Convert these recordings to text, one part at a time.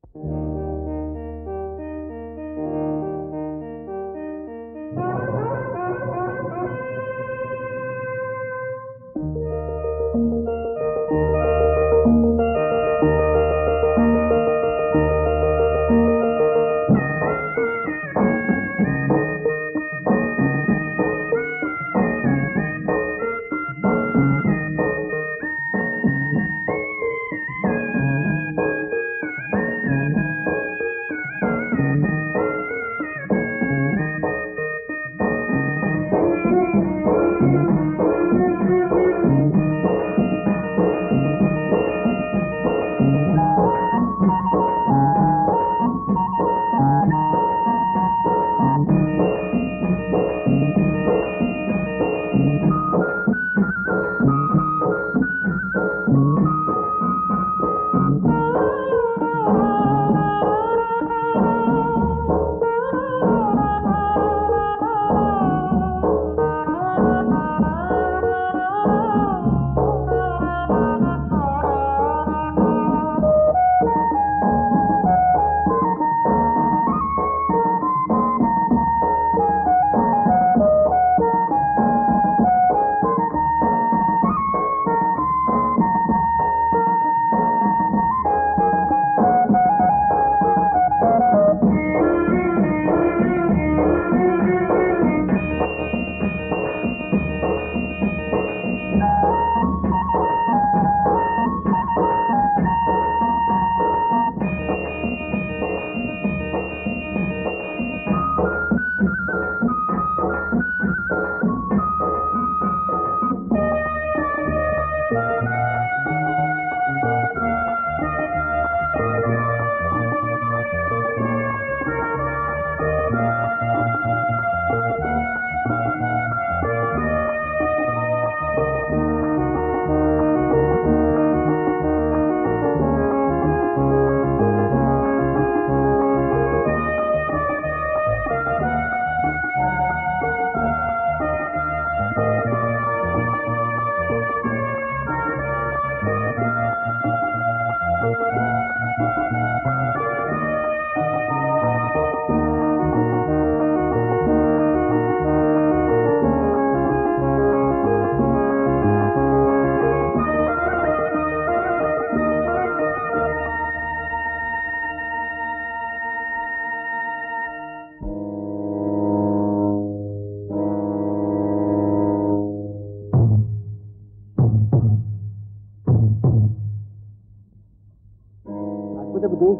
ಅದ್ಭುತ ಬುದ್ಧಿ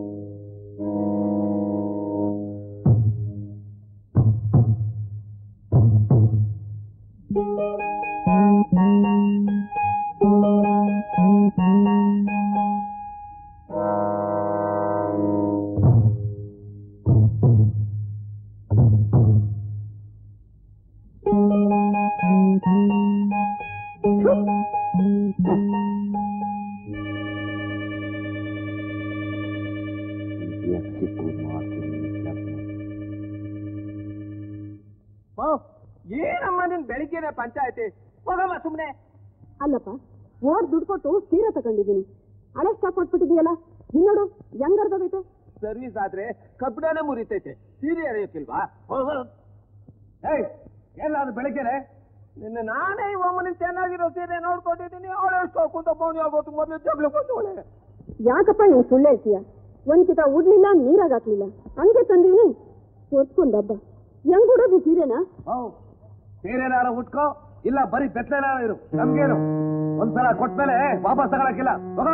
ಏನಮ್ಮ ನಿನ್ ಬೆಳಿಗ್ಗೆನೆ ಪಂಚಾಯತಿ ಹೋಗಮ್ಮ ಸುಮ್ನೆ ಅಲ್ಲಪ್ಪ ಓದ್ ದುಡ್ಡು ಕೊಟ್ಟು ಸೀರೆ ತಗೊಂಡಿದ್ದೀನಿ ಹಳೆ ಸ್ಟಾಕ್ ಕೊಟ್ಬಿಟ್ಟಿದೀಯಲ್ಲ ಇನ್ನೋಡು ಹೆಂಗರ್ದೋಗೈತೆ ಸರ್ವಿಸ್ ಆದ್ರೆ ಕಬ್ಬಣನೇ ಮುರಿತೈತೆ ಸೀರೆ ಅರಿಯಕ್ಕಿಲ್ವಾ ಹೋಗು ಏಯ್ ಎಲ್ಲ ಅದು ಬೆಳಗ್ಗೆನೆ ನಿನ್ನ ನಾನೇ ಈ ಒಮ್ಮನಿಗೆ ಚೆನ್ನಾಗಿರೋ ಸೀರೆ ನೋಡ್ಕೊಂಡಿದ್ದೀನಿ ಅವಳು ಎಷ್ಟು ಕುಂತ ಪೌನಿ ಆಗೋತು ಮೊದಲು ಜಗ್ಲು ಬಂದವಳೆ ಯಾಕಪ್ಪ ನೀನ್ ಸುಳ್ಳು ಹೇಳ್ತೀಯ ಒಂದ್ ಕಿತ ಉಡ್ಲಿಲ್ಲ ನೀರಾಗ ಹಾಕ್ಲಿಲ್ಲ ಹಂಗೆ ತಂದೀನಿ ಒತ್ಕೊಂಡ್ ಹಬ್ಬ ಹೆಂಗ್ ಉಡೋದು ಸೀರೆನಾ ಹೌದು ಸೀರೆನಾರ ಉಟ್ಕೋ ಇಲ್ಲ ಬರೀ ಬೆತ್ತಲೆನಾರ ಇರು ನಮ್ಗೇನು ಒಂದ್ಸಲ ಕೊಟ್ಮೇಲೆ ವಾಪಸ್ ತಗೊಳಕಿಲ್ಲ ಹೋಗ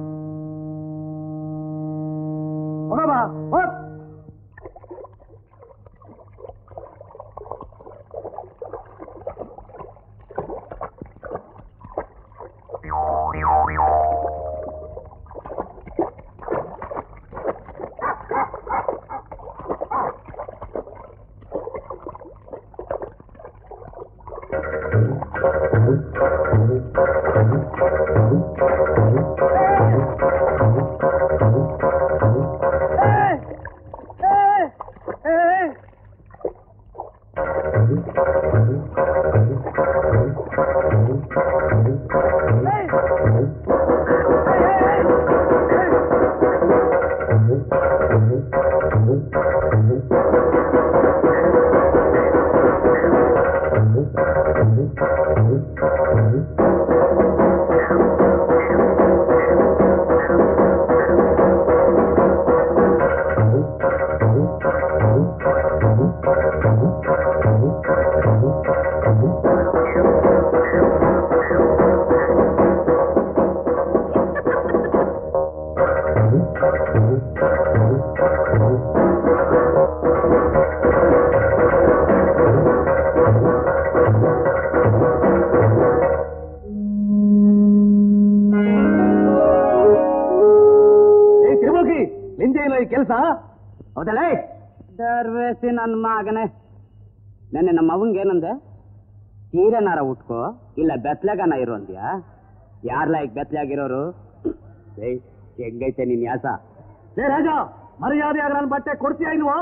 ಹೋಗಮ್ಮ ಹೋಗ್ ಕೆಲಸ ಹೌದಲ್ಲ ದರ್ವೇಸಿ ನನ್ನ ಮಗನೇ ನೆನ್ನೆ ನಮ್ಮ ಅವಂಗೆ ಏನಂದೆ ಸೀರೆನಾರ ಉಟ್ಕೋ ಇಲ್ಲ ಬೆತ್ಲೆಗನ ಇರು ಅಂದ್ಯಾ ಯಾರ್ಲ ಈಗ ಬೆತ್ಲಾಗಿರೋರು ಏಯ್ ಹೆಂಗೈತೆ ನಿನ್ ಯಾಸ ಏ ರಾಜ ಮರ್ಯಾದೆಯಾಗ ನನ್ನ ಬಟ್ಟೆ ಕೊಡ್ತೀಯಾ ಇಲ್ವೋ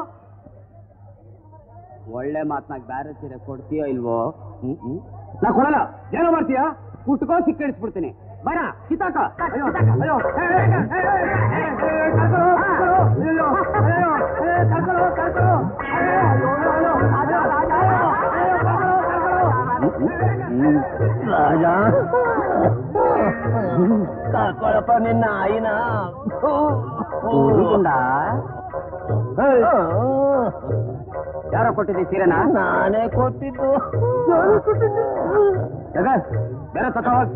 ಒಳ್ಳೆ ಮಾತ್ನಾಗ ಬ್ಯಾರೆ ಸೀರೆ ಕೊಡ್ತೀಯೋ ಇಲ್ವೋ ಹ್ಮ್ ಹ್ಮ್ ನಾ ಕೊಡಲ್ಲ ಏನೋ ಮಾಡ್ತೀಯಾ ಉಟ್ಕೋ ಸಿಕ್ಕಡಿಸ್ಬಿಡ್ತೀನಿ ಬರ ಕಿತ್ತಾಕ ಅಯ್ಯೋ ಅಯ್ಯೋ ಏ, ಏ, ಏ, ಏ, ಏ, ಏ, ಏ, ಕರ್ಕೊಳ್ಳೋ, ಕರ್ಕೊಳ್ಳೋ. ಅಯ್ಯೋ, ಅಯ್ಯೋ, ಏ, ಕರ್ಕೊಳ್ಳೋ, ಕರ್ಕೊಳ್ಳೋ. ಅಯ್ಯೋ, ಅಯ್ಯೋ, ಅಯ್ಯೋ, ರಾಜ, ರಾಜ, ಅಯ್ಯೋ, ಅಯ್ಯೋ, ಕರ್ಕೊಳ್ಳೋ, ಕರ್ಕೊಳ್ಳೋ. ರಾಜ ಕರ್ಕೊಳಪ್ಪ ನಿನ್ನ ಆಯಿನ ಹುಡುಗುಂಡ ಯಾರೋ ಕೊಟ್ಟಿದ್ದಿ ಸೀರೆನಾ ನಾನೇ ಕೊಟ್ಟಿದ್ದು ಜಗ ಬೇರೆ ತತ್ತ ಹೋಗ್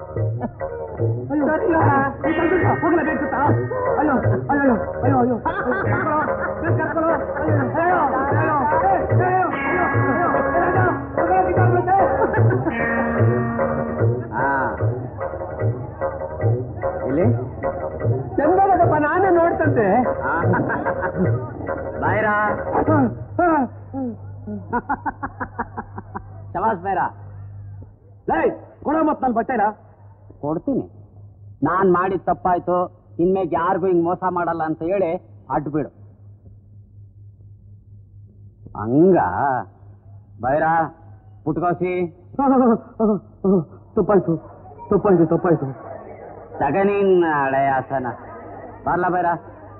ಹೋಗ್ಲೇಬೇಕು ಅಯ್ಯೋ ಅಯ್ಯೋ ಅಯ್ಯೋ ಅಯ್ಯೋ ಕರ್ಕೊಳ್ಳೋ, ಬೇಗ ಕರ್ಕೊಳ್ಳೋ. ಅಯ್ಯೋ, ಅಯ್ಯೋ, ಅಯ್ಯೋ, ಏ, ಅಯ್ಯೋ, ಅಯ್ಯೋ, ಅಯ್ಯೋ, ಏ, ರಾಜ, ಕರ್ಕೊಳ್ಳೋ, ಕಿತ್ತಾಕ್ಬಿಡುತ್ತೆ. ಹಾ ಇಲ್ಲಿ ಚಂದನದಪ್ಪ ನಾನೇ ನೋಡ್ತಂತೆ ಬಾಯ್ರಾ ಶವಾಸ್ ಬೈರಾ ಲೈ ಕೊಡ ಮತ್ ನನ್ ಬಟ್ಟೆನ ಕೊಡ್ತೀನಿ ನಾನ್ ಮಾಡಿದ ತಪ್ಪಾಯ್ತು ಇನ್ಮೇಲೆ ಯಾರಿಗೂ ಹಿಂಗ್ ಮೋಸ ಮಾಡಲ್ಲ ಅಂತ ಹೇಳಿ ಅಡ್ಬಿಡು ಹಂಗ ಬೈರಾ ಪುಟ್ಕೋಸಿ ತಪ್ಪಾಯ್ತು ತಪ್ಪಾಯ್ತು ತಪ್ಪಾಯ್ತು ತಗನಿನ್ ಹಳೆಯಾಸನ ಬರ್ಲ ಬೈರಾ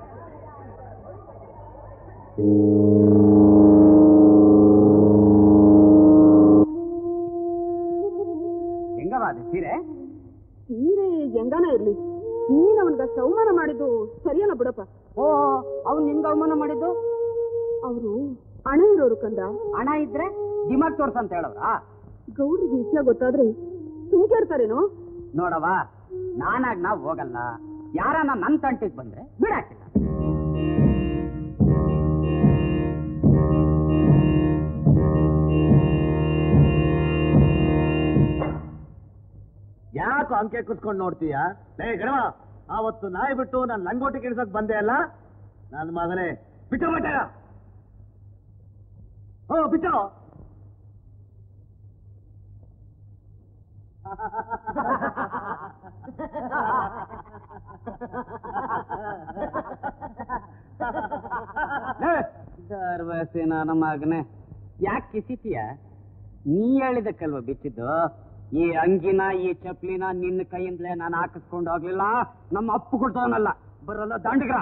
ಹೆಂಗವ ಅದು ಸೀರೆ ಸೀರೆ ಹೆಂಗಾನ ಇರ್ಲಿ ನೀನ್ ಅವನ್ಗ ಅವಮಾನ ಮಾಡಿದ್ದು ಸರಿಯಲ್ಲ ಬಿಡಪ್ಪ ಓ ಅವ್ನು ನಿನ್ಗೆ ಅವಮಾನ ಮಾಡಿದ್ದು ಅವರು ಹಣ ಇರೋರು ಕಂದ ಹಣ ಇದ್ರೆ ದಿಮಾಗ್ ತೋರ್ಸಂತ ಹೇಳವ್ರಾ ಗೌಡ್ರಿಗೆ ವಿಷಯ ಗೊತ್ತಾದ್ರೆ ಸುಮ್ಕೇರ್ತಾರೇನೋ ನೋಡವ ನಾನಾಗ್ ನಾವ್ ಹೋಗಲ್ಲ ಯಾರನ್ನ ನನ್ ತಂಟಿಗ್ ಬಂದ್ರೆ ಬಿಡಾಕಿಲ್ಲ ಯಾಕೋ ಅಂಕೆ ಕುತ್ಕೊಂಡು ನೋಡ್ತೀಯ ಲೇ ಗಣವ ಆವತ್ತು ನಾಯಿ ಬಿಟ್ಟು ನಾನು ಲಂಗೋಟಿ ಕಿಡ್ಸಕ್ ಬಂದೆ ಅಲ್ಲ ನನ್ನ ಮಗನೇ ಬಿಟ್ಟು ಬಟ್ಟೆ ಓ ಬಿಟ್ಟು ಸರ್ವಸಿ ನನ್ನ ಮಗನೆ ಯಾಕೆ ಕಿಸಿತೀಯ ನೀ ಹೇಳಿದಕ್ಕಲ್ವ ಬಿಚ್ಚಿದ್ದು ಈ ಅಂಗಿನ ಈ ಚಪ್ಲಿನ ನಿನ್ನ ಕೈಯಿಂದಲೇ ನಾನು ಹಾಕಿಸ್ಕೊಂಡು ಹೋಗ್ಲಿಲ್ಲ ನಮ್ಮ ಅಪ್ಪು ಕೊಡ್ತಾನಲ್ಲ ಬರಲ್ಲ ದಂಡಗ್ರ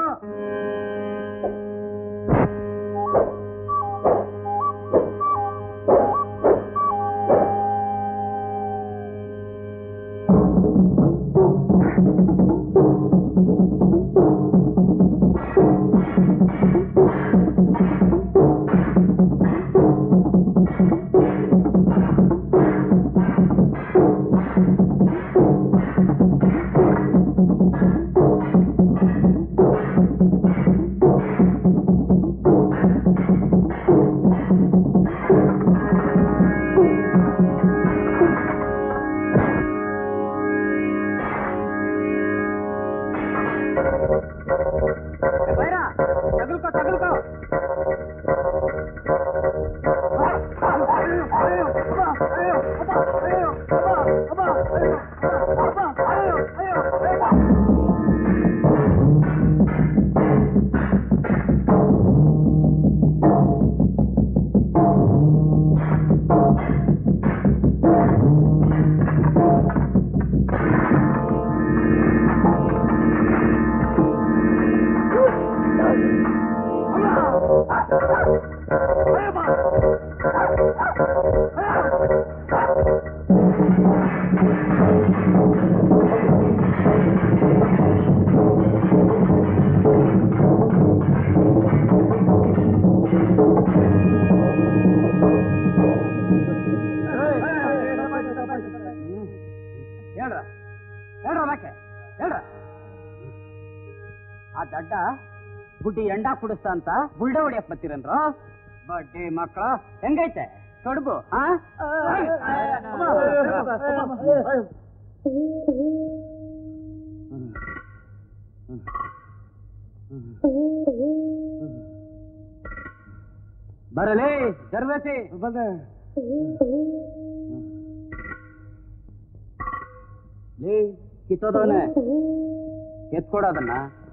ಬೈರಾ ತಗಲ್ಕೋ ತಗಲ್ಕೋ ಹೇಳ್ರ ಹೇಳ್ರ ಬಾಕೆ ಹೇಳ್ರ ಆ ದಡ್ಡ ಬುಡ್ಡಿ ಎಂಡ ಕುಡಿಸ್ತಾ ಅಂತ ಬುಲ್ಡೆ ಹೊಡಿಯಕ್ ಬರ್ತೀರನ್ರು ಬಡ್ಡಿ ಮಕ್ಕಳ ಹೆಂಗೈತೆ ಕಡುಬು ಹಾ ಬರಲೇ ಜರ್ವೇಸಿ ಬಂದೆ ಲೇ ಕಿತ್ತೋದವನೆ ಎತ್ಕೊಡೋದನ್ನ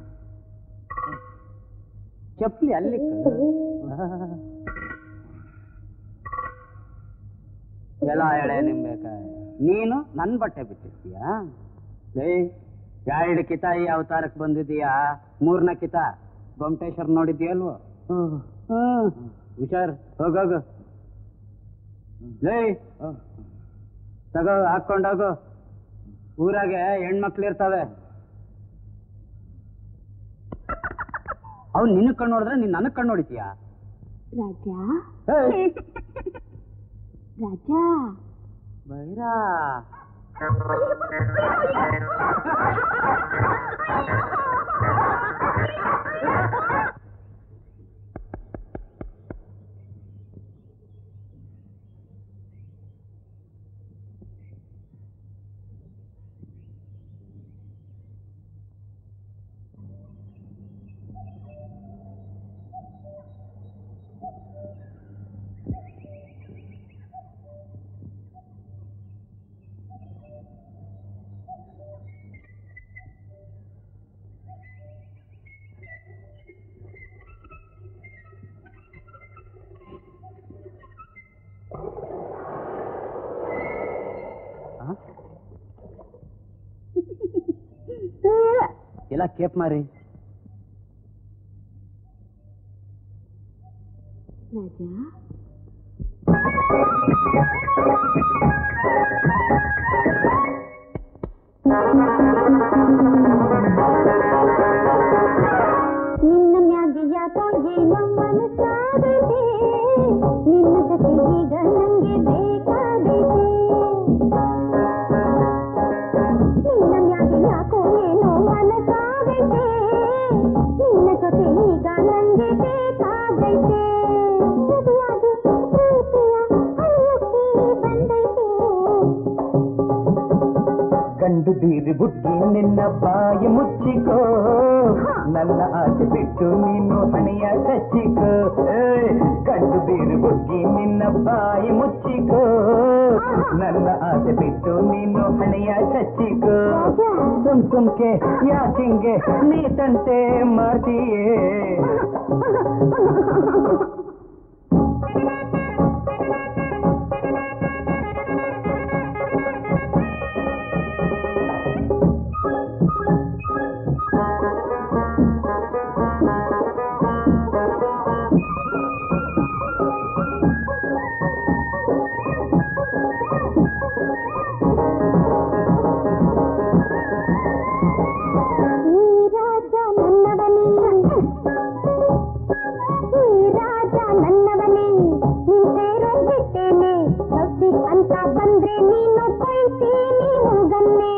ಚಪ್ಲಿ ಅಲ್ಲಿ ಎಲ್ಲ ಎಳೆ ನಿಂಬೇಕಾಯ್ ನೀನು ನನ್ ಬಟ್ಟೆ ಬಿಚ್ಚಿರ್ತೀಯಾ ಲೇ ಎರಡು ಕಿತ ಈ ಅವತಾರಕ್ಕೆ ಬಂದಿದೀಯಾ ಮೂರ್ನ ಕಿತ ಗೊಮಟೇಶ್ವರ್ ನೋಡಿದ್ಯಲ್ವೋ ಹ್ಮ್ ಹುಷಾರ್ ಹೋಗೋಗು ಲೇ ತಗೋ ಹಾಕೊಂಡೋಗು ಊರಾಗೆ ಹೆಣ್ಮಕ್ಳು ಇರ್ತಾವೆ ಅವ್ನು ನಿನ್ನ ಕಣ್ಣು ನೋಡಿದ್ರೆ ನೀನ್ ನನಗ್ ಕಣ್ಣು ಹೊಡಿತೀಯ ರಾಜ ಏಯ್, ರಾಜ ಬೈರಾ ಆ? ಎಲ್ಲ ಕೇಪ್ ಮಾರಿ ರಾಜ ನಿನ್ನ ಮ್ಯಾಗೆ ಯಾಕೋ ಏನೋ ಮನಸ್ಸಾಗೈತೆ ನಿನ್ನ ಜೊತೆ ಈಗ ನಂಗೆ ಬೇಕಾಗೈತೆ ನಿನ್ನ ಮ್ಯಾಗೆ ಯಾಕೋ ಏನೋ ಮನಸ್ಸಾಗೈತೆ ನಿನ್ನ ಜೊತೆ ಈಗ ನಂಗೆ ಬೇಕಾಗೈತೆ ಮದುವಾಗಿ ಪ್ರೀತಿಯ ಹಳ್ಳಕ್ಕೆ ಬಂದೈತೆ ಗಂಡು ಬೀರಿ ಬುದ್ಧಿ ನಿನ್ನ ಬಾಯಿ ಮುಚ್ಚಿಕೋ ನನ್ನ ಆಸೆ ಬಿಟ್ಟು ನೀನು ಹಣೆಯ ಕಚ್ಚಿಕೋ ಏಯ್, ಗಂಡು ಬೀರಿ ಬುದ್ಧಿ ನಿನ್ನ ಬಾಯಿ ಮುಚ್ಚಿಕೋ ನನ್ನ ಆಸೆ ಬಿಟ್ಟು ನೀನು ಹಣೆಯ ಕಚ್ಚಿಕೋ ಸುಮ್ ಸುಮ್ಕೆ ಯಾಕಿಂಗೆ ನೀ ತಂಟೆ ಮಾಡ್ತೀಯೇ ಈ ರಾಜ ನನ್ನವನೇ ಈ ರಾಜ ನನ್ನವನೇ ನಿನ್ ಸೇರೋ ಬಿಟ್ಟೇನೆ ರಬ್ಬಿ ಅಂತ ಬಂದ್ರೆ ನೀನು ಕೊಯ್ತೀನಿ ಮೂಗನ್ನೇ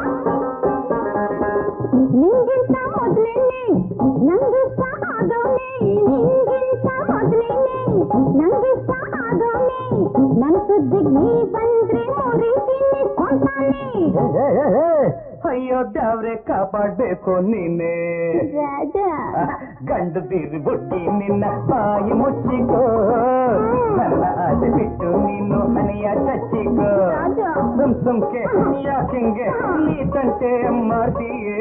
ನಿಂಗಿಂತ ಮೊದ್ಲೇನೆ ನಂಗಿಷ್ಟ ಆದೋನೆ ನಿಂಗಿಂತ ಮೊದ್ಲೇನೆ ನಂಗಿಷ್ಟ ಆದೋನೆ ನನ್ ಸುದ್ದಿಗ್ ನೀ ಬಂದ್ರೆ ಮುರಿತೀನಿ ಕೊಂತಾನೆ ಅಯ್ಯೋ ದ್ಯಾವ್ರೆ ಕಾಪಾಡ್ಬೇಕು ನೀನೆ ರಾಜ ಗಂಡು ಬೀರಿ ಬುಡ್ಡಿ ನಿನ್ನ ಬಾಯಿ ಮುಚ್ಚಿಕೋ ನನ್ನ ಆಸೆ ಬಿಟ್ಟು ನೀನು ಹಣೆಯ ಚಚ್ಚಿಕೋ ರಾಜ. ಸುಮ್ ಸುಮ್ಕೆ ಯಾಕಿಂಗೆ ನೀ ತಂಟೆ ಮಾಡ್ತೀಯೇ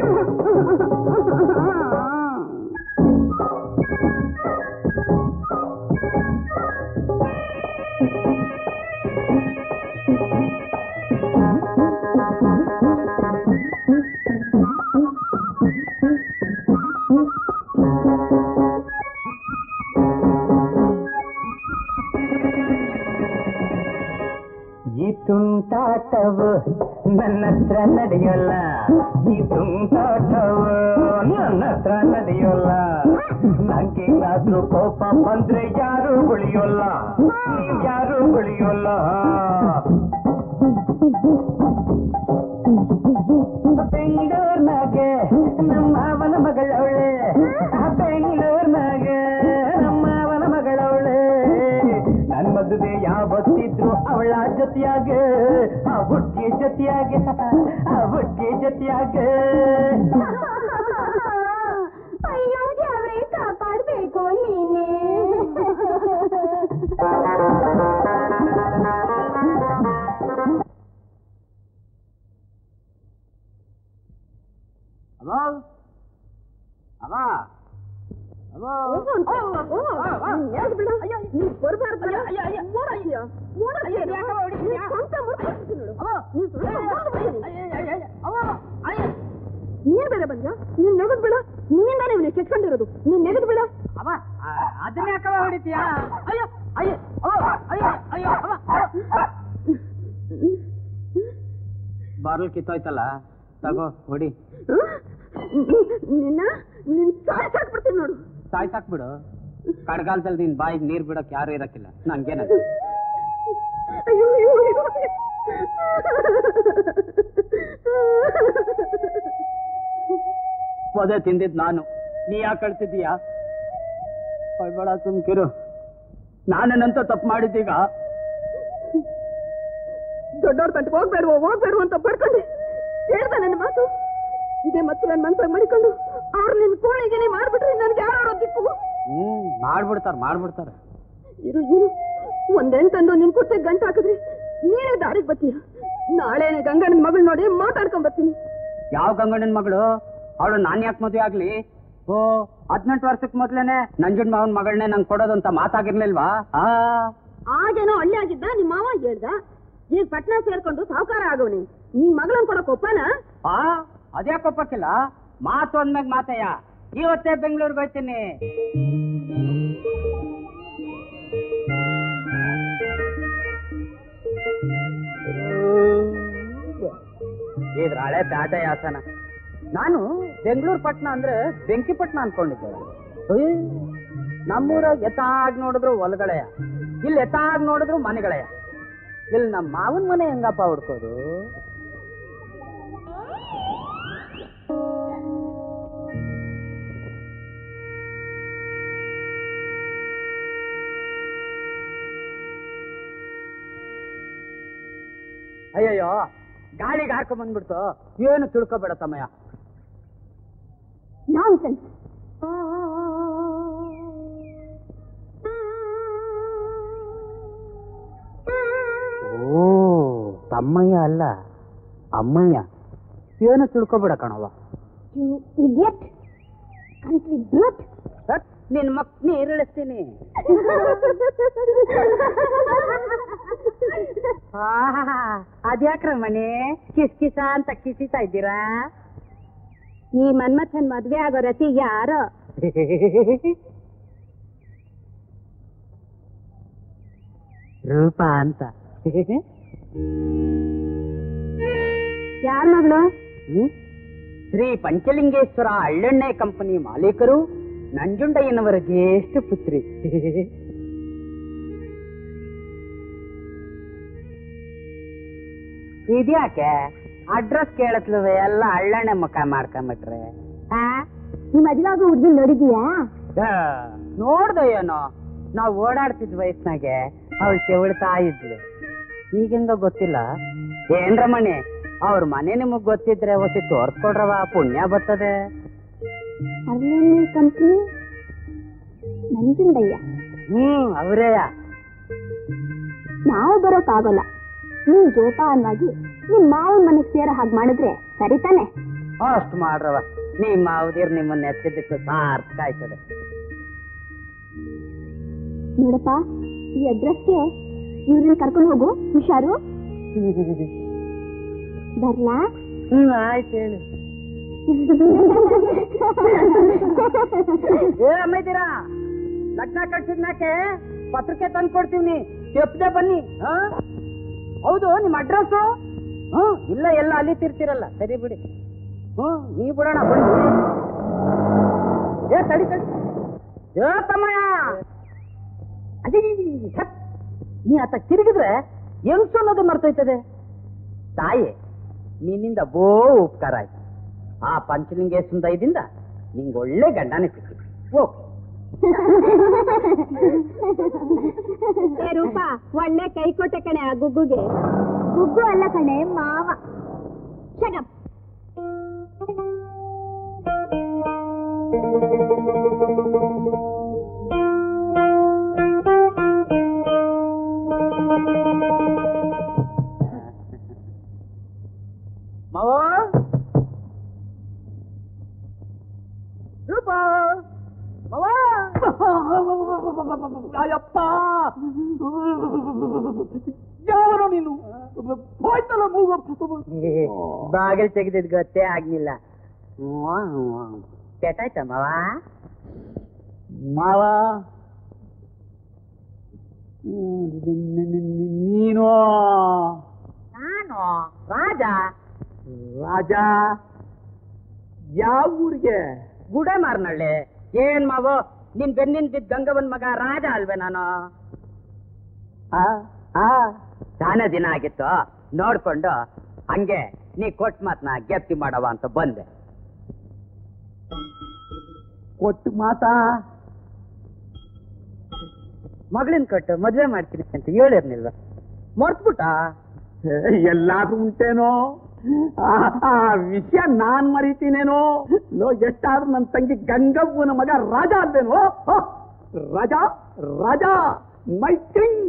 ಈ ತುಂಟಾಟವು ನನ್ನ ಹತ್ರ ನಡೆಯೋಲ್ಲ ಈ ತುಂಟಾಟವು ನನ್ನ ಹತ್ರ ನಡೆಯೋಲ್ಲ ನಂಗೇನಾದ್ರೂ ಕೋಪ ಬಂದ್ರೆ ಯಾರು ಉಳಿಯೋಲ್ಲ ನೀವ್ ಯಾರು ಉಳಿಯೋಲ್ಲ ಬೆಂಗಳೂರ್ನಾಗೆ ನಮ್ಮ ಅವನ ಮಗಳವಳೆ ಬೆಂಗಳೂರ್ನಾಗೆ ನಮ್ಮ ಅವನ ಮಗಳವಳೆ ನನ್ ಮದುವೆ ಯಾವತ್ತಿದ್ರು ಅವಳ ಜೊತೆಯಾಗೆ ಆ ಹುಟ್ಟಿ ಜೊತೆಯಾಗೆ ಆ ಹುಟ್ಟಿ ಜೊತೆಯಾಗೆ ಬರ್ಬಾರ್ದು ಓಡಾಡ್ತೀಯ? ಓಡಾಡ್ತೀಯ? ನೀನ್ ಸೊಂಟ ಮುರ್ದ್ಬಿಡ್ತೀನಿ ನೋಡು. ನೀನ್ ಸೊಂಟ ಮುರ್ದ್ಬಿಡ್ತೀನಿ. ನೀನ್ ಬೇರೆ ಬಂದ್ಯಾ ನೀನ್ ನೆಗದ್ ಬಿಡ ನಿನ್ನಿಂದಾನೇ ಇವನು ಕೆಚ್ಕೊಂಡಿರೋದು ನೀನ್ ನೆಗದ್ ಬಿಡ ಅವ ಅದನ್ನ ಯಾಕವ ಹೊಡಿತೀಯ ಅಯ್ಯೋ ಅಯ್ಯೋ ಅವ ಅಯ್ಯೋ ಅಯ್ಯೋ ಅವ ಬಾರ್ಲ್ ಕಿತ್ತೋಯ್ತಲ್ಲ ತಗೋ ಹೊಡಿ ನಿನ್ನ ನಿನ್ ಸಾಯ್ಸಾಕ್ಬಿಡ್ತೀನಿ ನೋಡು ಸಾಯ್ಸಾಕ್ಬಿಡು ಕಡ್ಗಾಲದಲ್ಲಿ ನಿನ್ ಬಾಯಿಗೆ ನೀರ್ ಬಿಡಕ್ ಯಾರು ಇರಕ್ಕಿಲ್ಲ ನಂಗೇನ ಅಯ್ಯೋ ಅಯ್ಯೋ, ಅಯ್ಯೋ. ಪೊದೆ ತಿಂದಿದ್ ನಾನು ನೀ ಯಾಕೆ ಕಳ್ತಿದ್ದೀಯಾ ಬೇಡ ಸುಮ್ಕಿರು ನಾನೇನಂತ ತಪ್ಪು ಮಾಡಿದ್ದೀಗ ದೊಡ್ಡವ್ರ ತಂಟ ಹೋಗ್ಬೇಡ್ವೋ ಹೋಗ್ಬೇಡ್ವೋ ಅಂತ ಪಡ್ಕೊಂಡೆ ಹೇಳ್ದ ನನ್ನ ಮಾತು ಇದೇ ಮತ್ತು ನನ್ನ ಮನ್ಸಾಗ ಮಾಡಿಕೊಂಡು ಅವ್ರು ನಿನ್ ಕೋಳಿಗೆನೆ ಮಾಡ್ಬಿಟ್ರೆ ನನ್ಗೆ ಯಾರೋ ದಿಕ್ಕು ಹ್ಮ್ ಮಾಡ್ಬಿಡ್ತಾರ ಮಾಡ್ಬಿಡ್ತಾರ ಇರು ಇರು ಒಂದೆಂಟಂದು ನಿನ್ ಕುತ್ತೆ ಗಂಟು ಹಾಕಿದ್ರೆ ನೀನೇ ದಾರಿಗೆ ಬರ್ತೀಯ ನಾಳೆನೆ ಗಂಗಣ್ಣನ ಮಗಳು ನೋಡಿ ಮಾತಾಡ್ಕೊಂಡ್ ಬರ್ತೀನಿ ಯಾವ ಗಂಗಣ್ಣನ ಮಗಳು ಅವಳು ನಾನ್ ಯಾಕೆ ಮದುವೆ ಆಗ್ಲಿ ಓ ಹದಿನೆಂಟು ವರ್ಷಕ್ ಮೊದ್ಲೇನೆ ನಂಜುಂಡ್ ಮಾವನ್ ಮಗಳನ್ನೇ ನಂಗೆ ಕೊಡೋದು ಅಂತ ಮಾತಾಗಿರ್ಲಿಲ್ವಾ ಆ ಆಗೇನೋ ಹಳ್ಳಿ ಆಗಿದ್ದ ನಿಮ್ಮ ಮಾವ ಹೇಳ್ದ ಈಗ ಪಟ್ನಾ ಸೇರ್ಕೊಂಡು ಸಾವುಕಾರ ಆಗವನೆ ನಿನ್ ಮಗಳನ್ ಕೊಡಕ್ ಒಪ್ಪನ ಆ ಅದ್ಯಾಕೆ ಒಪ್ಪಕ್ಕಿಲ್ಲ ಮಾತು ಅಂದ್ಮ್ಯಾಗ ಮಾತಯ್ಯ ಇವತ್ತೇ ಬೆಂಗಳೂರಿಗೆ ಹೋಯ್ತೀನಿ ಇದ್ರ ಹಳೆ ಪ್ಯಾಟ ಯಾಸನ ನಾನು ಬೆಂಗಳೂರು ಪಟ್ನ ಅಂದ್ರೆ ಬೆಂಕಿ ಪಟ್ನ ಅನ್ಕೊಂಡಿದ್ದೆ ಅಯ್ಯ್, ನಮ್ಮೂರಾಗ ಎತ್ತಾಗ್ ನೋಡಿದ್ರು ಹೊಲಗಳೆಯ ಇಲ್ಲಿ ಎತ್ತಾಗ್ ನೋಡಿದ್ರು ಮನೆಗಳೆಯ ಇಲ್ಲಿ ನಮ್ಮ ಮಾವನ್ ಮನೆ ಹೆಂಗಪ್ಪ ಹುಡ್ಕೋದು ಅಯ್ಯಯ್ಯೋ ಗಾಳಿಗೆ ಹಾರ್ಕೊಂಡ್ ಬಂದ್ಬಿಡ್ತು ಏನು ತಿಳ್ಕೊಬೇಡ ತಮ್ಮಯ್ಯ ನಾನ್ಸೆನ್ಸ್ ಓ ತಮ್ಮಯ್ಯ ಅಲ್ಲ ಅಮ್ಮಯ್ಯ ಏನು ತಿಳ್ಕೊಬೇಡ ಕಣವ ಯು ಇಡಿಯಟ್ ಕಂಟ್ರಿ ಬ್ಲಡ್ ನಿನ್ ಮಕ್ ನೀರಿಳಿಸ್ತೀನಿ ಅದ್ಯಾಕ್ರ ಮನೆ ಕಿಸ್ ಕಿಸ ಅಂತ ಕಿಸಿತಾ ಇದ್ದೀರಾ ಈ ಮನ್ಮಥನ್ ಮದ್ವೆ ಆಗೋ ರತಿ ಯಾರೋ ರೂಪ ಅಂತ ಯಾರ ಮಗಳು ಹ್ಮ್? ಶ್ರೀ ಪಂಚಲಿಂಗೇಶ್ವರ ಹಳ್ಳೆಣ್ಣೆ ಕಂಪನಿ ಮಾಲೀಕರು ನಂಜುಂಡಯ್ಯನವರ ಜ್ಯೇಷ್ಠ ಪುತ್ರಿ ಇದ್ಯಾಕೆ ಅಡ್ರೆಸ್ ಕೇಳತ್ಲವೆ ಎಲ್ಲ ಹಳ್ಳೆಣ್ಣೆ ಮುಖ ಮಾಡ್ಕೊಂಬಿಟ್ರೆ ನಿಮ್ ಮದ್ವೆ ಆಗೋ ಹುಡ್ಗಿನ್ ನೋಡಿದೀಯಾ ನೋಡ್ದೆ ಏನೋ ನಾವ್ ಓಡಾಡ್ತಿದ್ ವಯಸ್ಸಿನಾಗೆ ಅವಳು ತೆವಳ್ತಾ ಇದ್ಲು ಈಗೆಂಗ ಗೊತ್ತಿಲ್ಲ ಏನ್ ರಮಣಿ ಅವ್ರ ಮನೆ ನಿಮಗ್ ಗೊತ್ತಿದ್ರೆ ಒಸಿ ತೋರ್ಸ್ಕೊಡ್ರವ ಪುಣ್ಯ ಬರ್ತದೆ ಅರ್ಲೇನಿ ಕಂಪ್ನಿ ನಂಜುಂಡಯ್ಯ ಹ್ಮ್ ಅವ್ರೇಯ ನಾವು ಬರೋಕ್ಕಾಗಲ್ಲ ನೀನ್ ಜೋಪಾನವಾಗಿ ನಿಮ್ ಮಾವನ್ ಮನೆಗ್ ಸೇರೋ ಹಾಗೆ ಮಾಡಿದ್ರೆ ಸರಿ ತಾನೆ ಅಷ್ಟ್ ಮಾಡ್ರವ ನಿಮ್ಮ ಅವದಿರ್ ನಿಮ್ಮನ್ನ ಎತ್ತಿದ್ದಕ್ಕೆ ಸಾರ್ಥಕ ಆಯ್ತದೆ ನೋಡಪ್ಪ ಈ ಅಡ್ರೆಸ್ಗೆ ಇವ್ರನ್ನ ಕರ್ಕೊಂಡು ಹೋಗು ಹುಷಾರು ಬರ್ಲಾ ಹ್ಮ್ ಆಯ್ತು ಹೇಳು ಏ ಅಮ್ಮಯ್ತೀರಾ ಲಗ್ನ ಕಟ್ಸಿದ್ಮ್ಯಾಕೆ ಪತ್ರಿಕೆ ತಂದು ಕೊಡ್ತೀವಿ ಚೆಪ್ದೆ ಬನ್ನಿ ಹಾ ಹೌದು ನಿಮ್ಮ ಅಡ್ರೆಸ್ ಹ್ಮ್ ಇಲ್ಲ ಎಲ್ಲ ಅಲ್ಲಿ ತಿರ್ತಿರಲ್ಲ ಸರಿ ಬಿಡಿ ಹ್ಮ್ ನೀ ಬಿಡೋಣ ಬನ್ನಿ ಏ ತಡಿ ತಡಿ ಏ ತಮ್ಮಯ್ಯ ಅದೇ ನೀ ಆತ ತಿರುಗಿದ್ರೆ ಹೆಂಗ್ಸು ಅನ್ನೋದು ಮರ್ತೋಯ್ತದೆ ತಾಯಿ ನಿನ್ನಿಂದ ಬೋ ಉಪಕಾರ ಆಯ್ತು ಆ ಪಂಚಲಿಂಗೇಶ್ವರ ದಯದಿಂದ ನಿಂಗೆ ಒಳ್ಳೆ ಗಂಡನೇ ಸಿಕ್ಕಿದೆ ಓ ಏ ರೂಪ ಒಳ್ಳೆ ಕೈ ಕೊಟ್ಟೆ ಕಣೆ ಆ ಗುಗ್ಗುಗೆ ಗುಗ್ಗು ಅಲ್ಲ ಕಣೆ ಮಾವ ಶಟಪ್ ಮಾವ ರೂಪ ಮಾವ ಅಯ್ಯಪ್ಪ ಯಪ್ಪ ಯಾವನೋ ನೀನು ಹೋಯ್ತಲ್ಲ ಮೂಗು ಬಾಗಿಲು ತೆಗೆದಿದ್ ಗೊತ್ತೇ ಆಗ್ಲಿಲ್ಲ ಕೆಟ್ಟಾಯ್ತ ಮಾವ ಮಾವ ನೀನು ನಾನು ರಾಜ ರಾಜ ಯಾವ ಊರಿಗೆ ಗುಡೆ ಮಾರ್ನಳ್ಳಿ ಏನ್ ಮಾವು ನಿನ್ ಬೆನ್ನಿಂದಿದ್ ಗಂಗವನ್ ಮಗ ರಾಜ ಅಲ್ವೇ ನಾನು ಆ ಆ ತಾನೇ ದಿನ ಆಗಿತ್ತು ನೋಡ್ಕೊಂಡು ಹಂಗೆ ನೀ ಕೊಟ್ ಮಾತ್ನ ಗೆಪ್ತಿ ಮಾಡವ ಅಂತ ಬಂದೆ ಕೊಟ್ಟು ಮಾತಾ ಮಗಳಿನ್ ಕೊಟ್ಟು ಮದ್ವೆ ಮಾಡ್ತೀನಿ ಅಂತ ಹೇಳಿರ್ನಿಲ್ವ ಮರ್ತ್ಬಿಟ್ಟ ಎಲ್ಲಾದ್ರೂ ಉಂಟೇನೋ ಆ ಆ ವಿಷಯ ನಾನ್ ಮರಿತೀನೇನೋ ಲೋ ಎಷ್ಟಾದ್ರೂ ನನ್ನ ತಂಗಿ ಗಂಗವ್ವನ ಮಗ ರಾಜ ಅಲ್ವೇನೋ ಆ, ರಾಜ ರಾಜ ಮೈ ಕಿಂಗ್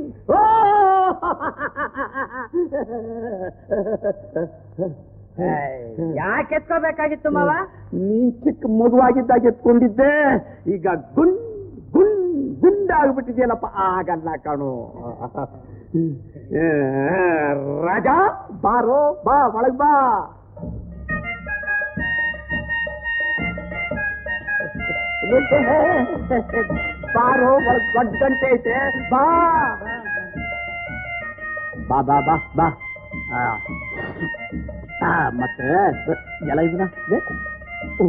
ಯಾಕೆ ಎತ್ಕೋಬೇಕಾಗಿತ್ತು ಮಾವ ನೀನ್ ಚಿಕ್ಕ ಮಗುವಾಗಿದ್ದಾಗ ಎತ್ಕೊಂಡಿದ್ದೆ ಈಗ ಗುಂಡ್ ಗುಂಡ್ ಗುಂಡಾಗ್ಬಿಟ್ಟಿದ್ಯಲ್ಲಪ್ಪ ಆಗಲ್ಲ ಕಣು ಏ, ರಾಜ ಬಾರೋ ಬಾ ಒಳಗ್ ಬಾ ಬಾರೋ ಒಳಗ್ ದೊಡ್ಡ ಗಂಟೆ ಐತೆ ಬಾ ಬಾ ಬಾ ಬಾ ಬಾ ಆ. ಆ, ಮತ್ತೆ ಎಲ್ಲ ಇದನ್ನ ಇದೆ? ಓ.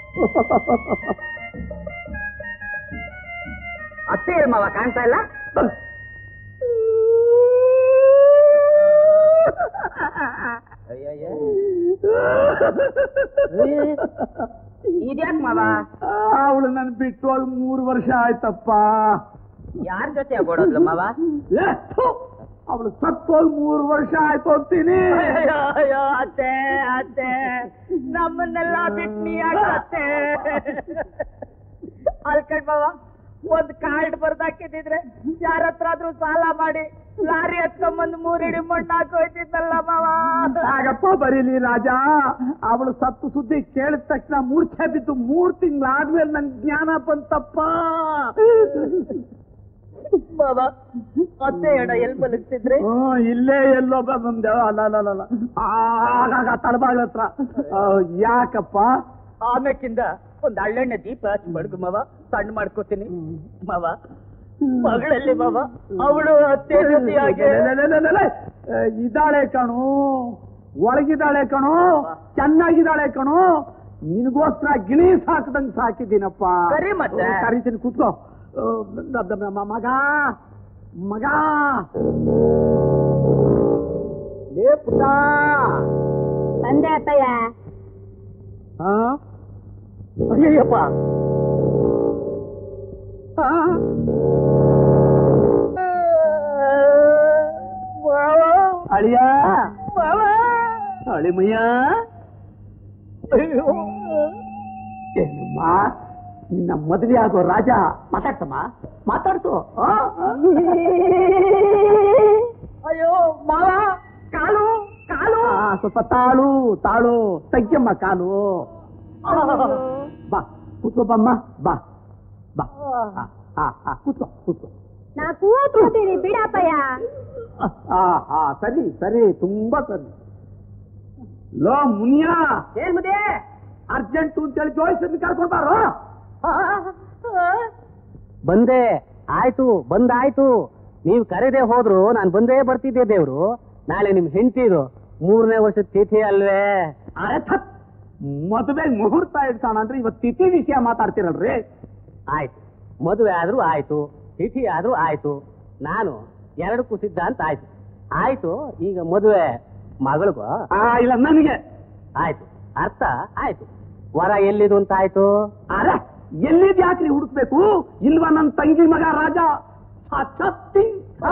ಅತ್ತೆ ಏನ್ ಮಾವ ಕಾಣ್ತಾ ಇಲ್ಲ ಇದ್ಯಾಕ್ ಮಾವ ಅವಳು ನನ್ ಬಿಟ್ಟು ಹೋಗಿ ಮೂರು ವರ್ಷ ಆಯ್ತಪ್ಪ ಯಾರ್ ಜೊತೆ ಓಡೋದ್ಲು ಮಾವ ಅವಳು ಸತ್ತೋಗಿ ಮೂರು ವರ್ಷ ಆಯ್ತು ಅಂತೀನಿ ಅಯ್ಯೋ ಅತ್ತೆ ಅತ್ತೆ ನಮ್ಮನ್ನೆಲ್ಲ ಬಿಟ್ಟು ನೀ ಅತ್ತೆ ಅಲ್ಕಂಡ್ ಮಾವ ಒಂದ್ ಕಾರ್ಡ್ ಬರ್ದಾಕಿದ್ರೆ ಯಾರ ಹತ್ರ ಆದ್ರೂ ಸಾಲ ಮಾಡಿ ಲಾರಿ ಹತ್ಕೊಂಬಂದು ಮೂರಿಡಿ ಮಣ್ಣು ಹಾಕೋಯ್ತಿದ್ದಲ್ಲ ಮಾವ ಆಗಪ್ಪ ಬರೀಲಿ ರಾಜ ಅವಳು ಸತ್ತು ಸುದ್ದಿ ಕೇಳಿದ ತಕ್ಷಣ ಮೂರ್ಛೆ ಬಿದ್ದು ಮೂರ್ ತಿಂಗಳಾದ್ಮೇಲೆ ನನ್ ಜ್ಞಾನ ಬಂತಪ್ಪ ಮಾವ ಅತ್ತೆ ಎಡ ಎಲ್ ಬಲಗ್ತಿದ್ರಿ ಹ್ಮ್, ಇಲ್ಲೇ ಎಲ್ಲೋ ಬ- ಬಂದೆ ಅಲ್ಲ ಅಲ್ಲ ಅಲ್ಲ, ಅಲ್ಲ ಆಗಾಗ ತಳಬಾಗ್ಲ ಹತ್ರ ಆ, ಯಾಕಪ್ಪ ಆಮೇಕಿಂದ ಒಂದ್ ಹಳ್ಳೆಣ್ಣೆ ದೀಪ ಹಚ್ಚಿ ಬಡ್ಗು ಮಾವ ಸಣ್ಣ ಮಾಡ್ಕೋತೀನಿ ಮಾವ ಮಗಳಲ್ಲಿ ಮಾವ ಅವಳು ಅತ್ತೆ ಜೊತೆಯಾಗಿ ಲೇ, ಲೇ, ಲೇ, ಲೇ, ಲೇ. ಆ, ಇದ್ದಾಳೆ ಕಣು ಒಳಗಿದ್ದಾಳೆ ಕಣು ಚೆನ್ನಾಗಿದ್ದಾಳೆ ಕಣು ನಿನಗೋಸ್ಕರ ಗಿಣಿ ಸಾಕ್ದಂಗ್ ಸಾಕಿದ್ದೀನಪ್ಪ ಕರಿ ಮತ್ತೆ. ಓ, ಕರಿತೀನಿ ಕೂತ್ಕೋ ಆ, ದ- ದ- ದ- ಮಗ ಮಗ ಲೇ ಪುಟ್ಟ ತಂದೆ ಅತ್ತಯ್ಯ ಆ? ಅಯ್ಯಯ್ಯಪ್ಪ ಆ? ಅಳಿಯ ಅಳಿಮಯ್ಯ ಏನಮ್ಮ ನಿನ್ನ ಮದುವೆ ಆಗೋ ರಾಜ ಮಾತಾಡ್ತಮ್ಮ ಮಾತಾಡ್ತು ಆ? ಅಯ್ಯೋ ಮಾವ ಕಾಲು ಕಾಲು ಆ, ಸ್ವಲ್ಪ ತಾಳು ತಾಳು ತಗ್ಗಮ್ಮ ಕಾಲು ಬಾ ಕೂತ್ಕೋ ಬಮ್ಮ ಬಾ ಬಾ ಆ, ಆ, ಆ, ಕೂತ್ಕೋ ಕೂತ್ಕೋ ನಾ ಕೂತ್ಕೋತೀನಿ ಬಿಡಪ್ಪಯ್ಯ ಆ, ಆ, ಸರಿ ಸರಿ ತುಂಬಾ ಸರಿ ಲೋ ಮುನಿಯ ಏನ್ ಮುದೆ ಅರ್ಜೆಂಟು ಅಂತೇಳಿ ಜೋಯಿಸನ್ನು ಕರ್ಕೊಂಡು ಬಾರೋ ಬಂದೆ ಆಯ್ತು ಬಂದಾಯ್ತು ನೀವು ಕರೆದೇ ಹೋದ್ರು ನಾನು ಬಂದೇ ಬರ್ತಿದ್ದೆ ದೇವ್ರು ನಾಳೆ ನಿಮ್ ಹೆಂಡತಿದು ಮೂರನೇ ವರ್ಷದ ತಿಥಿ ಅಲ್ವೇ ಅರೆ ಥತ್ ಮದುವೆ ಮುಹೂರ್ತ ಇಡ್ತಾನ ಅಂದ್ರೆ ಇವತ್ತು ತಿಥಿ ವಿಷಯ ಮಾತಾಡ್ತಿರಲ್ರಿ ಆಯ್ತು ಮದುವೆ ಆದ್ರೂ ಆಯ್ತು ತಿಥಿ ಆದ್ರೂ ಆಯ್ತು ನಾನು ಎರಡಕ್ಕೂ ಸಿದ್ಧ ಅಂತ ಆಯ್ತು ಆಯ್ತು ಈಗ ಮದುವೆ ಮಗಳಿಗೂ ಆ ಇಲ್ಲ ನನಗೆ ಆಯ್ತು ಅರ್ಥ ಆಯ್ತು ವರ ಎಲ್ಲಿದು ಅಂತ ಆಯ್ತು ಅರೆ ಎಲ್ಲಿದ್ ಯಾಕ್ರಿ ಹುಡುಕ್ಬೇಕು ಇಲ್ವಾ ನನ್ನ ತಂಗಿ ಮಗ ರಾಜ ಸತ್ತಿ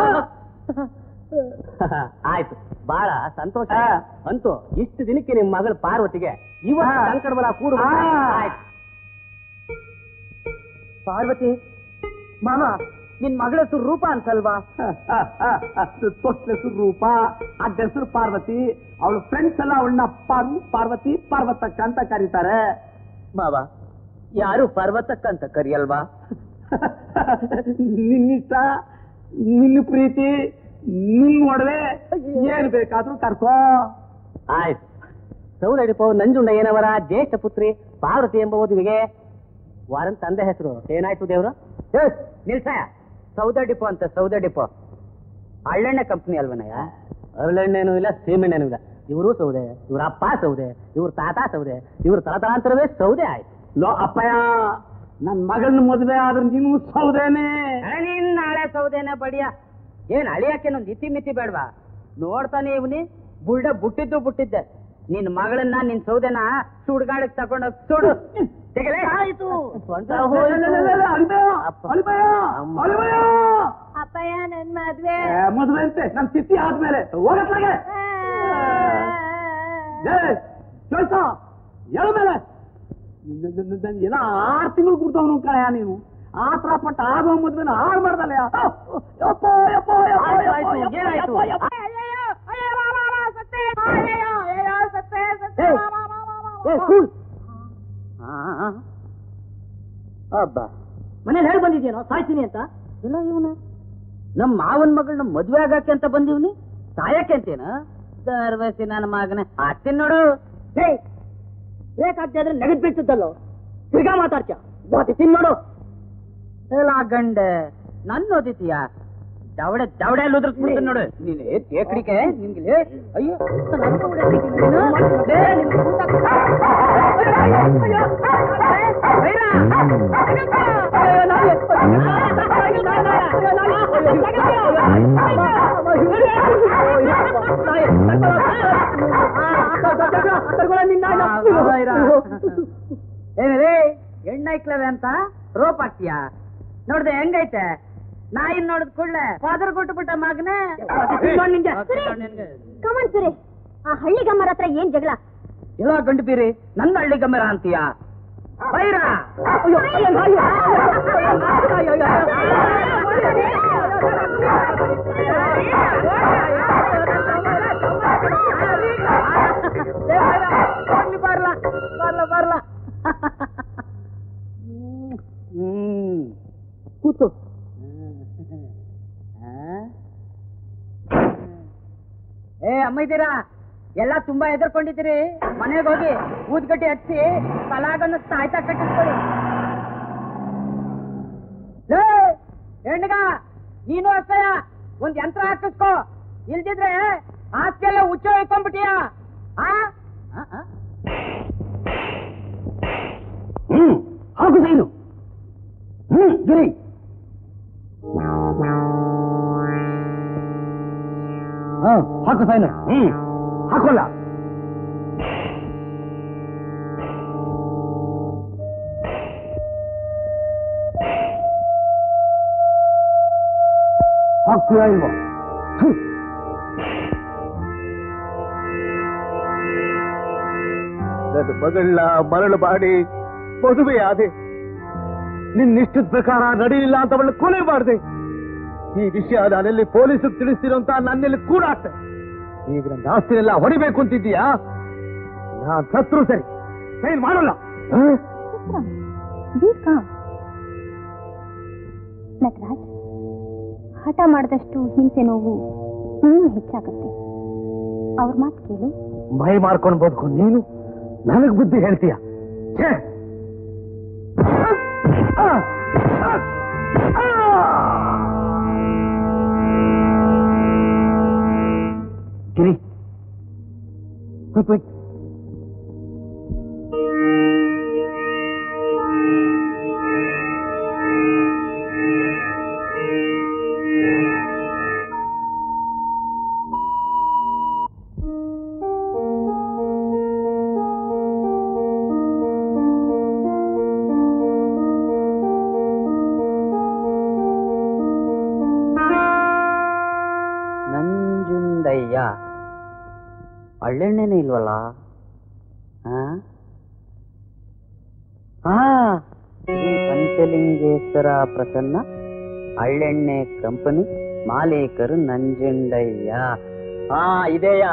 ಆಯ್ತು ಬಹಳ ಸಂತೋಷ ಅಂತೂ ಇಷ್ಟು ದಿನಕ್ಕೆ ನಿಮ್ ಮಗಳು ಪಾರ್ವತಿಗೆ ಇವತ್ತು ಹಾ. ಸಂಕಟ ಬಲ ಕೂಡು ಹಾ. ಆಯ್ತು ಪಾರ್ವತಿ ಮಾಮ ನಿನ್ ಮಗಳ ಹೆಸರು ರೂಪ ಅಂತಲ್ವಾ ತೊಟ್ಲೆಸರು ರೂಪ ಅಡ್ಡ ಹೆಸರು ಪಾರ್ವತಿ ಅವಳ ಫ್ರೆಂಡ್ಸ್ ಎಲ್ಲ ಅವಳನ್ನ ಪಾರು ಪಾರ್ವತಿ ಪಾರ್ವತಕ್ಕ ಅಂತ ಕರೀತಾರೆ ಮಾವ ಯಾರು ಪರ್ವತಕ್ಕಂತ ಕರಿಯಲ್ವಾ ನಿನ್ನಿಷ್ಟ ನಿನ್ನ ಪ್ರೀತಿ ನಿನ್ ಒಡವೆ ಏನ್ ಬೇಕಾದ್ರೂ ಕರ್ಕೋ ಆಯ್ತು ಸೌದಡಿಪೋ ನಂಜುಂಡ ಏನವರ ಜ್ಯೇಷ್ಠ ಪುತ್ರಿ ಪಾರ್ವತಿ ಎಂಬ ಓದುವಿಗೆ ವಾರನ್ ತಂದೆ ಹೆಸರು ಏನಾಯ್ತು ದೇವ್ರು ನಿಲ್ಸ ಸೌದಡಿಪೋ ಅಂತ ಸೌದಡಿಪೋ ಹಳ್ಳೆಣ್ಣೆ ಕಂಪ್ನಿ ಅಲ್ವನಯ್ಯ ಹರಳೆಣ್ಣೆನೂ ಇಲ್ಲ ಸೀಮೆಣ್ಣೆನೂ ಇಲ್ಲ ಇವರು ಸೌದೆ ಇವ್ರ ಅಪ್ಪ ಸೌದೆ ಇವ್ರ ತಾತ ಸೌದೆ ಇವ್ರ ತಲತಲಾಂತರವೇ ಸೌದೆ ಆಯ್ತು ಲೋ ಅಪ್ಪಯ್ಯ ನನ್ ಮಗನ ಮದುವೆ ಆದ್ರೆ ನೀನು ಸೌದೇನೆ ನೀನ್ ನಾಳೆ ಸೌದೆನೆ ಬಡಿಯ ಏನ್ ಅಳಿಯಕ್ಕೇನೊಂದು ಇತಿ ಮಿತಿ ಬೇಡ್ವಾ ನೋಡ್ತಾನೆ ಇವನಿ ಬುಲ್ಡ ಬುಟ್ಟಿದ್ದು ಬುಟ್ಟಿದ್ದೆ ನಿನ್ ಮಗಳನ್ನ ನಿನ್ ಸೌದೆನ ಸುಡ್ಗಾಡಕ್ ತಗೊಂಡೋಗ್ ಸುಡು ತೆಗಲೇ ಆಯ್ತು ಸ್ವಂತ ಅಪ್ಪಯ್ಯ ನನ್ ಮದ್ವೆ ಮದುವೆ ಅಂತೆ ನನ್ ಸ್ಥಿತಿ ಆದ್ಮೇಲೆ ಹೋಗತ್ಲಾಗೆ ಜೋಯ್ಸ ಎಳ ಮೇಲೆ ಏನೋ ಆರು ತಿಂಗಳು ಕೂರ್ತವನು ಕಳೆಯ ನೀನು ಆತರ ಪಟ್ಟ ಆಗೋ ಮದ್ವೆನ ಹಾಳು ಮಾಡ್ದಲ್ಲ ಏನಾಯ್ತು? ಅಬ್ಬ ಮನೇಲಿ ಹೇಳಿ ಬಂದಿದ್ಯೇನೋ ಸಾಯ್ತೀನಿ ಅಂತ ಇಲ್ಲ ಇವನ ನಮ್ಮ ಮಾವನ್ ಮಗಳನ್ನ ಮದ್ವೆ ಆಗಕ್ಕೆ ಅಂತ ಬಂದಿವ್ನಿ ಸಾಯಕ್ಕೆ ಅಂತೇನ ಸರ್ವಸಿ ನನ್ನ ಮಗನ ಆಗ್ತೀನಿ ನೋಡು ಬೇಕಾಗ್ತಾ ಇದ್ರೆ ನೆಗದ್ ಬಿಡ್ತಿದ್ದಲ್ಲೋ ತಿರ್ಗಾ ಮಾತಾಡ್ತ ತಿನ್ ನೋಡು ಎಲ್ಲ ಗಂಡ ನನ್ನ ಓದಿತೀಯ ದವಡೆ ದವಡೆ ಉದ್ರಸ್ಬಿಡ್ತೀನಿ ನೋಡು ನೀನು ಏಕಡಿಕೆ ನಿನ್ಗೆ ಅಯ್ಯೋ ನನ್ನ ಹೊಡೆದ್ಬಿಡ್ತೀನಿ ನೀನು. ಲೇ, ನಿನ್ ಕೂತ ಏನೇ ಹೆಣ್ಣೈಕ್ಲವೆ ಅಂತ ರೋಪ್ ಹಾಕ್ತೀಯ ನೋಡ್ದೆ ಹೆಂಗೈತೆ ನಾಯಿ ನೋಡಿದ್ ಕೂಡ್ಲೆ ಫಾದರ್ ಕೊಟ್ಟು ಬಿಟ್ಟ ಮಗನೇ ಕಮನ್ ಸುರೇಶ್ ಆ ಹಳ್ಳಿ ಗಮ್ಮರ ಹತ್ರ ಏನ್ ಜಗಳ ಎಲ್ಲ ಗಂಡು ಬೀರಿ ನನ್ನ ಹಳ್ಳಿ ಗಮರ ಅಂತೀಯ ಬೈರ ಬರ್ಲ ಬರ್ಲ ಬರ್ಲ ಹ್ಮ್ ಕೂತು ಏ ಅಮ್ಮ ಇದ್ದೀರಾ ಎಲ್ಲ ತುಂಬಾ ಹೆದರ್ಕೊಂಡಿದ್ದೀರಿ ಮನೆಗೆ ಹೋಗಿ ಊದ್ಗಡ್ಡಿ ಹಚ್ಚಿ ತಲಾಗನ್ನು ತಾಯ್ತಾ ಕಟ್ಟಿಸ್ಕೊಳ್ಳಿ ಲೇ, ಹೆಣ್ಗ ನೀನು ಅಷ್ಟಯ ಒಂದ್ ಯಂತ್ರ ಹಾಕಿಸ್ಕೋ ಇಲ್ದಿದ್ರೆ ಆಸ್ತಿಯೆಲ್ಲ ಹುಚ್ಚ ಇಟ್ಕೊಂಡ್ಬಿಟ್ಟಿಯಾ ಆ ಆ, ಆ? ಹ್ಮ್ ಹಾಕು ಸೈನು ಹ್ಮ್ ಗಿರಿ ಹಾ ಹಾಕು ಸೈನು ಹ್ಮ್ ಹಾಕೋಲ್ಲ ಹಾಕ್ತೀರಾ ಇಲ್ವಾ ಹ್ಮ್. ನನ್ನ ಮಗಳನ್ನ ಮರಳು ಮಾಡಿ ಮದುವೆ ಆದೆ ನಿನ್ನಿಷ್ಟದ ಪ್ರಕಾರ ನಡೀಲಿಲ್ಲ ಅಂತ ಅವಳು ಕೊಲೆ ಮಾಡಿದೆ ಈ ವಿಷಯ ನಾನೆಲ್ಲಿ ಪೊಲೀಸ್ ತಿಳಿಸ್ತೀರೋ ಅಂತ ನನ್ನೆಲ್ಲಿ ಕೂಡ ಆಗ್ತದೆ ಈಗ ನನ್ನ ಆಸ್ತಿನೆಲ್ಲ ಹೊಡಿಬೇಕು ಅಂತಿದ್ದೀಯಾ ನಾನ್ ಸತ್ರು ಸರಿ ಸೈನ್ ಮಾಡಲ್ಲ ನಟರಾಜ್ ಹಠ ಮಾಡಿದಷ್ಟು ಹಿಂಸೆ ನೋವು ಇನ್ನೂ ಹೆಚ್ಚಾಗುತ್ತೆ ಅವ್ರ ಮಾತು ಕೇಳು ಭಯ ಮಾಡ್ಕೊಂಡು ಬದುಕು ನೀನು ನನಗ್ ಬುದ್ಧಿ ಹೇಳ್ತೀಯ ಛೇ! ಆ! ಆ! ಆ! ಗಿರಿ ಕೂತ್ ಬಿಟ್. ನಂಜುಂಡಯ್ಯ ಹಳ್ಳೆಣ್ಣೆನೇ ಇಲ್ವಲ್ಲ ಆ? ಆ, ಶ್ರೀ ಪಂಚಲಿಂಗೇಶ್ವರ ಪ್ರಸನ್ನ ಹಳ್ಳೆಣ್ಣೆ ಕಂಪನಿ ಮಾಲೀಕರು ನಂಜುಂಡಯ್ಯ ಹಾ ಇದೆಯಾ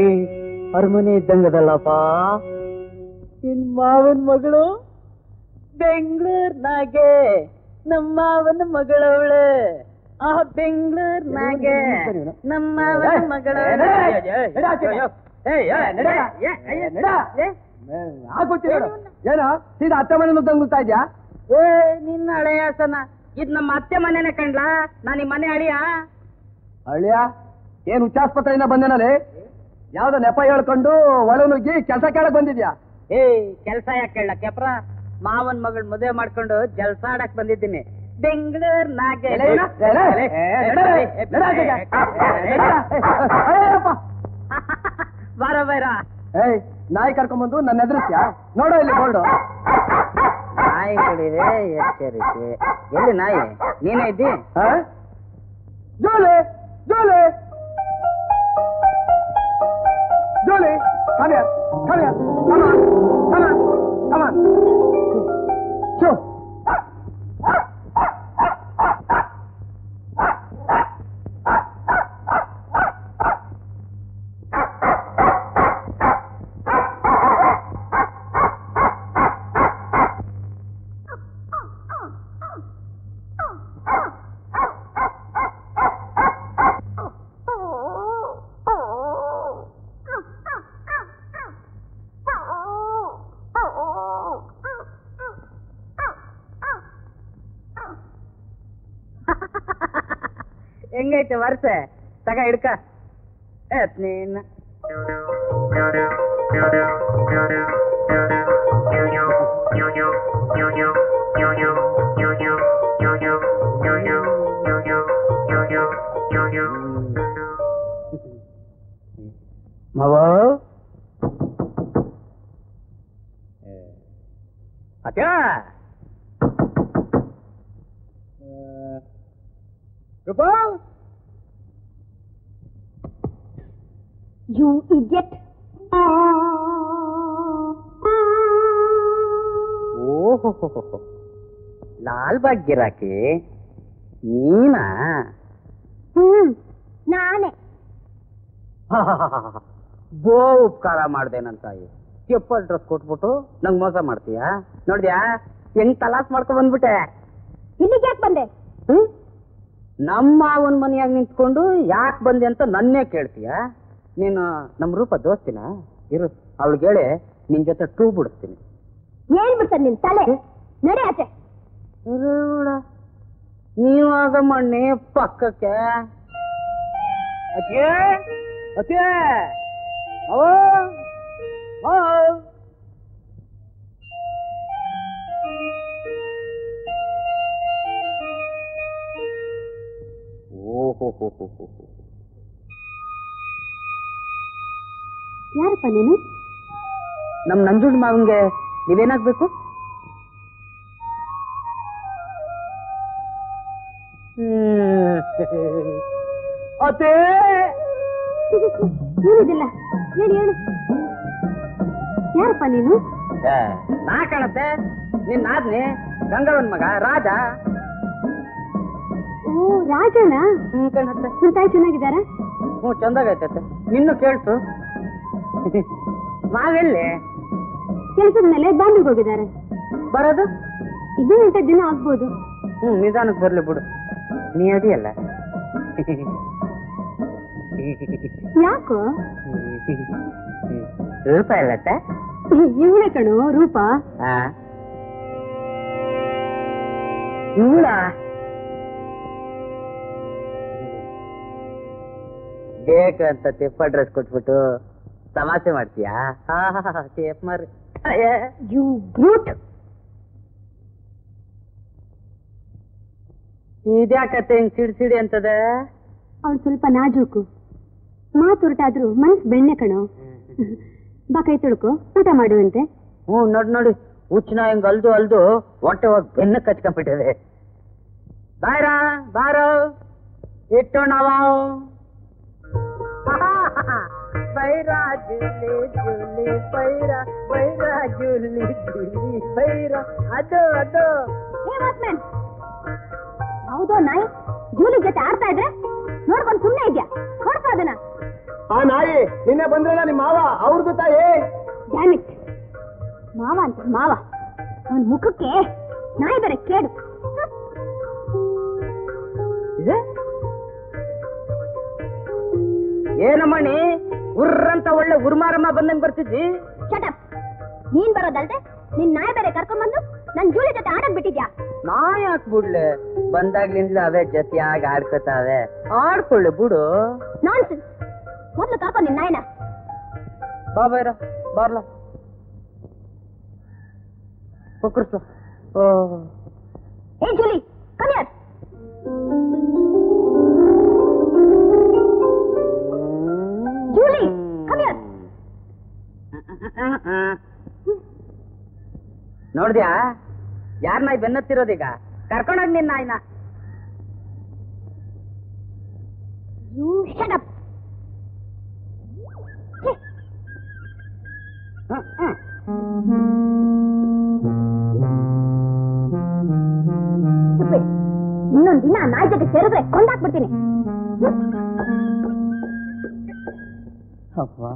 ಅರಮನೆ ಇದ್ದಂಗದಲ್ಲಪ್ಪ ನಿನ್ ಮಾವನ್ ಮಗಳು ಬೆಂಗಳೂರ್ನಾಗೆ ನಮ್ಮ ಅವನ ಮಗಳವಳು ಆ ಬೆಂಗಳೂರ್ನಾಗೆ ನಮ್ಮ ಅವನ ಮಗಳವಳು ಆಗೋತಿರೋಡು ಏನೋ ಸೀದಾ ಅತ್ತೆ ಮನೆ ನುಗ್ಗಂಗುತ್ತಾ ಇದ್ಯಾ ಏ ನಿನ್ನ ಹಳೆಯಾಸನ ಇದ್ ನಮ್ಮ ಅತ್ತೆ ಮನೆನೇ ಕಂಡ್ಲಾ ನಾನು ಈ ಮನೆ ಅಳಿಯ ಅಳಿಯ ಏನ್ ಹುಚ್ಚಾಸ್ಪತ್ರೆಯಿಂದ ಬಂದೇನಲ್ಲಿ ಯಾವ್ದೋ ನೆಪ ಹೇಳ್ಕೊಂಡು ಒಳ ನುಗ್ಗಿ ಕೆಲಸ ಕೇಳಕ್ ಬಂದಿದ್ಯಾ ಏ ಕೆಲ್ಸ ಯಾಕೆ ಕೇಳ ಕೆಪ್ರ ಮಾವನ್ ಮಗಳ್ ಮದುವೆ ಮಾಡ್ಕೊಂಡು ಜಲ್ಸ ಆಡಕ್ ಬಂದಿದ್ದೀನಿ ಬೆಂಗಳೂರ್ನಾಗೆ ಎಲೆ ಏನ? ಎಲೆ? ಏ, ನಡೆ, ನಡೆ ಆಚೆಗೆ. ನಡೆ. ಅಯ್ಯಪ್ಪ. ಬಾರ ಬೈರ ಏಯ್ ನಾಯಿ ಕರ್ಕೊಂಬಂದು ನನ್ನ ಎದುರಿಸ್ಯಾ ನೋಡೋ ಇಲ್ಲಿ ಬೋರ್ಡು ನಾಯಿ ಕುಡಿದೆ ಎಚ್ಚರಿಕೆ ಎಲ್ಲಿ ನಾಯಿ ನೀನೇ ಇದ್ದಿ ಆ? Jolly Jolly Jolly come here, come here, come on, come on, come on. Show ಹೆಂಗೈತೆ ವರ್ಷ ತಗ ಹಿಡ್ಕ ಏತ್ ನೀನ್ ಮವ ಅತ್ಯಾ ರೂಪಾ ಯು ಇಡಿಯಟ್ ಓಹೋ ಲಾಲ್ ಬಾಗ್ ಗಿರಾಕಿ ನೀನಾ ಹ್ಮ್ ನಾನೇ ಬೋ ಉಪಕಾರ ಮಾಡ್ದೇನಂತಾಯಿ ಚಪ್ಪಲ್ ಡ್ರೆಸ್ ಕೊಟ್ಬಿಟ್ಟು ನಂಗ್ ಮೋಸ ಮಾಡ್ತೀಯಾ ನೋಡ್ದ್ಯಾ ಹೆಂಗ್ ತಲಾಸ್ ಮಾಡ್ಕೊಂಡ್ ಬಂದ್ಬಿಟ್ಟೆ ಇಲ್ಲಿಗೆ ಯಾಕೆ ಬಂದೆ ಹ್ಮ್ ನಮ್ಮ ಅವನ್ ಮನೆಯಾಗ ನಿಂತ್ಕೊಂಡು ಯಾಕೆ ಬಂದೆ ಅಂತ ನನ್ನೇ ಕೇಳ್ತೀಯ ನೀನು ನಮ್ ರೂಪ ದೋಸ್ತಿನ ಇರು ಅವಳಿಗೆ ಹೇಳಿ ನಿನ್ ಜೊತೆ ಟೂ ಬಿಡಿಸ್ತೀನಿ ಏನ್ ಬಿಡ್ತಾನೆ ನಿನ್ ತಲೆ ನಡೆ ಆಚೆ ನೀವಾಗ ಮಣ್ಣಿ ಪಕ್ಕಕ್ಕೆ ಅತ್ತೆ ಅತ್ತೆ ಓ ಓ ಓಹೋ ಹೋ ಹೋ ಹೋ ಹೋ ಯಾರಪ್ಪ ನೀನು ನಮ್ ನಂಜುಂಡ್ ಮಾವನ್ಗೆ ನೀವೇನಾಗ್ಬೇಕು ಅದೇ ಏನಿದಿಲ್ಲ ಹೇಳಿ ಹೇಳು ಯಾರಪ್ಪ ನೀನು ನಾ ಕಾಣತ್ತೆ ನಿನ್ನ ಆದ್ನಿ ಗಂಗವನ್ ಮಗ ರಾಜ ಓ ರಾಜನ ಹ್ಮ್ ಕಾಣತ್ತೆ ನಿನ್ ತಾಯಿ ಚೆನ್ನಾಗಿದ್ದಾರಾ ಹ್ಞೂ ಚಂದಾಗೈತತ್ತೆ ನಿನ್ನು ಕೇಳ್ತು ನಾವೆಲ್ಲಿ ಕೆಲ್ಸದ ಮೇಲೆ ಬಾಂಬೆಗೆ ಹೋಗಿದ್ದಾರೆ ಬರೋದು ಇದು ಗಂಟೆ ದಿನ ಆಗ್ಬೋದು ಹ್ಮ್ ನಿಧಾನಕ್ಕೆ ಬರ್ಲಿ ಬಿಡು ನೀ ಅದಿಯಲ್ಲ ಯಾಕೋ ರೂಪ ಇಲ್ಲತ್ತೆ ಇವಳೆ ಕಣು ರೂಪ ಇವಳ ಬೇಕಂತ ತೆಪ್ಪ ಡ್ರೆಸ್ ಕೊಟ್ಬಿಟ್ಟು ತಮಾಷೆ ಮಾಡ್ತೀಯಾ ಟೇಪ್ ಮಾರಿ ಯು ಬ್ರೂಟ್ ಇದ್ಯಾಕತ್ತೆ ಹಿಂಗ್ ಸಿಡಿ ಸಿಡಿ ಅಂತದೆ ಅವ್ಳು ಸ್ವಲ್ಪ ನಾಜೂಕು ಮಾತು ಹೊರಟಾದ್ರೂ ಮನಸ್ ಬೆಣ್ಣೆ ಕಣು ಬಾ ಕೈ ತೊಳ್ಕೊ ಊಟ ಮಾಡುವಂತೆ ಹ್ಞೂ ನೋಡಿ ನೋಡಿ ಹುಚ್ಚನ ಹಿಂಗ್ ಅಲ್ದು ಅಲ್ದು ಹೊಟ್ಟೆ ಹೋಗಿ ಬೆನ್ನ ಕಚ್ಕೊಂಡ್ಬಿಟ್ಟಿದೆ ಬಾಯ್ರ ಬಾರೋ ಇಟ್ಟು ನಾವು ಬೈರ ಜುಲಿ ಜುಲಿ ಬೈರ ಬೈರ ಜುಲಿ ಜುಲಿ ಬೈರ ಅದು ಅದು ಏ ವಾಚ್ಮ್ಯಾನ್ ಹೌದೋ ನಾಯಿ ಜೂಲಿ ಜೊತೆ ಆಡ್ತಾ ಇದ್ರೆ ನೋಡ್ಕೊಂಡು ಸುಮ್ಮನೆ ಇದ್ಯಾ ಹೊಡ್ಕೊ ಅದನ್ನ ಆ ನಾಯಿ ನಿನ್ನೆ ಬಂದ್ರಲ್ಲ ನಿಮ್ಮ ಮಾವ ಅವ್ರದ್ದು ತಾಯಿ ಡ್ಯಾಮಿಟ್ ಮಾವ ಅಂತ ಮಾವ ಅವನ ಮುಖಕ್ಕೆ ನಾಯಿ ಬೇರೆ ಕೇಡು ಏನಮ್ಮಣಿ ಉರ್ರಂತ ಒಳ್ಳೆ ಉರ್ಮಾರಮ್ಮ ಬಂದಂಗ್ ಬರ್ತಿದ್ದಿ ಶಟಪ್ ನೀನ್ ಬರೋದಲ್ದೆ ನಿನ್ ನಾಯಿ ಬೇರೆ ಕರ್ಕೊಂಡ್ಬಂದು ನನ್ ಜೂಲಿ ಜೊತೆ ಆಡಕ್ ಬಿಟ್ಟಿದ್ಯಾ ನಾ ಯಾಕೆ ಬಿಡ್ಲೆ ಬಂದಾಗ್ಲಿಂದಲೂ ಅವೇ ಜೊತೆಯಾಗಿ ಆಡ್ಕೋತಾವೆ ಆಡ್ಕೊಳ್ಳಿ ಬಿಡು ನಾನ್ಸೆನ್ಸ್ ಮೊದ್ಲು ಕರ್ಕೊ ನಿನ್ ನಾಯಿನ ಬಾ ಬೈರ ಬಾರ್ಲ ಕುಕ್ಕರ್ಸು ಓ ಏ ಜೂಲಿ ಕಮಿಯರ್ ಜೂಲಿ ಕಮಿಯರ್ ನೋಡ್ದ್ಯಾ ಯಾರ ನಾಯಿ ಬೆನ್ನತ್ತಿರೋದೀಗ ಕರ್ಕೊಂಡೋಗ್ ನಿನ್ನ ನಾಯಿನ ಯು ಶಟಪ್ ಇನ್ನೊಂದ್ ದಿನ ನಾಯಿ ಜೊತೆ ಸೇರಿದ್ರೆ ಕೊಂದಾಕ್ಬಿಡ್ತೀನಿ ಅಪ್ಪ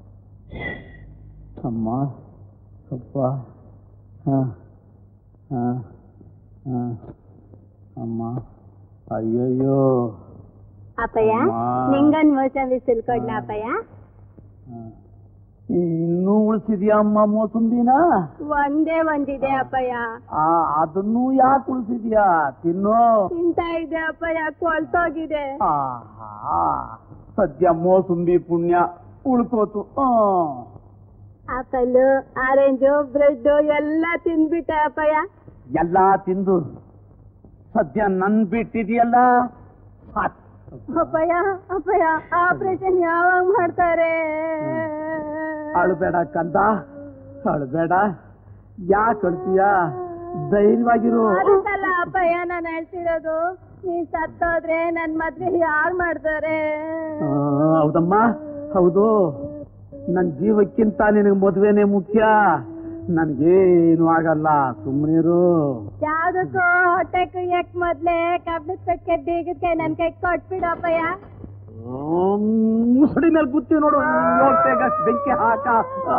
ಅಮ್ಮ ಅಪ್ಪ ಹ ಹ ಹ ಅಮ್ಮ ಅಯ್ಯಯ್ಯೋ ಅಪ್ಪಯ್ಯ ಅಮ್ಮ. ನಿಂಗೊಂದ್ ಮೋಸಂಬಿ ಸಿಲ್ಕೊಡ್ಲ ಅಪ್ಪಯ್ಯ ಹ. ಇನ್ನೂ ಉಳಿಸಿದ್ಯಾ ಅಮ್ಮ ಮೋಸಂಬಿನ ಒಂದೇ ಒಂದಿದೆ ಅಪ್ಪಯ್ಯ ಆ ಅದನ್ನೂ ಯಾಕೆ ಉಳಿಸಿದ್ಯಾ ತಿನ್ನು ತಿಂತ ಇದೆ ಅಪ್ಪಯ್ಯ ಕೊಳ್ತೋಗಿದೆ ಆಹಾ ಸದ್ಯ ಮೋಸಂಬಿ ಪುಣ್ಯ ಉಳ್ಕೋತು ಆ. ಆಪಲ್ ಆರೆಂಜು ಬ್ರೆಡ್ ಎಲ್ಲ ತಿಂದ್ಬಿಟ್ಟೆ ಅಪ್ಪಯ್ಯ ಎಲ್ಲಾ ತಿಂದು ಸದ್ಯ ನನ್ ಬಿಟ್ಟಿದ್ಯಲ್ಲ ಸಾಕ್. ಅಪ್ಪಯ್ಯ ಅಪ್ಪಯ್ಯ ಆಪರೇಷನ್ ಯಾವಾಗ ಮಾಡ್ತಾರೆ ಅಳ್ಬೇಡ ಕಂದ ಅಳ್ಬೇಡ ಯಾಕೆ ಅಳ್ತೀಯ ಧೈರ್ಯವಾಗಿರು ಅದಕ್ಕಲ್ಲ ಅಪ್ಪಯ್ಯ ನಾನು ಹೇಳ್ತಿರೋದು ನೀ ಸತ್ತೋದ್ರೆ ನನ್ ಮದ್ವೆ ಯಾರ್ ಮಾಡ್ತಾರೆ ಆ, ಹೌದಮ್ಮ ಹೌದು ನನ್ ಜೀವಕ್ಕಿಂತ ನಿನಗೆ ಮದುವೆನೇ ಮುಖ್ಯ ನನ್ಗೇನು ಆಗಲ್ಲ ಸುಮ್ಮನಿರು ಯಾವ್ದಕ್ಕೂ ಹೊಟ್ಟೆ ಕುಯ್ಯಕ್ ಮೊದ್ಲೇ ಕಬ್ಬದ ಪೆಟ್ಕೆ ಬೀಗಕ್ಕೆ ನನ್ ಕೈ ಕೊಟ್ಬಿಡು ಅಪ್ಪಯ್ಯ ಮುಸುಡಿ ಮೇಲೆ ಬುತ್ತಿ ನೋಡು ಹೋಗ್ತೇಗ ಬೆಂಕಿ ಹಾಕ ಆ.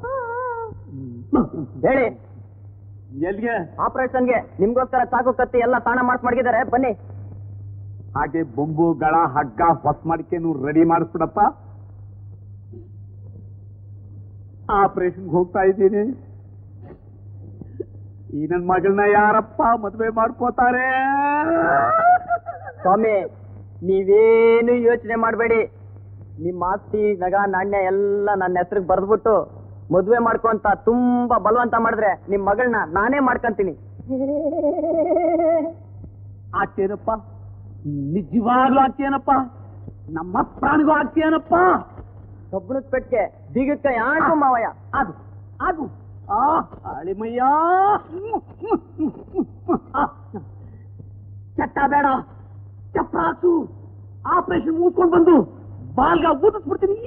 ಹೇಳಿ ಎಲ್ಗೆ ಆಪರೇಷನ್ಗೆ ನಿಮ್ಗೋಸ್ಕರ ಚಾಕು ಕತ್ತಿ ಎಲ್ಲ ತಾಣ ಮಾಡ್ಸ್ ಮಡಗಿದ್ದಾರೆ ಬನ್ನಿ ಹಾಗೆ ಬೊಂಬು ಗಳ ಹಗ್ಗ ಹೊಸ ಮಡಿಕೆನು ರೆಡಿ ಮಾಡಿಸ್ಬಿಡಪ್ಪ ಆಪರೇಷನ್ಗೆ ಹೋಗ್ತಾ ಇದ್ದೀನಿ ಈ ನನ್ ಮಗಳನ್ನ ಯಾರಪ್ಪ ಮದ್ವೆ ಮಾಡ್ಕೋತಾರೆ ಸ್ವಾಮಿ ನೀವೇನು ಯೋಚನೆ ಮಾಡಬೇಡಿ ನಿಮ್ಮ ಆಸ್ತಿ ನಗ ನಾಣ್ಯ ಎಲ್ಲ ನನ್ನ ಹೆಸರಿಗೆ ಬರೆದ್ಬಿಟ್ಟು ಮದುವೆ ಮಾಡ್ಕೊಂತ ತುಂಬಾ ಬಲವಂತ ಮಾಡಿದ್ರೆ ನಿಮ್ ಮಗಳನ್ನ ನಾನೇ ಮಾಡ್ಕೊಂತೀನಿ ಆಗ್ತೇನಪ್ಪ ನಿಜವಾಗ್ಲೂ ಆಗ್ತೇನಪ್ಪ ನಮ್ಮ ಪ್ರಾಣಿಗೂ ಆಗ್ತೇನಪ್ಪ ಕಬ್ಬಣದ ಪೆಟ್ಟಿಗೆ ಬೀಗಕ್ಕೆ ಯಾರು ಮಾವಯ್ಯ ಅದು ಅದು ಆ ಅಳಿಮಯ್ಯ ಚಟ್ಟ ಬೇಡ ಚಪ್ರಾಸು ಆಪರೇಷನ್ ಮುಗಿಸ್ಕೊಂಡು ಬಂದು ಬಾಲ್ಗ ಊದಿಸ್ಬಿಡ್ತೀನಿ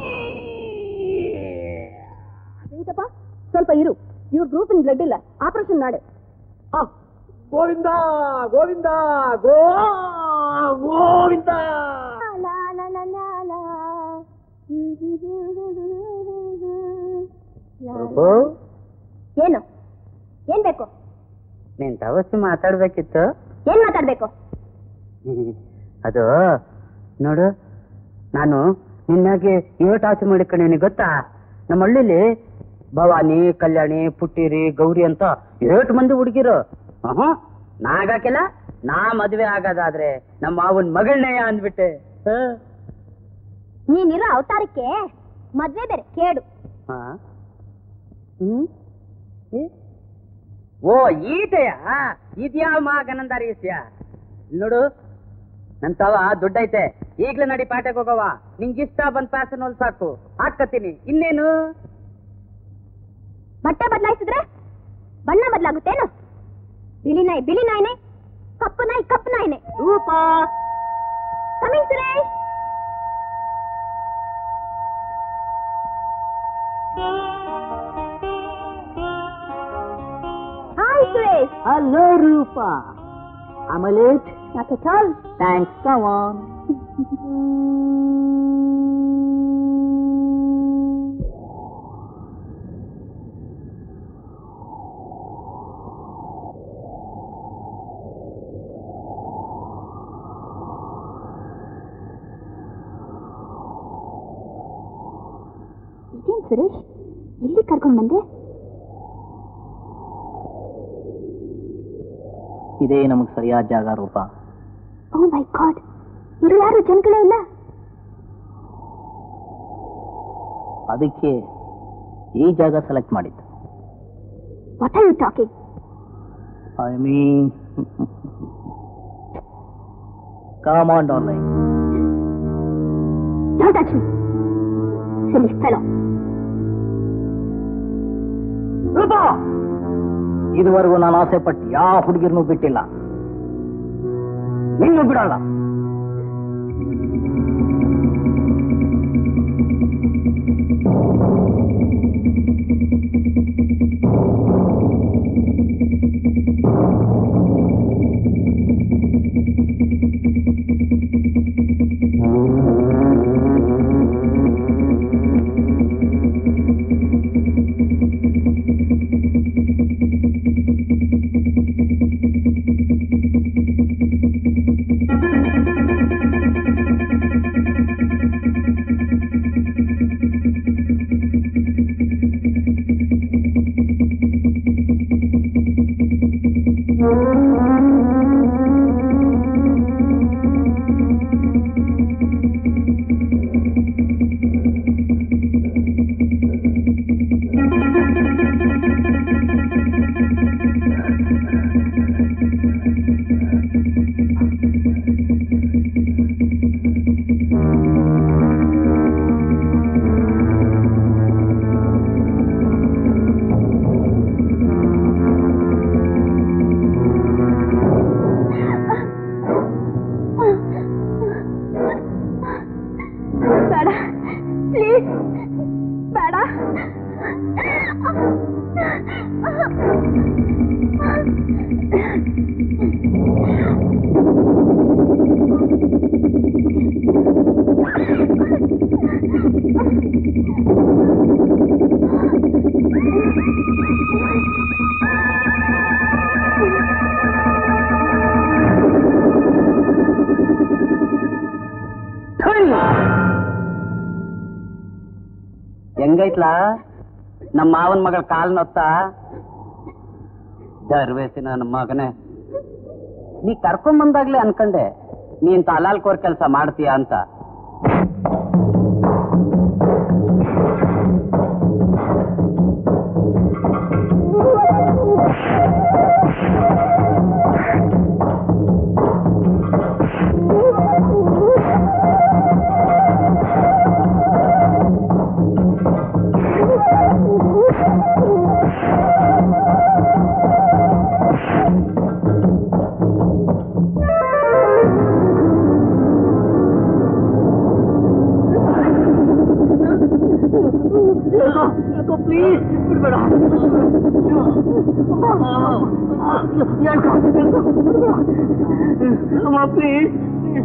ವೆಂಕಟಪ್ಪ ಸ್ವಲ್ಪ ಇರು ಇವ್ರ ಗ್ರೂಪಿನ ಬ್ಲಡ್ ಇಲ್ಲ ಆಪರೇಷನ್ ನಾಳೆ ಆ, ಗೋವಿಂದ ಗೋವಿಂದ ಗೋ ಗೋವಿಂದ ಏನು ಏನ್ ಬೇಕು ನೀನ್ ತವಸ್ಸಿ ಮಾತಾಡ್ಬೇಕಿತ್ತು ಏನ್ ಮಾತಾಡ್ಬೇಕು ಅದು ನೋಡು ನಾನು ನಿನ್ನಾಗೆ ಏಟ್ ಆಸೆ ಮಾಡಿಕೊಂಡೇನಿ ಗೊತ್ತಾ ನಮ್ಮ ಹಳ್ಳಿಲಿ ಭವಾನಿ ಕಲ್ಯಾಣಿ ಪುಟ್ಟಿರಿ ಗೌರಿ ಅಂತ ಏಟ್ ಮಂದಿ ಹುಡುಗಿರು ನಾಗಾಕಿಲ್ಲ ನಾ ಮದ್ವೆ ಆಗೋದಾದ್ರೆ ನಮ್ಮ ಅವನ್ ಮಗಳನ್ನೆಯ ಅಂದ್ಬಿಟ್ಟೆ ಹ? ನೀನಿರೋ ಅವತಾರಕ್ಕೆ ಮದ್ವೆ ಬೇರೆ ಕೇಡು ಹ? ಹ್ಮ್? ಏ? ಓ ಈಟೆಯ ಇದ್ಯಾವ ಮಗನಂದಾರಿ ಇಸ್ಯ ನೋಡು ನನ್ ತವ ದುಡ್ಡೈತೆ ಈಗ್ಲೇ ನಡಿ ಪಾಠಕ್ಕೆ ಹೋಗವ ನಿಂಗಿಷ್ಟ ಬಂದ್ ಪ್ಯಾಸನ್ ಹೊಲ್ ಸಾಕು ಹಾಕತ್ತೀನಿ ಇನ್ನೇನು ಬಟ್ಟೆ ಬದಲಾಯಿಸಿದ್ರೆ ಬಣ್ಣ ಬದಲಾಗುತ್ತೇನು ಬಿಳಿ ನಾಯಿ ಬಿಳಿ ನಾಯಿನೇ ಕಪ್ಪು ನಾಯಿ ಕಪ್ಪು ನಾಯಿನೇ Roopa coming Suresh hi Suresh hello Roopa omelette not at all thanks come on ಏನ್ ಸುರೇಶ್ ಇಲ್ಲಿ ಕರ್ಕೊಂಡ್ ಬಂದೆ ಇದೇ ನಮಗೆ ಸರಿಯಾದ ಜಾಗ ರೂಪ ಓ ಮೈ ಗಾಡ್ ಇಲ್ಲಿ ಯಾರು ಜನಗಳೇ ಇಲ್ಲ ಅದಕ್ಕೆ ಈ ಜಾಗ ಸೆಲೆಕ್ಟ್ ಮಾಡಿದ್ದು what are you talking I mean command online don't touch me silly fellow ಇದುವರೆಗೂ ನಾನು ಆಸೆ ಪಟ್ಟು ಯಾವ ಹುಡುಗಿರ್ನೂ ಬಿಟ್ಟಿಲ್ಲ ನಿನ್ನೂ ಬಿಡಲ್ಲ ಬೇಡ ಪ್ಲೀಸ್ ಬೇಡ ಹೆಂಗೈತ್ಲಾ ನಮ್ಮ ಮಾವನ್ ಮಗಳ ಕಾಲ್ ನೊತ್ತ ದರ್ವೇಸಿ ನನ್ನ ಮಗನೇ ನೀ ಕರ್ಕೊಂಡ್ ಬಂದಾಗ್ಲೇ ಅನ್ಕಂಡೆ ನೀನ್ ತಲಾಲ್ಕೋರ್ ಕೆಲಸ ಮಾಡ್ತೀಯ ಅಂತ ಪ್ಲೀಸ್ ಬಿಡ್ಬೇಡ ಪ್ಲೀಸ್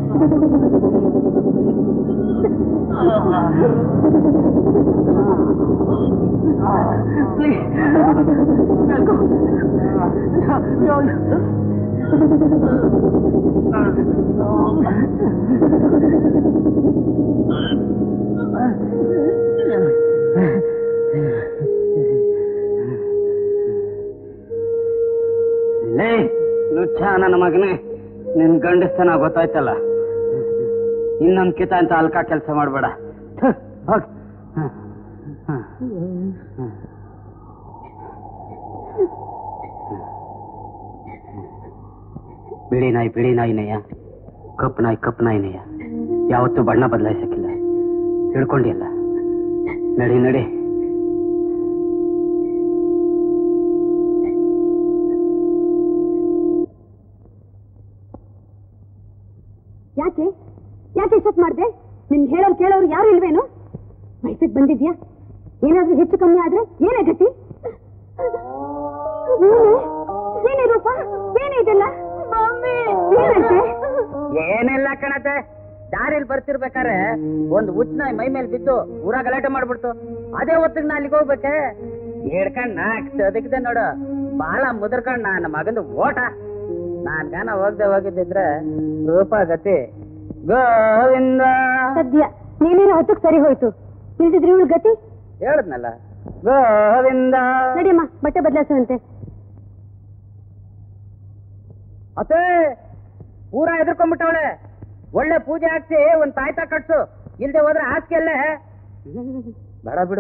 ಲೇ ಲುಚ್ಚ ನನ್ನ ಮಗನೇ ನಿನ್ ಗಂಡಸ್ತನ ಗೊತ್ತಾಯ್ತಲ್ಲ ಇನ್ನೊಂದ್ ಕಿತ ಅಂತ ಅಲ್ಕ ಕೆಲಸ ಮಾಡ್ಬೇಡ ಥು, ಹೋಗ್ ಹ, ಹ, ಹ. ಬಿಳಿ ನಾಯಿ ಬಿಳಿ ನಾಯಿನಯ್ಯ ಕಪ್ಪು ನಾಯಿ ಕಪ್ಪು ನಾಯಿನಯ್ಯ ಯಾವತ್ತೂ ಬಣ್ಣ ಬದಲಾಯಿಸಕ್ಕಿಲ್ಲ ತಿಳ್ಕೊಂಡಿಯಲ್ಲ ನಡಿ ನಡಿ ಯಾಕೆ ಯಾಕೆ ಇಷ್ಟೊತ್ತು ಮಾಡ್ದೆ ನಿನ್ ಹೇಳೋರು ಕೇಳೋರು ಯಾರು ಇಲ್ವೇನು ವಯಸ್ಸಿಗೆ ಬಂದಿದ್ಯಾ ಏನಾದ್ರೂ ಹೆಚ್ಚು ಕಮ್ಮಿ ಆದ್ರೆ ಏನೇ ಗತಿ ಏನೇ? ಏನೇ ರೂಪ ಏನೇ ಇದೆಲ್ಲ ಏನಾಯ್ತೆ ಏನೆಲ್ಲ ಕಣತೆ ದಾರಿಲಿ ಬರ್ತಿರ್ಬೇಕಾರೆ ಒಂದ್ ಹುಚ್ಚನಾಯಿ ಮೈ ಮೇಲೆ ಬಿದ್ದು ಊರ ಗಲಾಟೆ ಮಾಡ್ಬಿಡ್ತು ಅದೇ ಹೊತ್ತಿಗೆ ನಾ ಅಲ್ಲಿಗೆ ಹೋಗ್ಬೇಕೆ ಹಿಡ್ಕೊಂಡ್ ನಾಕ್ ಅದಕ್ಕಿದೆ ನೋಡು ಬಾಳ ಮುದ್ರಕೊಂಡ್ ನನ್ನ ಮಗಂದು ಓಟ ನಾನ್ ಗಾನ ಹೋಗ್ದೆ ಹೋಗಿದ್ದಿದ್ರೆ ರೂಪ ಗತಿ ಗೋವಿಂದ ಸದ್ಯ ನೀನಿರೋ ಹೊತ್ತಕ್ಕೆ ಸರಿ ಹೋಯ್ತು ಇಲ್ದಿದ್ರೆ ಇವಳು ಗತಿ ಹೇಳದ್ನಲ್ಲ ಗೋವಿಂದ ನಡಿಯಮ್ಮ ಬಟ್ಟೆ ಬದಲಾಯಿಸುವಂತೆ ಅತ್ತೆ ಪೂರಾ ಎದ್ರಕೊಂಡ್ಬಿಟ್ಟವಳೆ ಒಳ್ಳೆ ಪೂಜೆ ಹಾಕ್ಸಿ ಒಂದ್ ತಾಯ್ತ ಕಟ್ಸು ಇಲ್ದೆ ಹೋದ್ರೆ ಹಾಸ್ಗೆಲ್ಲೇ ಬೇಡ ಬಿಡು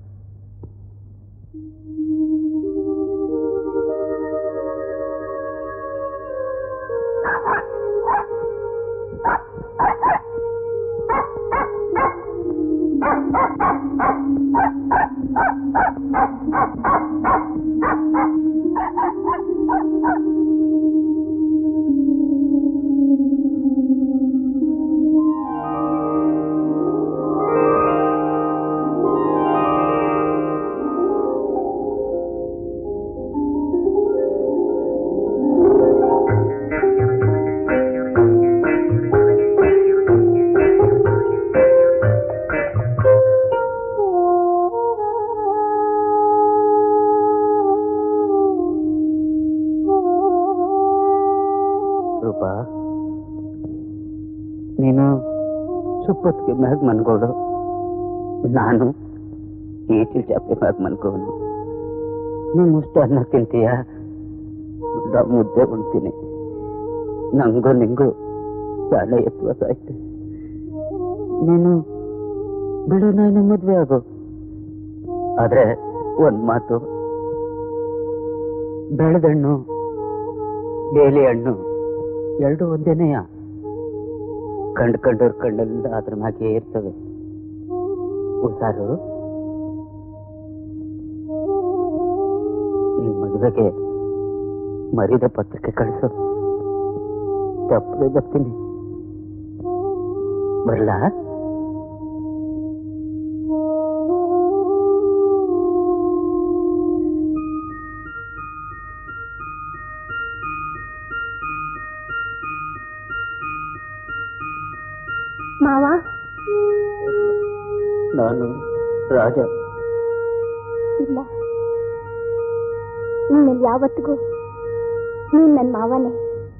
ರೂಪ ನೀನು ಸುಪ್ಪತ್ತಿಗೆ ಮ್ಯಾಗ್ ಮನ್ಗೋಡು ನಾನು ಈಟಿಲ್ ಚಾಪೆ ಮ್ಯಾಗ್ ಮನ್ಕೋನು ನೀನು ಮುಷ್ಟು ಅನ್ನ ತಿಂತೀಯ ನಾ ಮುದ್ದೆ ಉಣ್ತೀನಿ ನಂಗೂ ನಿಂಗೂ ಶಾಲೆ ಎತ್ತುವಸ ಐತೆ ನೀನು ಬಿಡು ನಾನು ಮದ್ವೆ ಆಗು ಆದ್ರೆ ಒಂದ್ ಮಾತು ಬೆಳೆದಣ್ಣು ಬೇಲಿ ಹಣ್ಣು ಎರಡು ಒಂದೇನೆಯ ಕಂಡು ಕಂಡವ್ರ ಕಣ್ಣೆಲ್ಲ ಅದ್ರ ಮ್ಯಾಗೆ ಇರ್ತವೆ ಹುಷಾರು ನಿನ್ ಮದುವೆಗೆ ಮರಿದ ಪತ್ರಿಕೆ ಕಳಿಸು ತಪ್ಪದೆ ಬರ್ತೀನಿ ಬರ್ಲಾ ಮಾವ ನಾನು ರಾಜ ಇಲ್ಲ ಇನ್ಮೇಲೆ ಯಾವತ್ತಿಗೂ ನೀನ್ ನನ್ನ ಮಾವನೇ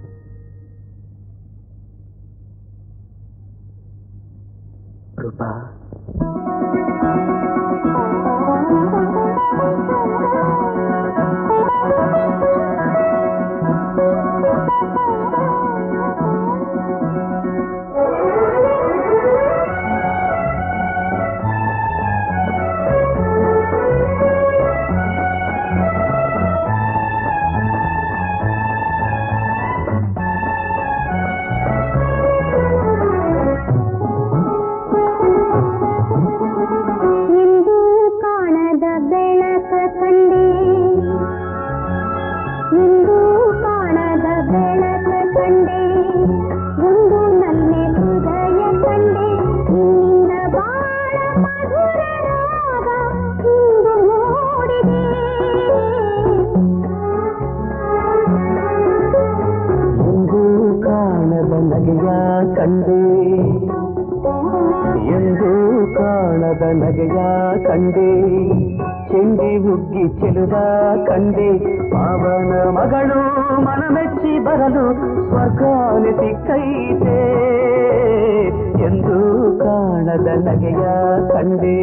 ರೂಪಾ ಇಂದು ಕಾಣದ ಬೆಳಕ ಕಂಡೆ ಇಂದು ಕಾಣದ ಬೆಳಕ ಕಂಡೆ ಒಂದು ನನ್ನೆ ಹೃದಯ ಕಂಡೆ ನಿನ್ನಿಂದ ಬಾಳ ಮಧುರ ರಾಗ ಇಂದು ನೋಡಿದೆ ಎಂದು ಕಾಣದ ನಗೆಯ ಕಂಡೆ ಎಂದು ಕಾಣದ ನಗೆಯ ಕಂಡೆ ಚೆಂಡಿ ಹುಗ್ಗಿ ಚೆಲುವ ಕಂಡೆ ಪಾವನ ಮಗಳು ಮನಮೆಚ್ಚಿ ಬರಲು ಸ್ವರ್ಗಾನೆ ಸಿಕ್ಕೈತೆ ಎಂದು ಕಾಣದ ನಗೆಯ ಕಂಡೆ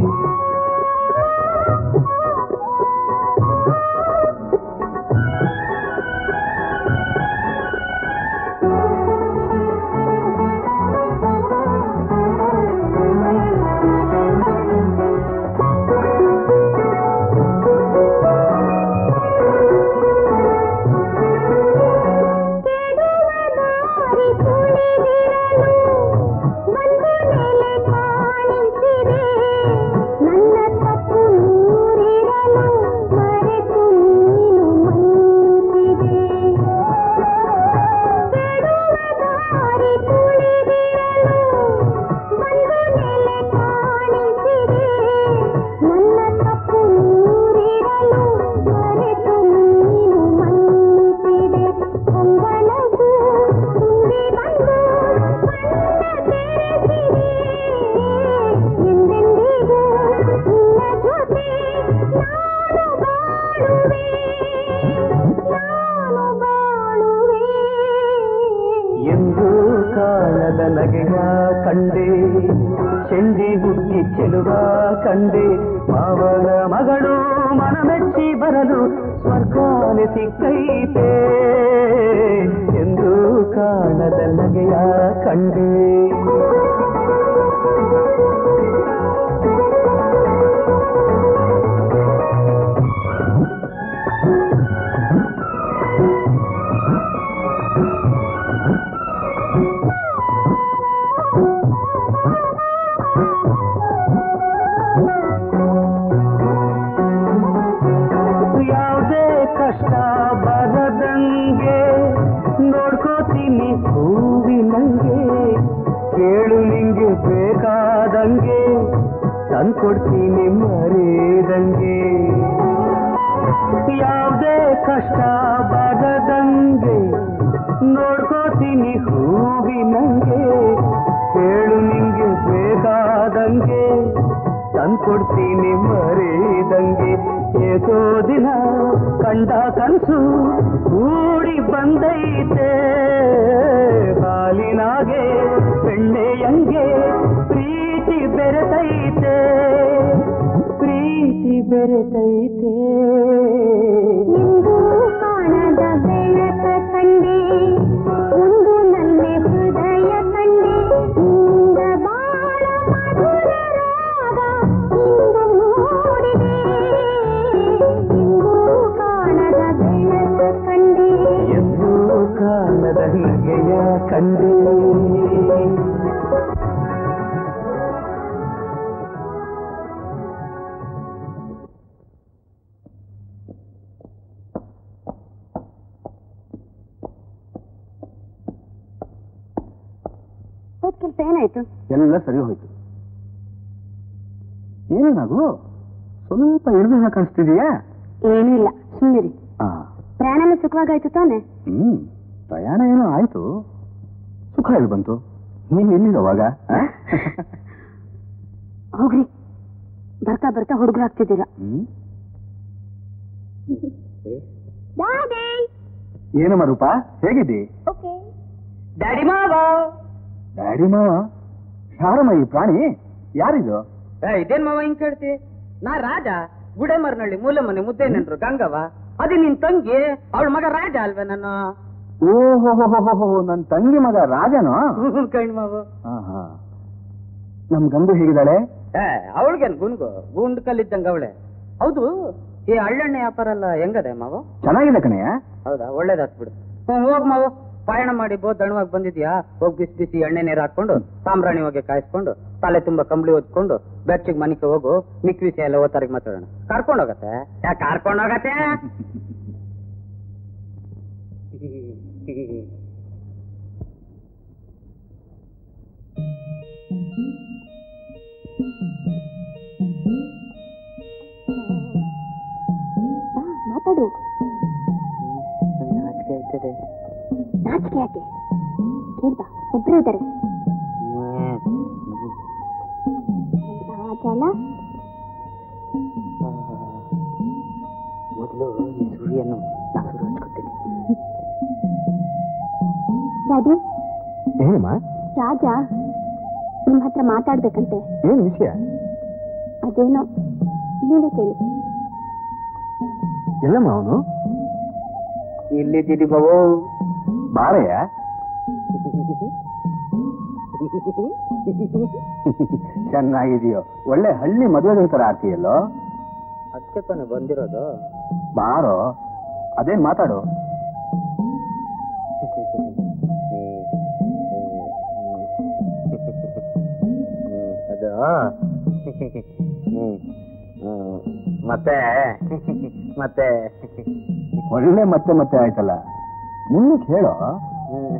ಕೆಡುವ ದಾರಿ ತುಳಿದಿರಲು ಒಂದು ನೆಲೆ ಕಾಣಿಸಿದೆ ನನ್ನ ತಪ್ಪು ನೂರಿರಲು ಮರೆತು ನೀನು ಮನ್ನಿಸಿದೆ ಕೆಡುವ ದಾರಿ ತುಳಿದಿರಲು ಒಂದು ನೆಲೆ ಕಾಣಿಸಿದೆ ನನ್ನ ತಪ್ಪು ನೂರಿರಲು ಮರೆತು ನೀನು ಮನ್ನಿಸಿದೆ ಹೊಂಗನಗು ತುಂಬಿ ಬಂದು ಕಣ್ಣ ತೆರೆಸಿದೆ ಎಂದೆಂದಿಗೂ ನಿನ್ನ ಜೊತೆ ನಾನು ಬಾಳುವೆ ನಾನು ಬಾಳುವೆ ಎಂದು ಕಾಣದ ನಗೆಯ ಕಂಡೆ ಚೆಂಡಿ ಹುಟ್ಟಿ ಚೆಲುವ ಕಂಡೆ ಮಾವನ ಮಗಳು ಮನಮೆಚ್ಚಿ ಬರಲು ಸ್ವರ್ಗಾನೆ ಸಿಕ್ಕೈತೆ ಎಂದು ಕಾಣದ ನಗೆಯ ಕಂಡೆ ಯಾವುದೇ ಕಷ್ಟ ಬರದಂಗೆ ನೋಡ್ಕೋತೀನಿ ಹೂವಿನಂಗೆ ಕೇಳು ನಿಂಗೆ ಬೇಕಾದಂಗೆ ತಂದ್ಕೊಡ್ತೀನಿ ಮರೇದಂಗೆ ಯಾವುದೇ ಕಷ್ಟ ಬರದಂಗೆ ನೋಡ್ಕೋತೀನಿ ಹೂವಿನಂಗೆ ಕೇಳು ನಿಂಗೆ ಬೇಕಾದಂಗೆ ತಂದ್ಕೊಡ್ತೀನಿ ಮರೇದಂಗೆ ಏಸೋ ದಿನ ಕಂಡ ಕನಸು ಕೂಡಿ ಬಂದೈತೆ ಹಾಲಿನಾಗೆ ಬೆಣ್ಣೆಯಂಗೆ ಪ್ರೀತಿ ಬೆರೆತೈತೆ ಪ್ರೀತಿ ಬೆರೆತೈತೆ ಎಂದು ಕಾಣದ ಬೆಳಕ ಕಂಡೆ ಒಂದು ನನ್ನೆ ಹೃದಯ ಕಂಡೆ ಇಂದ ಬಾಳ ಮಧುರ ರಾಗ ಇಂದು ಮೂಡಿದೆ ಎಂದು ಕಾಣದ ಬೆಳಕ ಕಂಡೆ ಎಂದು ಕಾಣದ ನಗೆಯ ಕಂಡೆ ಹೋದ್ ಕೆಲ್ಸ ಏನಾಯ್ತು ಎಲ್ಲ ಸರಿ ಹೋಯ್ತು ಏನೇನಾಗು ಸ್ವಲ್ಪ ಹಿಡಿದು ಕಾಣಿಸ್ತಿದೀಯಾ ಏನೂ ಇಲ್ಲ ಸುಮ್ಮನಿರಿ ಆ, ಪ್ರಯಾಣ ಸುಖವಾಗಾಯ್ತು ತಾನೆ ಹ್ಮ್ ಪ್ರಯಾಣ ಏನೋ ಆಯ್ತು ಸುಖ ಎಲ್ಲಿ ಬಂತು ನೀನ್ ಎಲ್ಲಿಲ್ಲ ಅವಾಗ ಆ? ಹೋಗ್ರಿ ಬರ್ತಾ ಬರ್ತಾ ಹುಡುಗರು ಆಗ್ತಿದ್ದೀರಾ ಹ್ಮ್ ಡ್ಯಾಡಿ ಏನಮ್ಮ ರೂಪ ಹೇಗಿದ್ದಿ ಓಕೆ ಡ್ಯಾಡಿ ಮಾವ ಡ್ಯಾಡಿ ಮಾವ ಯಾರಮ್ಮ ಈ ಪ್ರಾಣಿ ಯಾರಿದು ಏ, ಇದೇನ್ ಮಾವ ಹಿಂಗ್ ಕೇಳ್ತಿ ನಾ ರಾಜ ಗುಡೆಮರ್ನಳ್ಳಿ ಮೂಲಮ್ಮನೆ ಮುದ್ದೇನಂದ್ರು ಗಂಗವ್ವ ಅದು ನಿನ್ ತಂಗಿ ಅವಳ ಮಗ ರಾಜ ಅಲ್ವೇ ನಾನು ಓಹೋ ನನ್ ತಂಗಿ ಮಗ ರಾಜನು ಕಣ್ ಮಾವು ಹಾ ಹಾ ನಮ್ ಗಂಗು ಹೇಗಿದ್ದಾಳೆ ಏ ಅವಳಿಗೇನ್ ಗುನ್ಗು ಗುಂಡ್ ಕಲ್ಲಿದ್ದಂಗ ಅವಳೆ ಹೌದು ಈ ಹಳ್ಳೆಣ್ಣೆ ವ್ಯಾಪಾರ ಎಲ್ಲ ಹೆಂಗದೆ ಮಾವು ಚೆನ್ನಾಗಿದೆ ಕಣಯ್ಯ ಹೌದಾ ಒಳ್ಳೇದಾತ್ ಬಿಡು ಹ್ಮ್ ಹೋಗ್ ಮಾವು ಪಯಣ ಮಾಡಿ ಬಹು ದಣವಾಗಿ ಬಂದಿದ್ಯಾ ಹೋಗಿ ಬಿಸಿ ಬಿಸಿ ಎಣ್ಣೆ ನೀರು ಹಾಕೊಂಡು ಸಾಂಬ್ರಾಣಿ ಹೋಗಿ ಕಾಯಿಸ್ಕೊಂಡು ತಲೆ ತುಂಬಾ ಕಂಬಳಿ ಓದ್ಕೊಂಡು ಬೆಚ್ಚಗ್ ಮನಿಗೆ ಹೋಗು ಮಿಕ್ ವಿಷಯ ಎಲ್ಲ ಓದ್ತಾರಿಗೆ ಮಾತಾಡೋಣ ಕರ್ಕೊಂಡ್ ಹೋಗತ್ತೆ ಯಾ ಕರ್ಕೊಂಡ್ ಹೋಗತ್ತೆ ಮಾತಾಡು ನಾಚಿಕೆ ಆಯ್ತದೆ ನಾಚಿಕೆ ಯಾಕೆ ಕೇಳ್ಬಾ ಒಬ್ರು ಇದ್ದಾರೆ ರಾಜನ ಮೊದಲು ಈ ಸುರಿಯನ್ನು ನಾ ಸುರು ಹಚ್ಕೊತೀನಿ ಡ್ಯಾಡಿ ಏನಮ್ಮ ರಾಜ ನಿಮ್ ಹತ್ರ ಮಾತಾಡ್ಬೇಕಂತೆ ಏನ್ ವಿಷಯ ಅದೇನೋ ನೀವೇ ಕೇಳಿ ಎಲ್ಲಮ್ಮ ಅವನು ಇಲ್ಲಿದ್ದೀರಿ ಬಾವು ಬಾರಯ್ಯ ಚೆನ್ನಾಗಿದೆಯೋ ಒಳ್ಳೆ ಹಳ್ಳಿ ಮದುವೆ ತರ ಆಡ್ತೀಯಲ್ಲೋ ಅದಕ್ಕೆ ತಾನೆ ಬಂದಿರೋದು ಬಾರೋ ಅದೇನ್ ಮಾತಾಡು ಅದು ಹ್ಮ್. ಹ್ಮ್. ಮತ್ತೆ ಮತ್ತೆ ಒಳ್ಳೆ ಮತ್ತೆ ಮತ್ತೆ ಆಯ್ತಲ್ಲ ಮುಂದಕ್ಕೆ ಹೇಳೋ ಹ್ಮ್.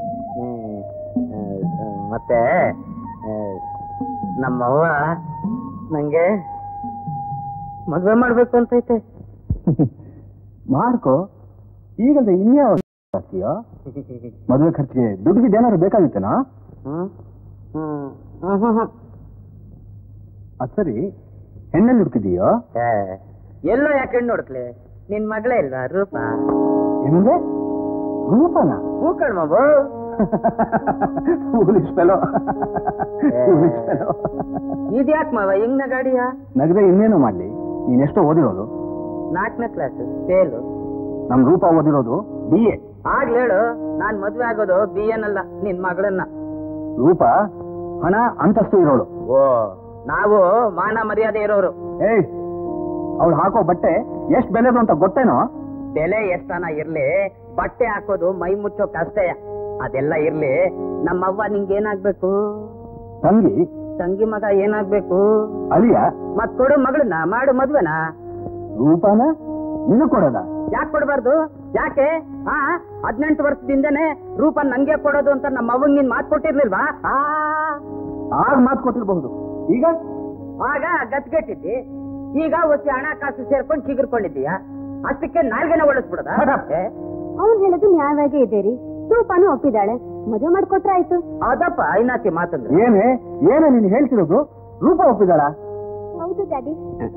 ಮತ್ತೆ ಆ, ನಮ್ಮವ್ವ ನಂಗೆ ಮದ್ವೆ ಮಾಡ್ಬೇಕು ಅಂತೈತೆ ಮಾಡ್ಕೋ ಈಗಲ್ದ ಇನ್ಯಾವ ಆಗ್ತೀಯೋ ಮದುವೆ ಖರ್ಚಿಗೆ ದುಡ್ಡಿಗೆ ಏನಾದ್ರು ಬೇಕಾಗಿತ್ತೇನೋ ಹ್ಮ್ ಹ್ಮ್ ಹ್ಮ್ ಹ್ಮ್ ಹ್ಮ್ ಅದ್ ಸರಿ ಹೆಣ್ಣಲ್ಲಿ ಹುಡುಕಿದೀಯೋ ಏ, ಎಲ್ಲೋ ಯಾಕೆ ಹೆಣ್ಣು ನೋಡ್ಕ್ಲೆ ನಿನ್ ಮಗಳೇ ಇಲ್ವಾ ರೂಪ ಹೆಂಗೆ ರೂಪನ ಹೂ ಕಣ್ಮಬು ಪೊಲೀಸ್ ಫೆಲೋ ಪೊಲೀಸ್ ಫೆಲೋ ಇದ್ಯಾಕ್ ಮಾವ ಹಿಂಗ್ ಗಾಡಿಯ ನಗದೆ ಇನ್ನೇನು ಮಾಡ್ಲಿ ನೀನೆಷ್ಟೋ ಓದಿರೋದು ನಾಲ್ಕನೇ ಕ್ಲಾಸ್ ಫೇಲು ನಮ್ ರೂಪ ಓದಿರೋದು ಬಿ ಎ ಆಗ್ಲಿ ಹೇಳು ನಾನ್ ಮದ್ವೆ ಆಗೋದು ಬಿ ಎನ್ ಅಲ್ಲ ನಿನ್ ಮಗಳನ್ನ ರೂಪ ಹಣ ಅಂತಸ್ತು ಇರೋಳು ಓ ನಾವು ಮಾನ ಮರ್ಯಾದೆ ಇರೋರು ಏಯ್ ಅವಳು ಹಾಕೋ ಬಟ್ಟೆ ಎಷ್ಟ್ ಬೆಲೆದು ಅಂತ ಗೊತ್ತೇನೋ ಬೆಲೆ ಎಷ್ಟನ ಇರ್ಲಿ ಬಟ್ಟೆ ಹಾಕೋದು ಮೈ ಮುಚ್ಚೋ ಕಷ್ಟಯ ಅದೆಲ್ಲ ಇರ್ಲಿ ನಮ್ಮವ್ವ ನಿಂಗೇನಾಗ್ಬೇಕು ತಂಗಿ ತಂಗಿ ಮಗ ಏನಾಗ್ಬೇಕು ಅಳಿಯ ಮತ್ ಕೊಡು ಮಗಳನ್ನ ಮಾಡು ಮದ್ವೆನಾ ರೂಪನ ನಿನಗ್ ಕೊಡೋದ ಯಾಕೆ ಕೊಡಬಾರ್ದು ಯಾಕೆ ಹಾ ಹದಿನೆಂಟು ವರ್ಷದಿಂದನೇ ರೂಪ ನಂಗೆ ಕೊಡೋದು ಅಂತ ನಮ್ಮ ಅವ್ವಂಗ್ ನೀನ್ ಮಾತು ಕೊಟ್ಟಿರ್ಲಿಲ್ವಾ ಆ ಆಗ ಮಾತು ಕೊಟ್ಟಿರಬಹುದು ಈಗ ಆಗ ಗಟ್ಗೆಟ್ಟಿದ್ದಿ ಈಗ ಒತ್ತಿ ಹಣಕಾಸು ಸೇರ್ಕೊಂಡು ಚಿಗುರ್ಕೊಂಡಿದ್ದೀಯ ಅಷ್ಟಕ್ಕೆ ನಾಲ್ಗೆನ ಒಳಿಸ್ಬಿಡದ Shut up. ಅವ್ನು ಹೇಳೋದು ನ್ಯಾಯವಾಗೇ ಇದೆ ರೀ ರೂಪಾನು ಒಪ್ಪಿದಾಳೆ ಮದುವೆ ಮಾಡ್ಕೊಟ್ರೆ ಆಯ್ತು ಅದಪ್ಪ ಐನಾತಿ ಮಾತಂದ್ರೆ ಏನೇ ಏನೇ ನೀನ್ ಹೇಳ್ತಿರೋದು ರೂಪ ಒಪ್ಪಿದಾಳ ಹೌದು ಡ್ಯಾಡಿ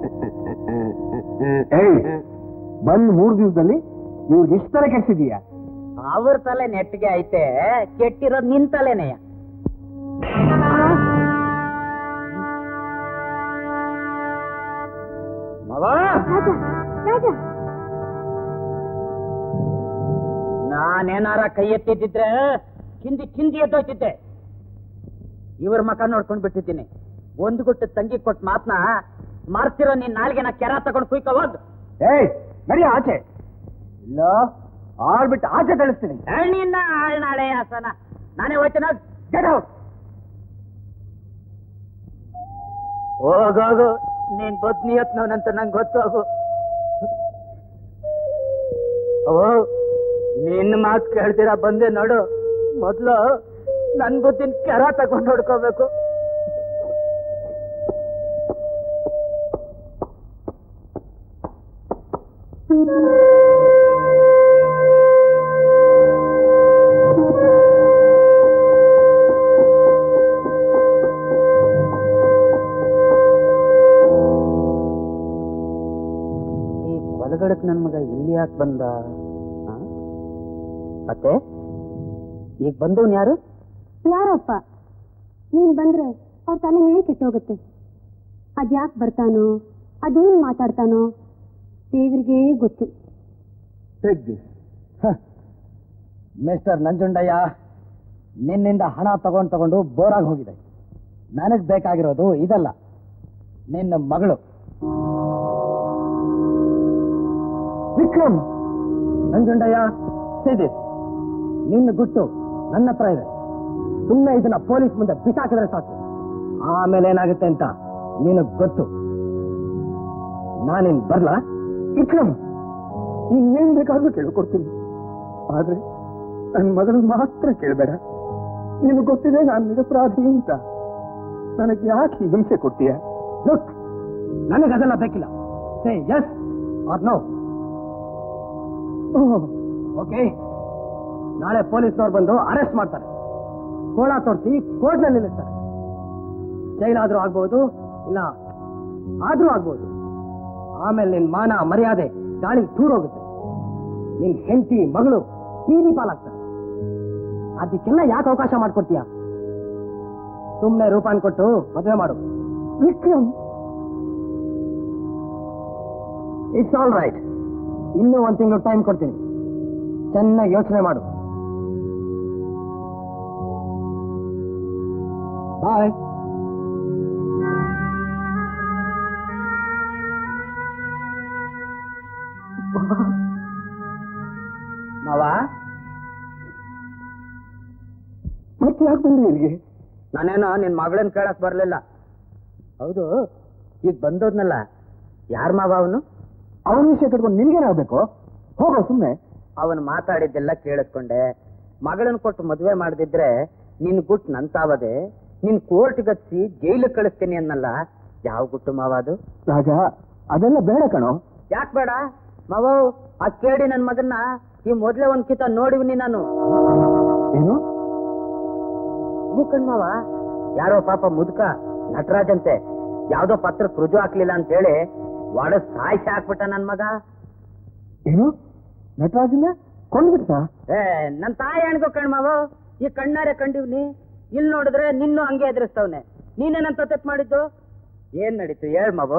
ಏಯ್ ಬಂದ್ ಮೂರ್ ದಿವಸದಲ್ಲಿ ಇವ್ರಿಗೆ ಇಷ್ಟ ತರ ಕೆಡ್ಸಿದೀಯ ಅವ್ರ ತಲೆ ನೆಟ್ಟಿಗೆ ಐತೆ ಕೆಟ್ಟಿರೋದ್ ನಿನ್ ತಲೆನೆಯ ಮಗ ರಾಜ ರಾಜ ನಾನೇನಾರ ಕೈ ಎತ್ತಿದ್ದಿದ್ರೆ ಚಿಂದಿ ಚಿಂದಿ ಎದ್ದೋಯ್ತಿದ್ದೆ ಇವ್ರ ಮಕ ನೋಡ್ಕೊಂಡ್ ಬಿಟ್ಟಿದ್ದೀನಿ ಒಂದು ಗುಟ್ಟು ತಂಗಿ ಕೊಟ್ಟು ಮಾತ್ನ ಮಾರ್ತಿರೋ ನಿನ್ ನಾಲ್ಗೆನ ಕೆರ ತಗೊಂಡು ಕುಯ್ಕೋ ಹೋದ್ ಏಯ್ ನಡಿ ಆಚೆ ಇಲ್ಲ ಆಡ್ಬಿಟ್ಟು ಆಚೆ ಕಳಿಸ್ತೀನಿ ನಿನ್ನ ಆಳ್ನಾಳೆ ಹಾಸನ ನಾನೇ ಹೋಯ್ತೇನ ಗೆಟ್ ಔಟ್ ಹೋಗೋಗು ನೀನ್ ಬದ್ನಿಯತ್ನವನಂತ ನಂಗೆ ಗೊತ್ತಾಗು ಓ ನಿನ್ನ ಮಾತು ಕೇಳ್ತೀರಾ ಬಂದೆ ನೋಡು ಮೊದ್ಲು ನನ್ ಬುದ್ಧಿನ ಕೆರ ತಗೊಂಡು ಹೊಡ್ಕೋಬೇಕು ಈ ಹೊಲಗಡಕ್ ನನ್ ಮಗ ಇಲ್ಲಿ ಯಾಕೆ ಬಂದ ಆ? ಅತ್ತೆ ಈಗ ಬಂದವನ್ ಯಾರು ಯಾರಪ್ಪ ನೀನ್ ಬಂದ್ರೆ ಅವ್ರ ತಲೆ ಮೇಲೆ ಕೆಟ್ಟೋಗುತ್ತೆ ಅದ್ಯಾಕ್ ಬರ್ತಾನೋ ಅದೇನ್ ಮಾತಾಡ್ತಾನೋ ದೇವ್ರಿಗೇ ಗೊತ್ತು ಮಿಸ್ಟರ್ ನಂಜುಂಡಯ್ಯ ನಿನ್ನಿಂದ ಹಣ ತಗೊಂಡ್ ತಗೊಂಡು ಬೋರಾಗಿ ಹೋಗಿದೆ ನನಗ್ ಬೇಕಾಗಿರೋದು ಇದಲ್ಲ ನಿನ್ನ ಮಗಳು ವಿಕ್ರಮ್ ನಂಜುಂಡಯ್ಯ ಸಿದಿ ನಿನ್ನ ಗುಟ್ಟು ನನ್ನ ಹತ್ರ ಇದೆ ಸುಮ್ಮನೆ ಇದನ್ನ ಪೊಲೀಸ್ ಮುಂದೆ ಬಿಸಾಕಿದ್ರೆ ಸಾಕು ಆಮೇಲೆ ಏನಾಗುತ್ತೆ ಅಂತ ನಿನಗ್ ಗೊತ್ತು ನಾನಿನ್ ಬರ್ಲಾ ವಿಕ್ರಮ್ ಇನ್ನೇನ್ ಬೇಕಾದ್ರೂ ಕೇಳ್ಕೊಡ್ತೀನಿ ಆದ್ರೆ ನನ್ ಮಗಳು ಮಾತ್ರ ಕೇಳಬೇಡ ನಿನಗೆ ಗೊತ್ತಿದೆ ನಾನು ನಿರಪರಾಧಿ ಅಂತ ನನಗೆ ಯಾಕೆ ಈ ಹಿಂಸೆ ಕೊಡ್ತೀಯ ಲುಕ್ ನನಗದೆಲ್ಲ ಬೇಕಿಲ್ಲ say yes or no okay ನಾಳೆ ಪೊಲೀಸ್ನವ್ರು ಬಂದು ಅರೆಸ್ಟ್ ಮಾಡ್ತಾರೆ ಕೋಳ ತೋರಿಸಿ ಕೋರ್ಟ್ನಲ್ಲಿ ನಿಲ್ಲಿಸ್ತಾರೆ ಜೈಲಾದ್ರೂ ಆಗ್ಬಹುದು ಇಲ್ಲ ಆದ್ರೂ ಆಗ್ಬಹುದು ಆಮೇಲೆ ನಿನ್ ಮಾನ ಮರ್ಯಾದೆ ಗಾಳಿಗೆ ಹೋಗುತ್ತೆ ನಿನ್ ಹೆಂಡತಿ ಮಗಳು ಬೀದಿ ಪಾಲಾಗ್ತಾರೆ ಅದಕ್ಕೆಲ್ಲ ಯಾಕೆ ಅವಕಾಶ ಮಾಡ್ಕೊಡ್ತೀಯ ಸುಮ್ನೆ ರೂಪಾನ್ ಕೊಟ್ಟು ಮದುವೆ ಮಾಡು ವಿಕ್ರಮ್ ಇಟ್ಸ್ ಆಲ್ ರೈಟ್ ಇನ್ನೂ ಒಂದ್ ತಿಂಗಳು ಟೈಮ್ ಕೊಡ್ತೀನಿ ಚೆನ್ನಾಗಿ ಯೋಚನೆ ಮಾಡು ಬಾಯ್ ಮಾವ ಮತ್ತೆ ಯಾಕೆ ಬಂದ್ರಿ ಇಲ್ಲಿಗೆ ನಾನೇನೋ ನಿನ್ ಮಗಳನ್ ಕೇಳಕ್ ಬರ್ಲಿಲ್ಲ ಹೌದು ಈಗ ಬಂದೋದ್ನಲ್ಲ ಯಾರ್ ಮಾವ ಅವನು ಅವನ ವಿಷಯ ಕಟ್ಕೊಂಡು ನಿನ್ಗೇನಾಗ್ಬೇಕು ಹೋಗೋ ಸುಮ್ನೆ ಅವನು ಮಾತಾಡಿದ್ದೆಲ್ಲ ಕೇಳಿಸ್ಕೊಂಡೆ ಮಗಳನ್ ಕೊಟ್ಟು ಮದುವೆ ಮಾಡದಿದ್ರೆ ನಿನ್ ಗುಟ್ ನಂತಾವದೆ ನಿನ್ ಕೋರ್ಟ್ ಗತ್ಸಿ ಜೈಲು ಕಳಿಸ್ತೀನಿ ಅನ್ನಲ್ಲ ಯಾವ ಗುಟ್ಟು ಮಾವ ಅದು ರಾಜ ಅದೆಲ್ಲ ಬೇಡ ಕಣೋ ಯಾಕ್ ಬೇಡ ಮಾವ ಆ ಕೇಳಿ ನನ್ ಮಗನ್ನ ಈ ಮೊದ್ಲೇ ಒಂದ್ ಕಿತ ನೋಡಿವ್ನಿ ನಾನು ಏನು ಹೂ ಕಣ್ಮಾವ ಯಾರೋ ಪಾಪ ಮುದುಕ ನಟರಾಜಂತೆ ಯಾವ್ದೋ ಪತ್ರಕ್ಕೆ ರುಜು ಹಾಕ್ಲಿಲ್ಲ ಅಂತ ಹೇಳಿ ಒಡ ಸಾಯ್ಸಿ ಹಾಕ್ಬಿಟ್ಟ ನನ್ ಮಗ ಏನು ನಟರಾಜನ ಕೊಂಡ್ಬಿಟ್ಟ ಏ ನನ್ ತಾಯಿ ಅನ್ಕೋ ಕಣ್ಮಾವ ಈ ಕಣ್ಣಾರೆ ಕಂಡಿವ್ನಿ ಇಲ್ಲಿ ನೋಡಿದ್ರೆ ನಿನ್ನೂ ಹಂಗೆ ಎದುರಿಸ್ತವ್ನೆ ನೀನೇನಂತ ತಪ್ಪು ಮಾಡಿದ್ದು ಏನ್ ನಡೀತು ಹೇಳ್ ಮಗು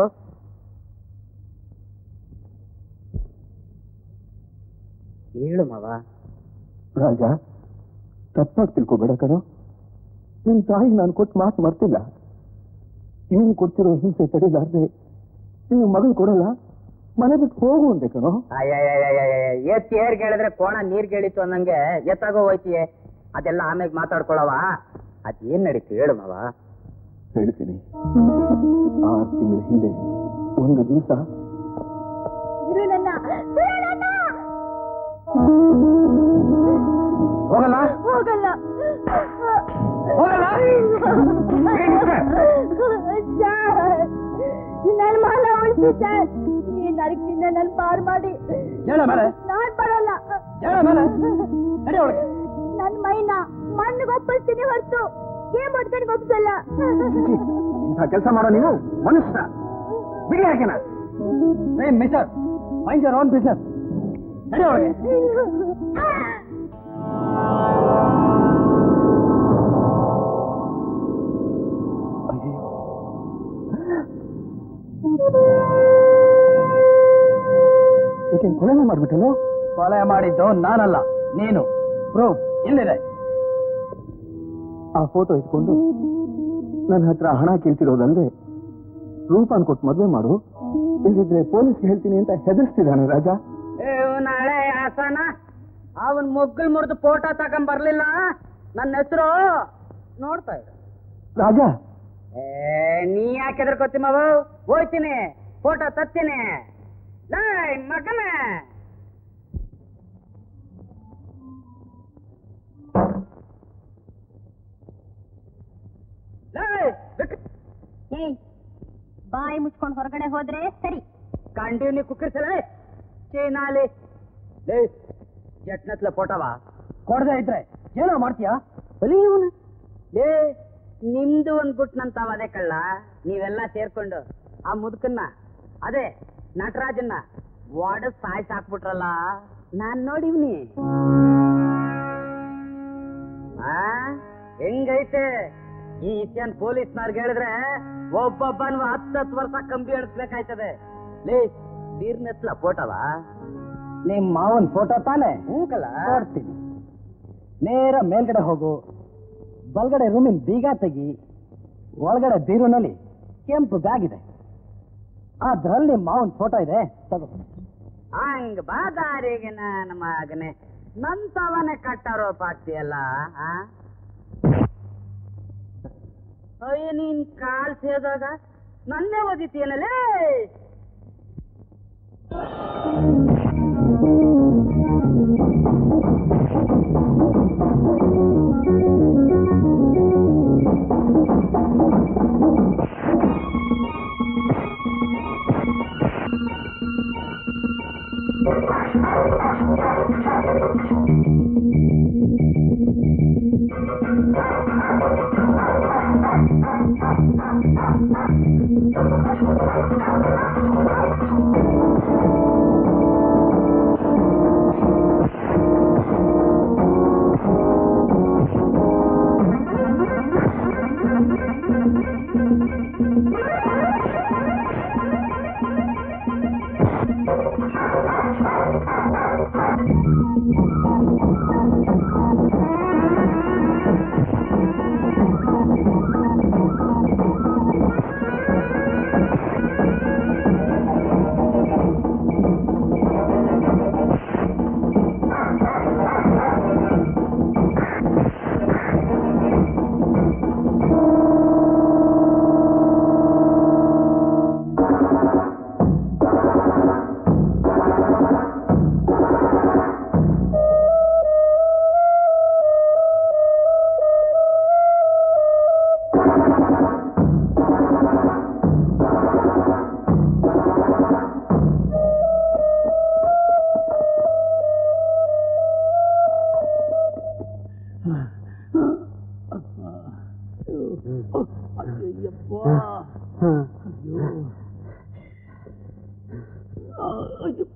ಹೇಳು ಮವ ರಾಜ ತಪ್ಪಾಗಿ ತಿಳ್ಕೊಬೇಡ ಕಣೋ ನಿಮ್ ತಾಯಿ ನಾನು ಕೊಟ್ಟು ಮಾತು ಮರ್ತಿಲ್ಲ ನೀನು ಕೊಡ್ತಿರೋ ಹಿಂಸೆ ತಡಿಲಾರ್ದೆ ನೀವು ಮಗಳು ಕೊಡಲ್ಲ ಮನೆ ಬಿಟ್ಟು ಹೋಗು ಅಂದೆ ಕಣೋ ಎತ್ತಿ ಏರ್ ಕೇಳಿದ್ರೆ ಕೋಣ ನೀರ್ ಕೇಳಿತ್ತು ಅನ್ನಂಗೆ ಎತ್ತಾಗೋ ಹೋಯ್ತಿಯೇ ಅದೆಲ್ಲ ಆಮೇಲೆ ಮಾತಾಡ್ಕೊಳವ ಅದೇನ್ ನಡೀತು ಹೇಳು ಮವ ಹೇಳ್ತೀನಿ ಆರು ತಿಂಗಳ ಹಿಂದೆ ಒಂದು ದಿವಸ ಬಿಡು ನನ್ನ ಬಿಡು ನನ್ನ ಹೋಗಲ್ಲ ಹೋಗಲ್ಲ ಹೋಗಲ್ಲ ಸರ್ ನನ್ನ ಮಾನ ಉಳಿಸಿ ಸರ್ ಈ ನರಕದಿಂದ ನನ್ ಪಾರ್ ಮಾಡಿ ಹೇಳ ಮೇಲೆ ನಾನ್ ಬರಲ್ಲ ಹೇಳ ಮೇಲೆ ನಡಿ ಒಳಗೆ ನನ್ ಮೈನ ಮಣ್ಣಿಗೆ ಒಪ್ಪಿಸ್ತೀನಿ ಹೊರತು ಗೇಮ್ ಹೊಡ್ಕೊಂಡು ಒಪ್ಸಲ್ಲ ಇಂಥ ಕೆಲಸ ಮಾಡೋ ನೀವು ಮನುಷ್ಯ ಬಿಡಿ ಹಾಕಿನ ಏ mister mind your own business ನಡಿ ಒಳಗೆ ಏಕೆ ಕೊಲೆನೇ ಮಾಡ್ಬಿಟ್ಟನು ಕೊಲೆ ಮಾಡಿದ್ದು ನಾನಲ್ಲ ನೀನು ಪ್ರೂಫ್ ಎಲ್ಲಿದೆ ಆ ಫೋಟೋ ಇಟ್ಕೊಂಡು ನನ್ನ ಹತ್ರ ಹಣ ಕೇಳ್ತಿರೋದಲ್ಲದೆ ರೂಪಾನ್ ಕೊಟ್ಟು ಮದುವೆ ಮಾಡು ಇಲ್ಲಿದ್ರೆ ಪೊಲೀಸ್ ಹೇಳ್ತೀನಿ ಅಂತ ಹೆದರ್ಸ್ತಿದ್ದಾನೆ ರಾಜ ನಾಳೆ ಆಸನ ಅವನ್ ಮೊಗ್ಗಲ್ ಮುರಿದು ಫೋಟೋ ತಗೊಂಡ್ ಬರ್ಲಿಲ್ಲ ನನ್ನ ಹೆಸರು ನೋಡ್ತಾ ಇರು ರಾಜ ಏ ನೀ ಯಾಕೆ ಹೆದರ್ಕೋತಿ ಮಾವು ಹೋಯ್ತೀನಿ ಫೋಟೋ ತತ್ತೀನಿ ಲೈ ಮಗನ ಲೈ, ಬಿಕ್- ಏಯ್ ಬಾಯಿ ಮುಚ್ಕೊಂಡು ಹೊರಗಡೆ ಹೋದ್ರೆ ಸರಿ ಕಂಟಿನ್ಯೂ ಕುಕ್ಕರ್ಸಲೇ ಚೀನಾಲಿ ಲೇ ಎಟ್ನತ್ಲ ಫೋಟೋವಾ ಕೊಡದೆ ಇದ್ರೆ ಏನೋ ಮಾಡ್ತೀಯಾ ಬಲಿ ಇವನು ಲೇ ನಿಮ್ದು ಒಂದ್ ಗುಟ್ ನಂತಾವ ಅದೇ ಕಳ್ಳ ನೀವೆಲ್ಲ ಸೇರ್ಕೊಂಡು ಆ ಮುದುಕನ್ನ ಅದೇ ನಟರಾಜನ್ನ ವಾಡಸ್ ಸಾಯ್ಸ್ ಹಾಕ್ಬಿಟ್ರಲ್ಲ ನಾನ್ ನೋಡಿವ್ನಿ ಆ ಹೆಂಗೈತೆ ಈ ವಿಷಯನ್ ಪೊಲೀಸ್ನವ್ರಿಗೆ ಹೇಳಿದ್ರೆ ಒಬ್ಬೊಬ್ಬನು ಹತ್ತತ್ತು ವರ್ಷ ಕಂಬಿ ಎಣಿಸ್ಬೇಕಾಯ್ತದೆ ಲೇ ಬೀರ್ನೆತ್ಲ ಫೋಟೋವಾ ನಿಮ್ ಮಾವನ್ ಫೋಟೋ ತಾನೆ ಹ್ಞೂ ಕಲ್ಲ ಕೊಡ್ತೀನಿ ನೇರ ಮೇಲ್ಗಡೆ ಹೋಗು ಬಲ್ಗಡೆ ರೂಮಿನ ಬೀಗ ತೆಗಿ ಒಳಗಡೆ ಬೀರುನಲ್ಲಿ ಕೆಂಪು ಬ್ಯಾಗ್ ಇದೆ ಅದ್ರಲ್ಲಿ ನಿಮ್ ಮಾವನ್ ಫೋಟೋ ಇದೆ ತಗೋ ಹಂಗ ಬಾದಾರಿಗೆ ನನ್ನ ಮಗನೆ ನಂತವನೇ ಕಟ್ಟಾರೋಪ ಆಗ್ತೀಯಲ್ಲ ಆ? ಅಯ್ಯ ನೀನ್ ಕಾಲ್ ಸೇದಾಗ ನನ್ನೇ ಓದಿತೀಯನಲ್ಲೇ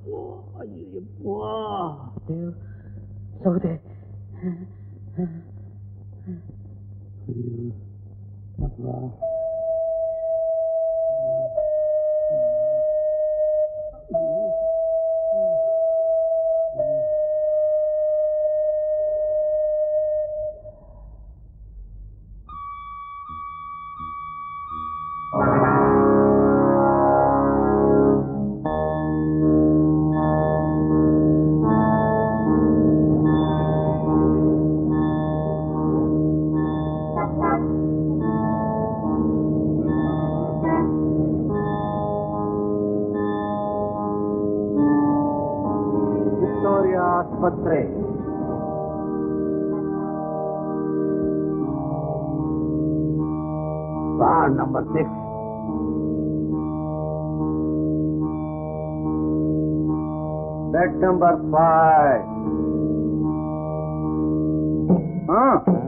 ಸೌದೆ ವಿಕ್ಟೋರಿಯಾ ಆಸ್ಪತ್ರೆ ward number six bed number five ಹಾ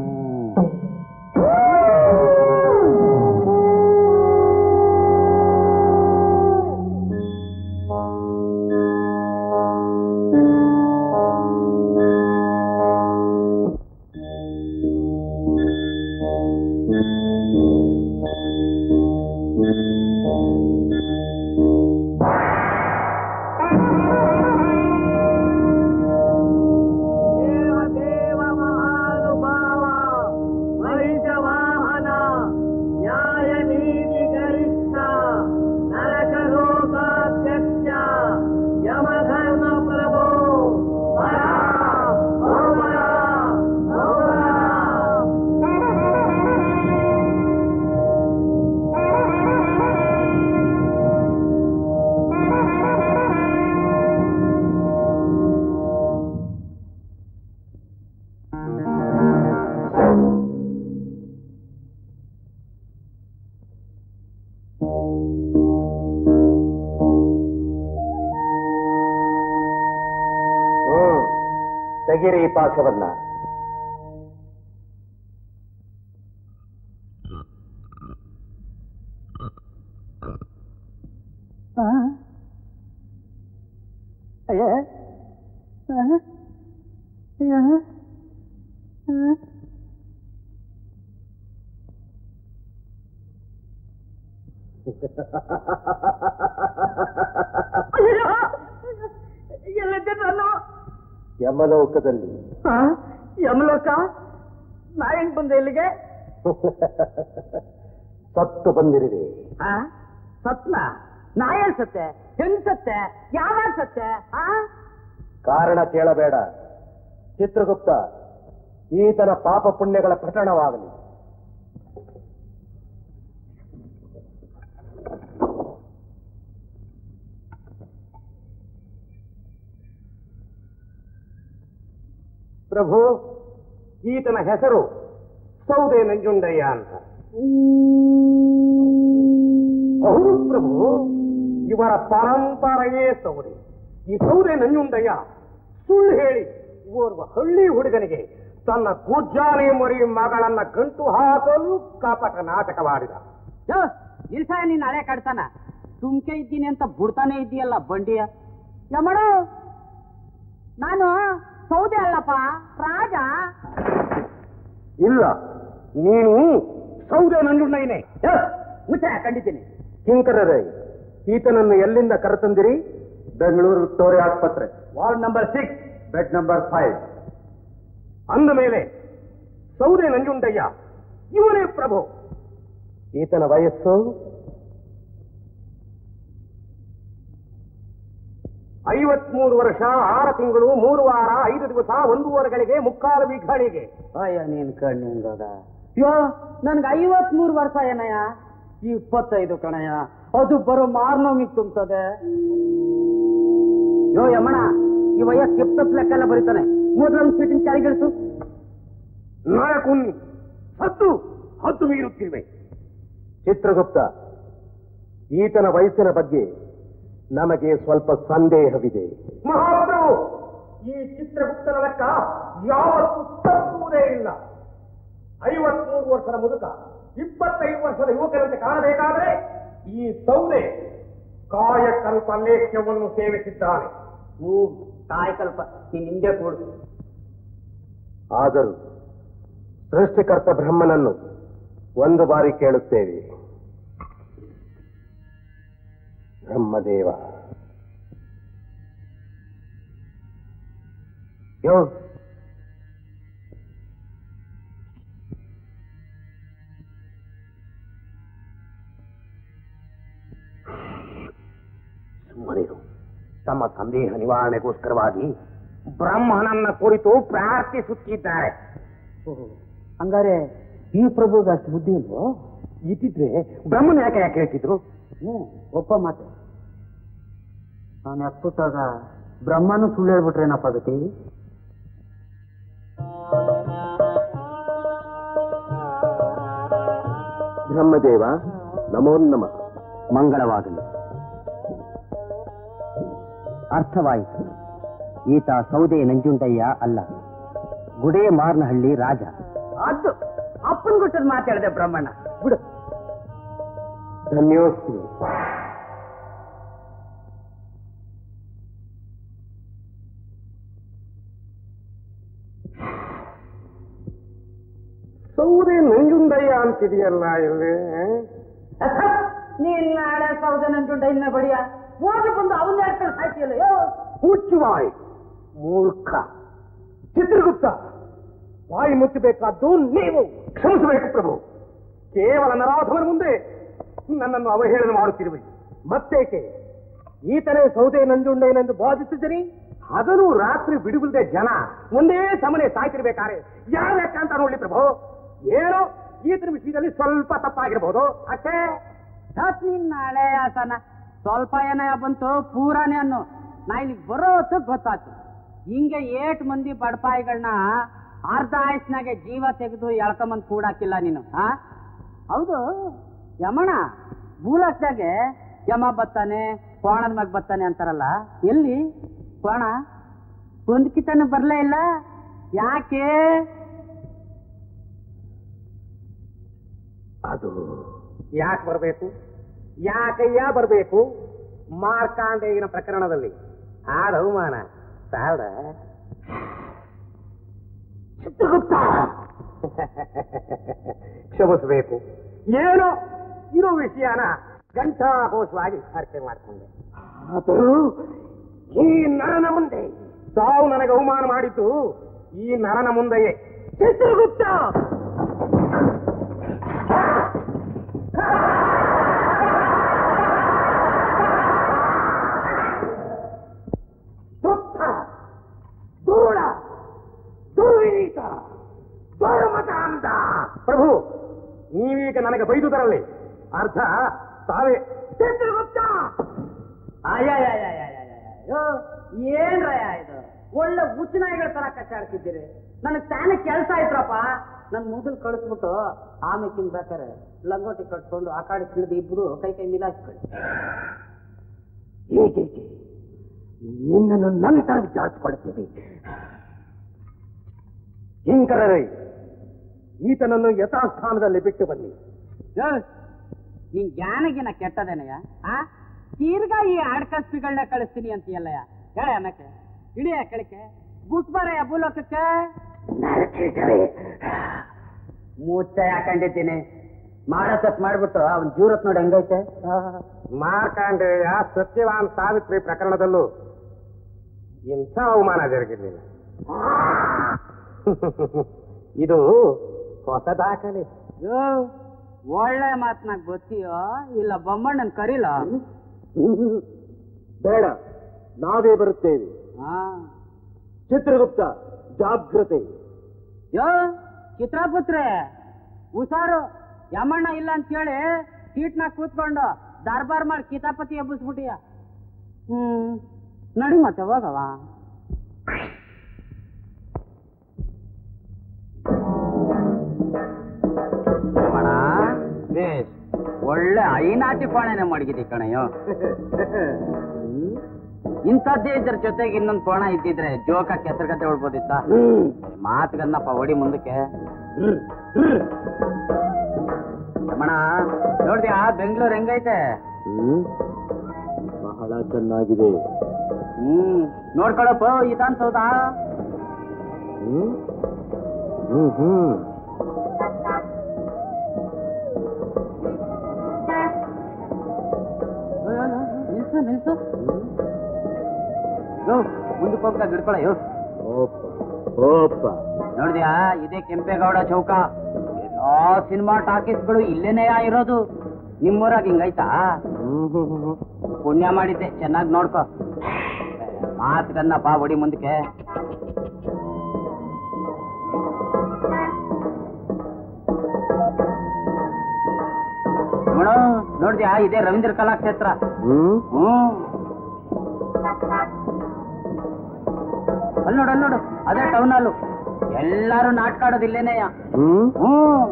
ದೇವ ದೇವ ಮಹಾನುಭಾವ ಮಹಿಷ ವಾಹನ ನ್ಯಾಯ ನೀತಿ ಗರಿಷ್ಠ ನರಕ ಲೋಕಾಧ್ಯಕ್ಷ ಯಮಧರ್ಮ ಪ್ರಭು ಹರ, ಭೌಮರ, ಭೌಮರ. ಹ್ಮ್ ತೆಗಿರಿ ಪಾಶವನ್ನ ಎಲ್ಲಿದ್ದೆ ನಾನು ಯಮಲೋಕದಲ್ಲಿ ಯಮಲೋಕ ನಾ ಹೆಂಗ್ ಬಂದೆ ಇಲ್ಲಿಗೆ ಸತ್ತು ಬಂದಿರುವೆ ಆ? ಸತ್ನ ನಾ ಎಲ್ ಸತ್ತೆ ಹೆಂಗ್ ಸತ್ತೆ ಯಾವಾಗ ಸತ್ತೆ ಆ ಕಾರಣ ಕೇಳಬೇಡ ಚಿತ್ರಗುಪ್ತ ಈತನ ಪಾಪ ಪುಣ್ಯಗಳ ಪ್ರಕರಣವಾಗಲಿ ಪ್ರಭು ಈತನ ಹೆಸರು ಸೌದೆ ನಂಜುಂಡಯ್ಯ ಅಂತ ಹೌದು ಪ್ರಭು ಇವರ ಪರಂಪರೆಯೇ ಸೌದೆ ಈ ಸೌದೆ ನಂಜುಂಡಯ್ಯ ಸುಳ್ಳು ಹೇಳಿ ಓರ್ವ ಹಳ್ಳಿ ಹುಡುಗನಿಗೆ ತನ್ನ ಗುಜ್ಜಾನೆ ಮರಿ ಮಗಳನ್ನ ಗಂಟು ಹಾಕಲು ಕಾಪಟ ನಾಟಕವಾಡಿದ ಯೋ, ಇಲ್ಸಾಯ ನೀನ್ ಹಳೆ ಕಡ್ತಾನ ಸುಮ್ಕೆ ಇದ್ದೀನಿ ಅಂತ ಬಿಡ್ತಾನೆ ಇದ್ದೀಯಲ್ಲ ಬಂಡಿಯ ಯಮಡು ನಾನು ಸೌದೆ ಅಲ್ಲಪ್ಪ ರಾಜ ಇಲ್ಲ ನೀನು ಸೌದೆ ನಂಜುಂಡಯ್ಯನೇ ಯೋ, ಮುಚ್ಚ ಕಂಡಿದ್ದೀನಿ ಕಿಂಕರರೇ ಈತನನ್ನು ಎಲ್ಲಿಂದ ಕರೆತಂದಿರಿ ಬೆಂಗಳೂರು ವಿಕ್ಟೋರಿಯಾ ಆಸ್ಪತ್ರೆ ward number six bed number five ಅಂದ ಮೇಲೆ ಸೌದೆ ನಂಜುಂಡಯ್ಯ ಇವನೇ ಪ್ರಭು ಈತನ ವಯಸ್ಸು ಐವತ್ಮೂರು ವರ್ಷ ಆರು ತಿಂಗಳು ಮೂರು ವಾರ ಐದು ದಿವಸ ಒಂದೂವರೆಗಳಿಗೆ ಮುಕ್ಕಾಲು ಬಿಘಾಣಿಗೆ ಅಯ್ಯ ನೀನ್ ಕಣ್ಣಿಂಗದ ಯೋ ನನ್ಗೆ ಐವತ್ ಮೂರು ವರ್ಷ ಏನಯ್ಯ ಇಪ್ಪತ್ತೈದು ಕಣಯ್ಯ ಅದು ಬರೋ ಮಾರ್ನೋಮಿಗ್ ತುಂಬುತ್ತದೆ ಯೋ ಯಮಣ ಈ ವಯಸ್ಸು ಇಪ್ಪತ್ತು ಲೆಕ್ಕೆಲ್ಲ ಬರೀತಾನೆ ಮೊದಲೊಂದು ಸೀಟಿನ ಚಾರಿಗಿಳಿಸು ನಾಯಕುನ್ನಿ ಹತ್ತು ಹತ್ತು ಮೀರುತ್ತಿವೆ ಚಿತ್ರಗುಪ್ತ ಈತನ ವಯಸ್ಸಿನ ಬಗ್ಗೆ ನಮಗೆ ಸ್ವಲ್ಪ ಸಂದೇಹವಿದೆ ಮಹಾಪ್ರಭು ಈ ಚಿತ್ರಗುಪ್ತನ ಲೆಕ್ಕ ಯಾವತ್ತೂ ತಪ್ಪುವುದೇ ಇಲ್ಲ ಐವತ್ಮೂರು ವರ್ಷದ ಮುದುಕ ಇಪ್ಪತ್ತೈದು ವರ್ಷದ ಯುವಕರಂತೆ ಕಾಣಬೇಕಾದ್ರೆ ಈ ಸೌದೆ ಕಾಯಕಲ್ಪ ಲೇಖ್ಯವನ್ನು ಸೇವಿಸಿದ್ದಾನೆ ಹ್ಞೂ ಕಾಯಕಲ್ಪ ನೀನ್ ಹಿಂದೆ ಕೂಡು ಆದರೂ ಸೃಷ್ಟಿಕರ್ತ ಬ್ರಹ್ಮನನ್ನು ಒಂದು ಬಾರಿ ಕೇಳುತ್ತೇವೆ ಬ್ರಹ್ಮದೇವ ಯೋ ಸುಮ್ಮನಿರು ತಮ್ಮ ಸಂದೇಹ ನಿವಾರಣೆಗೋಸ್ಕರವಾಗಿ ಬ್ರಹ್ಮನನ್ನ ಕುರಿತು ಪ್ರಾರ್ಥಿಸುತ್ತಿದ್ದಾರೆ ಹಂಗಾರೆ ಈ ಪ್ರಭುಗೆ ಅಷ್ಟು ಬುದ್ಧಿ ಇಲ್ವೋ ಇದ್ದಿದ್ರೆ ಬ್ರಹ್ಮನ ಯಾಕೆ ಯಾಕೆ ಹೇಳ್ತಿದ್ರು ಹ್ಞೂ ಒಪ್ಪ ಮಾತೆ ನಾನು ಎಪ್ಪತ್ತಾಗ ಬ್ರಹ್ಮನು ಸುಳ್ಳು ಹೇಳ್ಬಿಟ್ರೇನಪ್ಪ ಗತಿ ಬ್ರಹ್ಮದೇವ ನಮೋ ನಮ ಮಂಗಳವಾಗಲಿ ಅರ್ಥವಾಯಿತು ಈತ ಸೌದೆ ನಂಜುಂಡಯ್ಯ ಅಲ್ಲ ಗುಡೇ ಮಾರ್ನಹಳ್ಳಿ ರಾಜ ಅದು ಅಪ್ಪನ್ ಗುಟ್ಟದ ಮಾತಾಡಿದೆ ಬ್ರಹ್ಮಣ್ಣ ಬಿಡು ಧನ್ಯೋಸ್ಮಿ ಸೌದೆ ನಂಜುಂಡಯ್ಯ ಅಂತಿದೆಯಲ್ಲ ಇಲ್ಲಿ ನೀನ್ ನಾಳೆ ಸೌದೆ ನಂಜುಂಡಯ್ಯನ ಬಡಿಯ ಹೋಗಿ ಬಂದು ಅವನ್ನ ಹೇಳ್ತಾರೆ ಸಾಯ್ತಿಯಲ್ಲ ಯೋ ಮುಚ್ಚುವಾಯ್ ಮೂರ್ಖ ಚಿತ್ರಗುಪ್ತ ಬಾಯಿ ಮುಚ್ಚಬೇಕಾದ್ದು ನೀವು ಕ್ಷಮಿಸಬೇಕು ಪ್ರಭು ಕೇವಲ ನರಾಧವನ ಮುಂದೆ ನನ್ನನ್ನು ಅವಹೇಳನ ಮಾಡುತ್ತಿರುವೆ ಮತ್ತೇಕೆ ಈತನೇ ಸೌದೆ ನಂಜುಂಡಯ್ಯನೆಂದು ಬಾಧಿಸಿದ್ದರಿ ಹಗಲು ರಾತ್ರಿ ಬಿಡುಗಲ್ದೆ ಜನ ಒಂದೇ ಸಮನೆ ಸಾಯ್ತಿರ್ಬೇಕಾರೆ ಯಾರ ಲೆಕ್ಕ ಅಂತ ನೋಡ್ಲಿ ಪ್ರಭು ಏನೋ ಈತನ ವಿಷಯದಲ್ಲಿ ಸ್ವಲ್ಪ ತಪ್ಪಾಗಿರ್ಬೋದು ಅಷ್ಟೇ ಹತ್ ನೀನ್ ನಾಳೆ ಆತನ ಸ್ವಲ್ಪ ಏನ ಬಂತು ಪೂರಾನೇ ಅನ್ನು ನಾ ಇಲ್ಲಿಗೆ ಬರೋ ಹೊತ್ತಿಗ್ ಗೊತ್ತಾಯ್ತು ಹಿಂಗೆ ಏಟ್ ಮಂದಿ ಬಡಪಾಯಿಗಳನ್ನ ಅರ್ಧ ಆಯಸ್ನಾಗೆ ಜೀವ ತೆಗೆದು ಎಳ್ಕೊಂಬಂದ್ ಕೂಡಾಕಿಲ್ಲ ನೀನು ಹಾ ಹೌದು ಯಮಣ ಭೂಲಕ್ಷ್ಯಾಗೆ ಯಮ ಬತ್ತಾನೆ ಕೋಣದ ಮ್ಯಾಗ ಬತ್ತಾನೆ ಅಂತಾರಲ್ಲ ಎಲ್ಲಿ ಕೋಣ ಒಂದ್ ಕಿತನ ಬರ್ಲೇ ಇಲ್ಲ ಯಾಕೆ ಅದು ಯಾಕೆ ಬರಬೇಕು ಯಾಕಯ್ಯ ಬರಬೇಕು ಮಾರ್ಕಾಂಡೇಯನ ಪ್ರಕರಣದಲ್ಲಿ ಆದ ಅವಮಾನ ಸಾಲ ಚಿತ್ರಗುಪ್ತ ಕ್ಷಮಿಸಬೇಕು ಏನೋ ಇರೋ ವಿಷಯನ ಘಂಟಾಘೋಷವಾಗಿ ಅರ್ಥ ಮಾಡಿಕೊಂಡೆ ಆದರೂ ಈ ನರನ ಮುಂದೆ ತಾವು ನನಗೆ ಅವಮಾನ ಮಾಡಿದ್ದು ಈ ನರನ ಮುಂದೆಯೇ ಚಿತ್ರಗುಪ್ತ ತುತ್ತ ದೂರ ದುರ್ವಿನೀತ ದುರ್ಮತಾಂತ ಪ್ರಭು ನೀವೀಗ ನನಗೆ ಬೈದುದರಲ್ಲಿ ಅರ್ಥ ತಾವೇ ಚಿತ್ರಗುಪ್ತ ಏನ್ರಯ್ಯ ಇದು ಒಳ್ಳೆ ಹುಚ್ಚನಾಯಿಗಳ ತರ ಕಚ್ಚಾಡ್ತಿದ್ದೀರಿ ನನಗೆ ತಾನೇ ಕೆಲಸ ಆಯ್ತ್ರಪ್ಪ ನನ್ ಮೊದಲು ಕಳಿಸ್ಬಿಟ್ಟು ಆಮೇಕಿನ್ ಬೇಕಾರೆ ಲಂಗೋಟಿ ಕಟ್ಕೊಂಡು ಆ ಕಾಡಿ ಕಿಳಿದು ಇಬ್ರು ಕೈ ಕೈ ಮಿಲಾಯಿಸ್ಕೊಳ್ಳಿ ಹೇಗೆ ನಿನ್ನನ್ನು ನಂತರ ವಿಚಾರಿಸಿಕೊಳ್ಳುತ್ತೇವೆ ಕಿಂಕರರೈ ಈತನನ್ನು ಯಥಾಸ್ಥಾನದಲ್ಲಿ ಬಿಟ್ಟು ಬನ್ನಿ ನಿನ್ ಜ್ಞಾನಗಿನ ಕೆಟ್ಟದೇನಯ್ಯ ಆ ತಿರ್ಗಾ ಈ ಆಡ್ಕಸ್ಪಿಗಳನ್ನ ಕಳಿಸ್ತೀನಿ ಅಂತೀಯಲ್ಲಯ್ಯ ಹೇಳ ಅನ್ನಕ್ಕೆ ಇಡಿಯ ಕೆಳಕ್ಕೆ ಬುಟ್ಬಾರಯ್ಯ ಭೂಲೋಕಕ್ಕೆ ಮುಚ್ಚ ಯಾಕಂಡಿದ್ದೀನಿ ಮಾಡೋ ತಪ್ಪು ಮಾಡ್ಬಿಟ್ಟು ಅವನ್ ಜೂರತ್ ನೋಡಿ ಹೆಂಗೈತೆ ಮಾರ್ಕಾಂಡೇಯ ಸತ್ಯವಾನ್ ಸಾವಿತ್ರಿ ಪ್ರಕರಣದಲ್ಲೂ ಇಂಥ ಅವಮಾನ ಜರುಗಿರಲಿಲ್ಲ ಇದು ಹೊಸ ದಾಖಲೆ ಯೋ ಒಳ್ಳೆ ಮಾತ್ನಾಗ ಗೊತ್ತೀಯೋ ಇಲ್ಲ ಬೊಮ್ಮಣ್ಣನ್ ಕರೀಲ ಬೇಡ ನಾವೇ ಬರುತ್ತೇವೆ ಹಾ ಚಿತ್ರಗುಪ್ತ ಜಾಗ್ರತೆ ಯೋ ಚಿತ್ರಪುತ್ರೆ ಹುಷಾರು ಯಮಣ್ಣ ಇಲ್ಲ ಅಂತ ಹೇಳಿ ಸೀಟ್ನಾಗ ಕೂತ್ಕೊಂಡು ದರ್ಬಾರ್ ಮಾಡಿ ಕಿತಾಪತಿ ಎಬ್ಬಿಸ್ಬಿಟ್ಟಿಯ ಹ್ಮ್ ನಡಿ ಮತ್ತೆ ಹೋಗವ ಯಮಣ ಬೇಸ್ ಒಳ್ಳೆ ಐನಾಟಿ ಕೋಣೆನೆ ಮಡಗಿದಿ ಕಣಯ್ಯೋ ಇಂಥದ್ದೇ ಇದ್ರ ಜೊತೆಗೆ ಇನ್ನೊಂದು ಕೋಣ ಇದ್ದಿದ್ರೆ ಜೋಕ ಕೆಸರುಗತ್ತೆ ಹೊಡ್ಬೋದಿತ್ತ ಮಾತುಗನ್ನಪ್ಪ ಹೊಡಿ ಮುಂದಕ್ಕೆ ರಮಣ ನೋಡ್ದ್ಯಾ ಬೆಂಗಳೂರು ಹೆಂಗೈತೆ ಬಹಳ ಚೆನ್ನಾಗಿದೆ ಹ್ಮ್ ನೋಡ್ಕೊಳಪ್ಪ ಇದಾನ್ ಸೌದಾ ಹ್ಮ್ ಹ್ಮ್ ಹ್ಮ್ ನಿಲ್ಸು ಯೋ ಮುಂದಕ್ಕೆ ಹೋಗ್ತಾ ಗಿಡ್ಕೊಳ ಯೋ ಓಪ್ಪ ಓಪ್ಪ ನೋಡಿದ್ಯಾ ಇದೇ ಕೆಂಪೇಗೌಡ ಚೌಕ ಎಲ್ಲಾ ಸಿನಿಮಾ ಟಾಕೀಸ್ಗಳು ಇಲ್ಲೇನೇ ಇರೋದು ನಿಮ್ಮೂರಾಗ ಹಿಂಗೈತಾ ಪುಣ್ಯ ಮಾಡಿದ್ದೆ ಚೆನ್ನಾಗಿ ನೋಡ್ಕೊ ಮಾತುಗನ್ನಪ್ಪ ಒಡಿ ಮುಂದಕ್ಕೆ ನೋಡು ನೋಡಿದ್ಯಾ ಇದೇ ರವೀಂದ್ರ ಕಲಾಕ್ಷೇತ್ರ ಹ್ಮ್ ಹ್ಮ್ ಅಲ್ಲಿ ನೋಡು ಅಲ್ಲಿ ನೋಡು ಅದೇ ಟೌನ್ ಹಾಲು ಎಲ್ಲಾರು ನಾಟಕ ಆಡೋದು ಇಲ್ಲೇನೆಯ ಹ್ಮ್ ಹ್ಮ್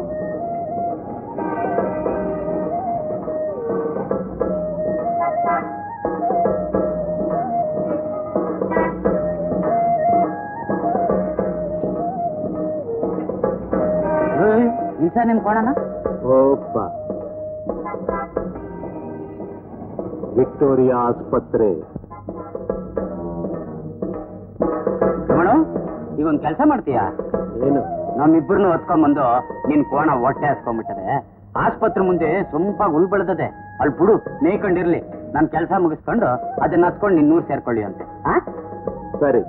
ಏಯ್, ನಿಲ್ಸ ನಿನ್ ಕೋಣನ ಓಪ್ಪ ವಿಕ್ಟೋರಿಯಾ ಆಸ್ಪತ್ರೆ ರಮಣು ಈಗ ಒಂದ್ ಕೆಲಸ ಮಾಡ್ತೀಯಾ ಏನು ನಮ್ಮಿಬ್ಬರನ್ನು ಹೊತ್ಕೊಂಡ್ಬಂದು ನಿನ್ ಕೋಣ ಹೊಟ್ಟೆ ಹಸ್ಕೊಂಡ್ಬಿಟ್ಟದೆ ಆಸ್ಪತ್ರೆ ಮುಂದೆ ಸೊಂಪಾಗಿ ಹುಲ್ ಬೆಳೆದದೆ ಅಲ್ಲಿ ಬಿಡು ಮೇಯ್ಕೊಂಡಿರ್ಲಿ ನನ್ ಕೆಲಸ ಮುಗಿಸ್ಕೊಂಡು ಅದನ್ನ ಹತ್ಕೊಂಡು ನಿನ್ ನೂರ್ ಸೇರ್ಕೊಳ್ಳಿ ಅಂತೆ ಆ ಸರಿ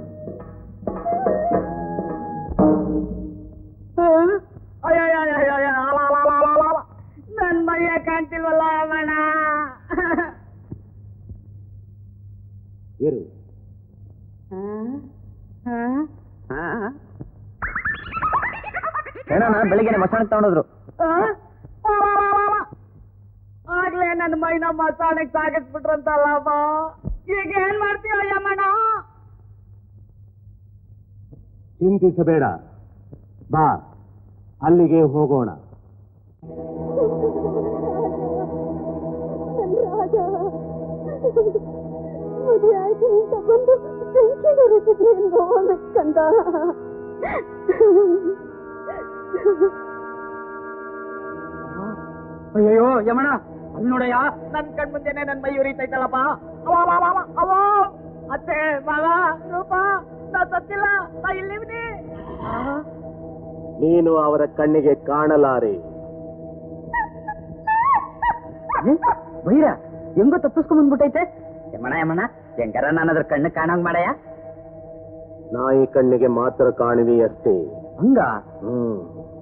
ನನ್ ಮೈಯ ಕಾಣ್ತಿಲ್ವಲ್ಲ ಅಮ್ಮಣ್ಣ ಇರು ಹೆಣನ ಬೆಳಿಗ್ಗೆ ಮಸಾಣಕ್ಕೆ ತಗೊಂಡೋದ್ರು ಆಗ್ಲೇ ನನ್ನ ಮೈನ ಮಸಾಣಕ್ ಸಾಗಿಸ್ಬಿಟ್ರಂತಲ್ಲಮ್ಮ ಈಗ ಏನ್ ಮಾಡ್ತೀಯ ಯಮ್ಮಣ್ಣ ಚಿಂತಿಸಬೇಡ ಬಾ ಅಲ್ಲಿಗೆ ಹೋಗೋಣ ರಾಜ ಮದುವೆ ಆಯ್ತು ಅಂತ ಬಂದು ಬೆಂಕಿಗೆ ರುಚಿದ್ರೆ ಕಂದ ಅಯ್ಯೋ ಯಮಣ ಅಲ್ಲಿ ನೋಡಯ್ಯ ನನ್ ಕಣ್ ಮುಂದೆನೆ ನನ್ ಮೈ ಉರಿತೈತಲ್ಲಪ್ಪ ಅವ ಅವ, ಅವ, ಅವ, ಅವ ಅತ್ತೆ ಮಾವ ರೂಪ ನಾ ಸತ್ತಿಲ್ಲ ನಾ ಇಲ್ಲಿವ್ನಿ ನೀನು ಅವರ ಕಣ್ಣಿಗೆ ಕಾಣಲಾರೆ ಬೈರ ಹೆಂಗೋ ತಪ್ಪಿಸ್ಕೊಂಡ್ ಬಂದ್ಬಿಟ್ಟೈತೆ ಯಮಣ ಯಮಣ ಹೆಂಗಾರ ನಾನು ಅದ್ರ ಕಣ್ಣು ಕಾಣಂಗ್ ಮಾಡಯ್ಯ ನಾಯಿ ಕಣ್ಣಿಗೆ ಮಾತ್ರ ಕಾಣುವಿ ಅಷ್ಟೇ ಹಂಗ ಹ್ಮ್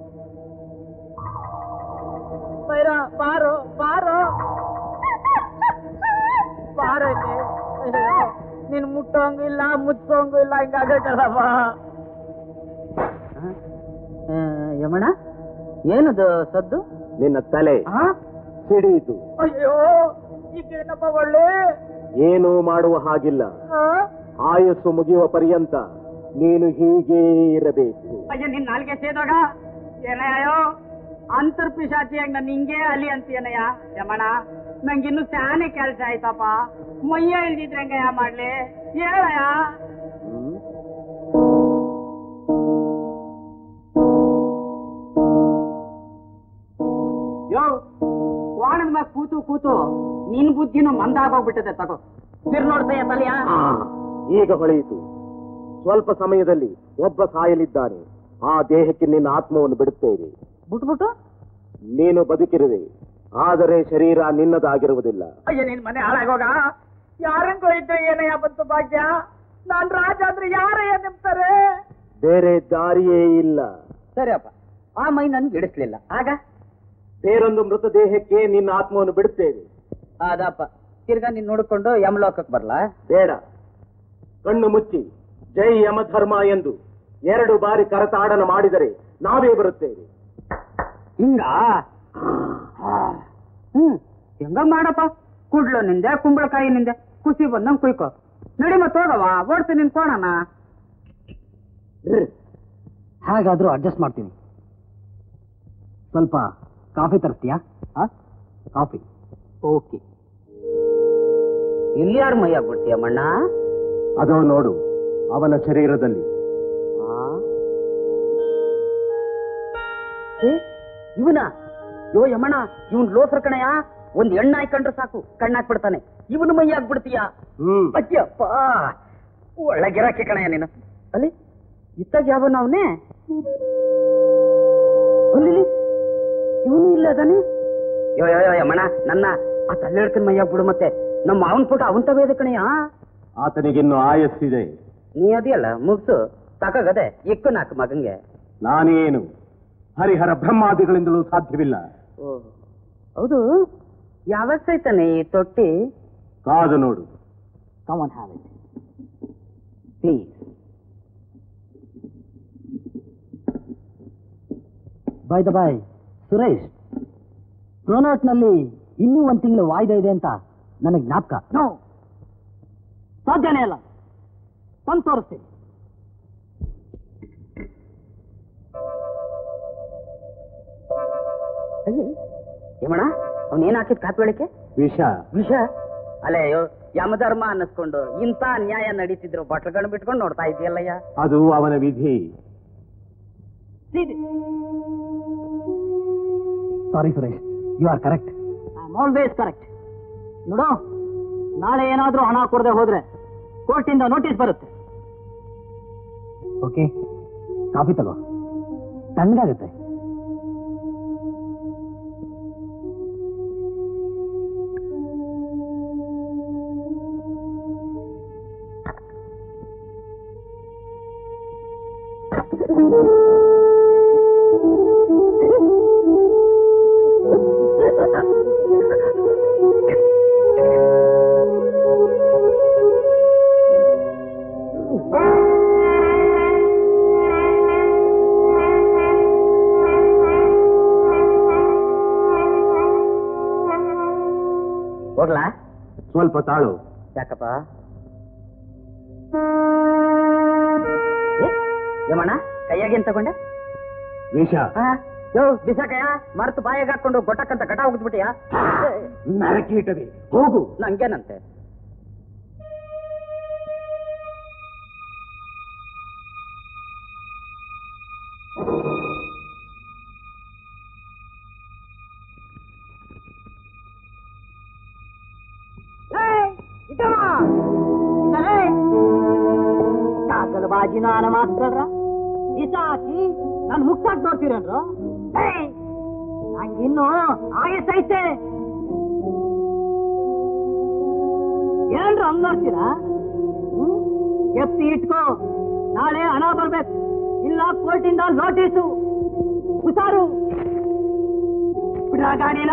ಬೈರ ಬಾರೋ ಬಾರೋ ಬಾರೋ ಇಲ್ಲಿ ಅಯ್ಯೋ, ನೀನ್ ಮುಟ್ಟೋಂಗೂ ಇಲ್ಲ ಮುಚ್ಚೋಂಗೂ ಇಲ್ಲ ಹಿಂಗಾಗೈತಲ್ಲಪ್ಪ ಯಮಣ ಏನದು ಸದ್ದು ನಿನ್ನ ತಲೆ ಸಿಡಿಯಿತು ಅಯ್ಯೋ ಈಗೇನಪ್ಪ ಒಳ್ಳೆ ಏನೂ ಮಾಡುವ ಹಾಗಿಲ್ಲ ಆಯಸ್ಸು ಮುಗಿಯುವ ಪರ್ಯಂತ ನೀನು ಹೀಗೇ ಇರಬೇಕು ಅಯ್ಯ ನಿನ್ ನಾಲ್ಗೆ ಸೇದಾಗ ಏನಯ್ಯೋ ಅಂತರ್ ಪಿಶಾಚಿಯಾಗಿ ನನ್ ಹಿಂಗೆ ಅಲಿ ಅಂತೀಯನಯ್ಯ ಯಮಣ ನಂಗಿನ್ನು ಸ್ಯಾನೆ ಕೆಲ್ಸ ಆಯ್ತಪ್ಪ ಮೈಯ ಇಲ್ದಿದ್ರೆ ಹೆಂಗಯ್ಯ ಮಾಡ್ಲಿ ಹೇಳಯ್ಯ ಹ್ಮ್? ಯೋ ವಾಣದ ಮ್ಯಾಗ ಕೂತು ಕೂತು ನಿನ್ ಬುದ್ಧಿನೂ ಮಂದಾಗೋಗ್ಬಿಟ್ಟದೆ ತಗೋ ತಿರ್ ನೋಡ್ತಯ್ಯ ತಲೆಯ ಆ, ಈಗ ಹೊಳೆಯಿತು ಸ್ವಲ್ಪ ಸಮಯದಲ್ಲಿ ಒಬ್ಬ ಸಾಯಲಿದ್ದಾನೆ ಆ ದೇಹಕ್ಕೆ ನಿನ್ನ ಆತ್ಮವನ್ನು ಬಿಡುತ್ತೇವೆ ಬಿಟ್ಬಿಟ್ಟು ನೀನು ಬದುಕಿರುವೆ ಆದರೆ ಶರೀರ ನಿನ್ನದಾಗಿರುವುದಿಲ್ಲ ಅಯ್ಯ ನಿನ್ ಮನೆ ಹಾಳಾಗೋಗ ಯಾರಂಗೋ ಇದ್ರೆ ಏನಯ್ಯ ಬಂತು ಭಾಗ್ಯ ನಾನ್ ರಾಜ ಅಂದ್ರೆ ಯಾರಯ್ಯ ನಿಮ್ತಾರೆ ಬೇರೆ ದಾರಿಯೇ ಇಲ್ಲ ಸರಿಯಪ್ಪ ಆ ಮೈ ನನ್ಗೆ ಇಡಿಸ್ಲಿಲ್ಲ ಆಗ ಬೇರೊಂದು ಮೃತದೇಹಕ್ಕೆ ನಿನ್ನ ಆತ್ಮವನ್ನು ಬಿಡುತ್ತೇವೆ ಅದಪ್ಪ ತಿರ್ಗಾ ನೀನ್ ನೋಡ್ಕೊಂಡು ಯಮಲೋಕಕ್ಕೆ ಬರ್ಲಾ ಬೇಡ ಕಣ್ಣು ಮುಚ್ಚಿ ಜೈ ಯಮಧರ್ಮ ಎಂದು ಎರಡು ಬಾರಿ ಕರತಾಡನ ಮಾಡಿದರೆ ನಾವೇ ಬರುತ್ತೇವೆ ಹಿಂಗ ಹ್ಮ್ ಹೆಂಗ ಮಾಡಪ್ಪ ಕುಡ್ಲು ನಿಂದೆ ಕುಂಬಳಕಾಯಿ ನಿಂದೆ ಖುಷಿ ಬಂದಂಗ್ ಕುಯ್ಕೋ ನಡಿ ಮತ್ ಹೋಗವ ಓಡ್ತೀನಿ ನಿನ್ ಕೋಣನ ಹಾಗಾದ್ರೂ ಅಡ್ಜಸ್ಟ್ ಮಾಡ್ತೀನಿ ಸ್ವಲ್ಪ ಕಾಫಿ ತರಿಸ್ತೀಯಾ ಆ? ಕಾಫಿ ಓಕೆ ಇಲ್ಲಿ ಯಾರು ಮೈ ಆಗ್ಬಿಡ್ತೀಯ ಮಣ್ಣ ಅದೋ ನೋಡು ಅವನ ಶರೀರದಲ್ಲಿ ಇವನ ಯೋ ಯಮಣ ಇವನ್ ಲೋಸರ್ ಕಣಯ್ಯ ಒಂದ್ ಎಣ್ಣ ಹಾಕೊಂಡ್ರೆ ಸಾಕು ಕಣ್ಣಾಕ್ಬಿಡ್ತಾನೆ ಇವನು ಮೈ ಆಗ್ಬಿಡ್ತೀಯ ಹ್ಮ್ ಅಜ್ಜಪ್ಪ ಒಳ್ಳೆ ಗಿರಾಕಿ ಕಣಯ್ಯ ನೀನು ಅಲ್ಲಿ ಇತ್ತಾಗ ಯಾವನ ಅವನೇ ಅಲ್ಲಿ ಇವನು ಇಲ್ಲ ಅದಾನೆ ಯೋ ಯೋ ಯೋ ಯಮಣ ನನ್ನ ಆ ತಲೆ ಹಿಡ್ಕೊಂಡು ಮೈ ಆಗ್ಬಿಡು ಮತ್ತೆ ನಮ್ಮ ಅವನ್ ಪುಟ ಅವನ್ ತಗೋದು ಕಣಯ್ಯ ಆತನಿಗಿನ್ನು ಆಯಸ್ಸಿದೆ ನೀ ಅದಿಯಲ್ಲ ಮುಗ್ಸು ತಕಾಗದೆ ಇಕ್ಕು ನಾಲ್ಕು ಮಗಂಗೆ ನಾನೇನು ಹರಿಹರ ಬ್ರಹ್ಮಾದಿಗಳಿಂದಲೂ ಸಾಧ್ಯವಿಲ್ಲ ಹೌದು ಯಾವಾಗ ಸೈತಾನೆ ಈ ತೊಟ್ಟಿ ಕಾದು ನೋಡು come on have it please by the bye Suresh ಪ್ರೋನೋಟ್ನಲ್ಲಿ ಇನ್ನೂ ಒಂದು ತಿಂಗಳು ವಾಯ್ದೆ ಇದೆ ಅಂತ ನನಗೆ ಜ್ಞಾಪಕ ನೋ ಸಾಧ್ಯನೇ ಅಲ್ಲ ತಂದು ತೋರಿಸ್ತೀನಿ ಏಮಣ ಅವನೇನ್ ಹಾಕಿದ್ ಕಾಪಿ ಒಳಕ್ಕೆ ವಿಷ ವಿಷ ಅಲ್ಲೇ ಅಯ್ಯೋ ಯಮಧರ್ಮ ಅನ್ನಿಸ್ಕೊಂಡು ಇಂಥ ಅನ್ಯಾಯ ನಡೀತಿದ್ರು ಬಟ್ಲುಗಳನ್ನ ಬಿಟ್ಕೊಂಡು ನೋಡ್ತಾ ಇದೆಯಲ್ಲಯ್ಯ ಅದು ಅವನ ವಿಧಿ sorry Suresh you are correct I am always correct ನೋಡು ನಾಳೆ ಏನಾದ್ರೂ ಹಣ ಕೊಡದೆ ಹೋದ್ರೆ ಕೋರ್ಟಿಂದ ನೋಟಿಸ್ ಬರುತ್ತೆ ಓಕೆ ಕಾಫಿ ತಗೋ ತಣ್ಣಗಾಗುತ್ತೆ ಹೋಗ್ಲಾ ಸ್ವಲ್ಪ ತಾಳು ಯಾಕಪ್ಪ ಏಮಣ್ಣ ಕೈಯಾಗೇನ್ ತಗೊಂಡೆ ವಿಷ ಆ, ಯೋ ಬಿಸಾಕಯ್ಯ ಮರ್ತು ಬಾಯಿಗೆ ಹಾಕೊಂಡು ಗೊಟ್ಟಕ್ಕಂತ ಗಟ ಹೋಗ್ಬಿಟ್ಟಿಯಾ ನರಕೀಟದೆ ಹೋಗು ನಂಗೇನಂತೆ ಬಾಜಿ ನಾನು ಮಾತಾಡ್ರ ಈತ ಹಾಕಿ ನಾನು ಮುಕ್ತಾಗಿ ನೋಡ್ತೀರೇನ್ರು ನಂಗಿನ್ನು ಆಗೈತೆ ಏನ್ರು ಹಂಗ್ ನೋಡ್ತೀರಾ ಹ್ಮ್? ಎತ್ತಿ ಇಟ್ಕೋ ನಾಳೆ ಹಣ ಬರ್ಬೇಕು ಇಲ್ಲ ಕೋರ್ಟಿಂದ ನೋಟಿಸು ಹುಷಾರು ಬಿಡ್ರ ಗಾಡಿನ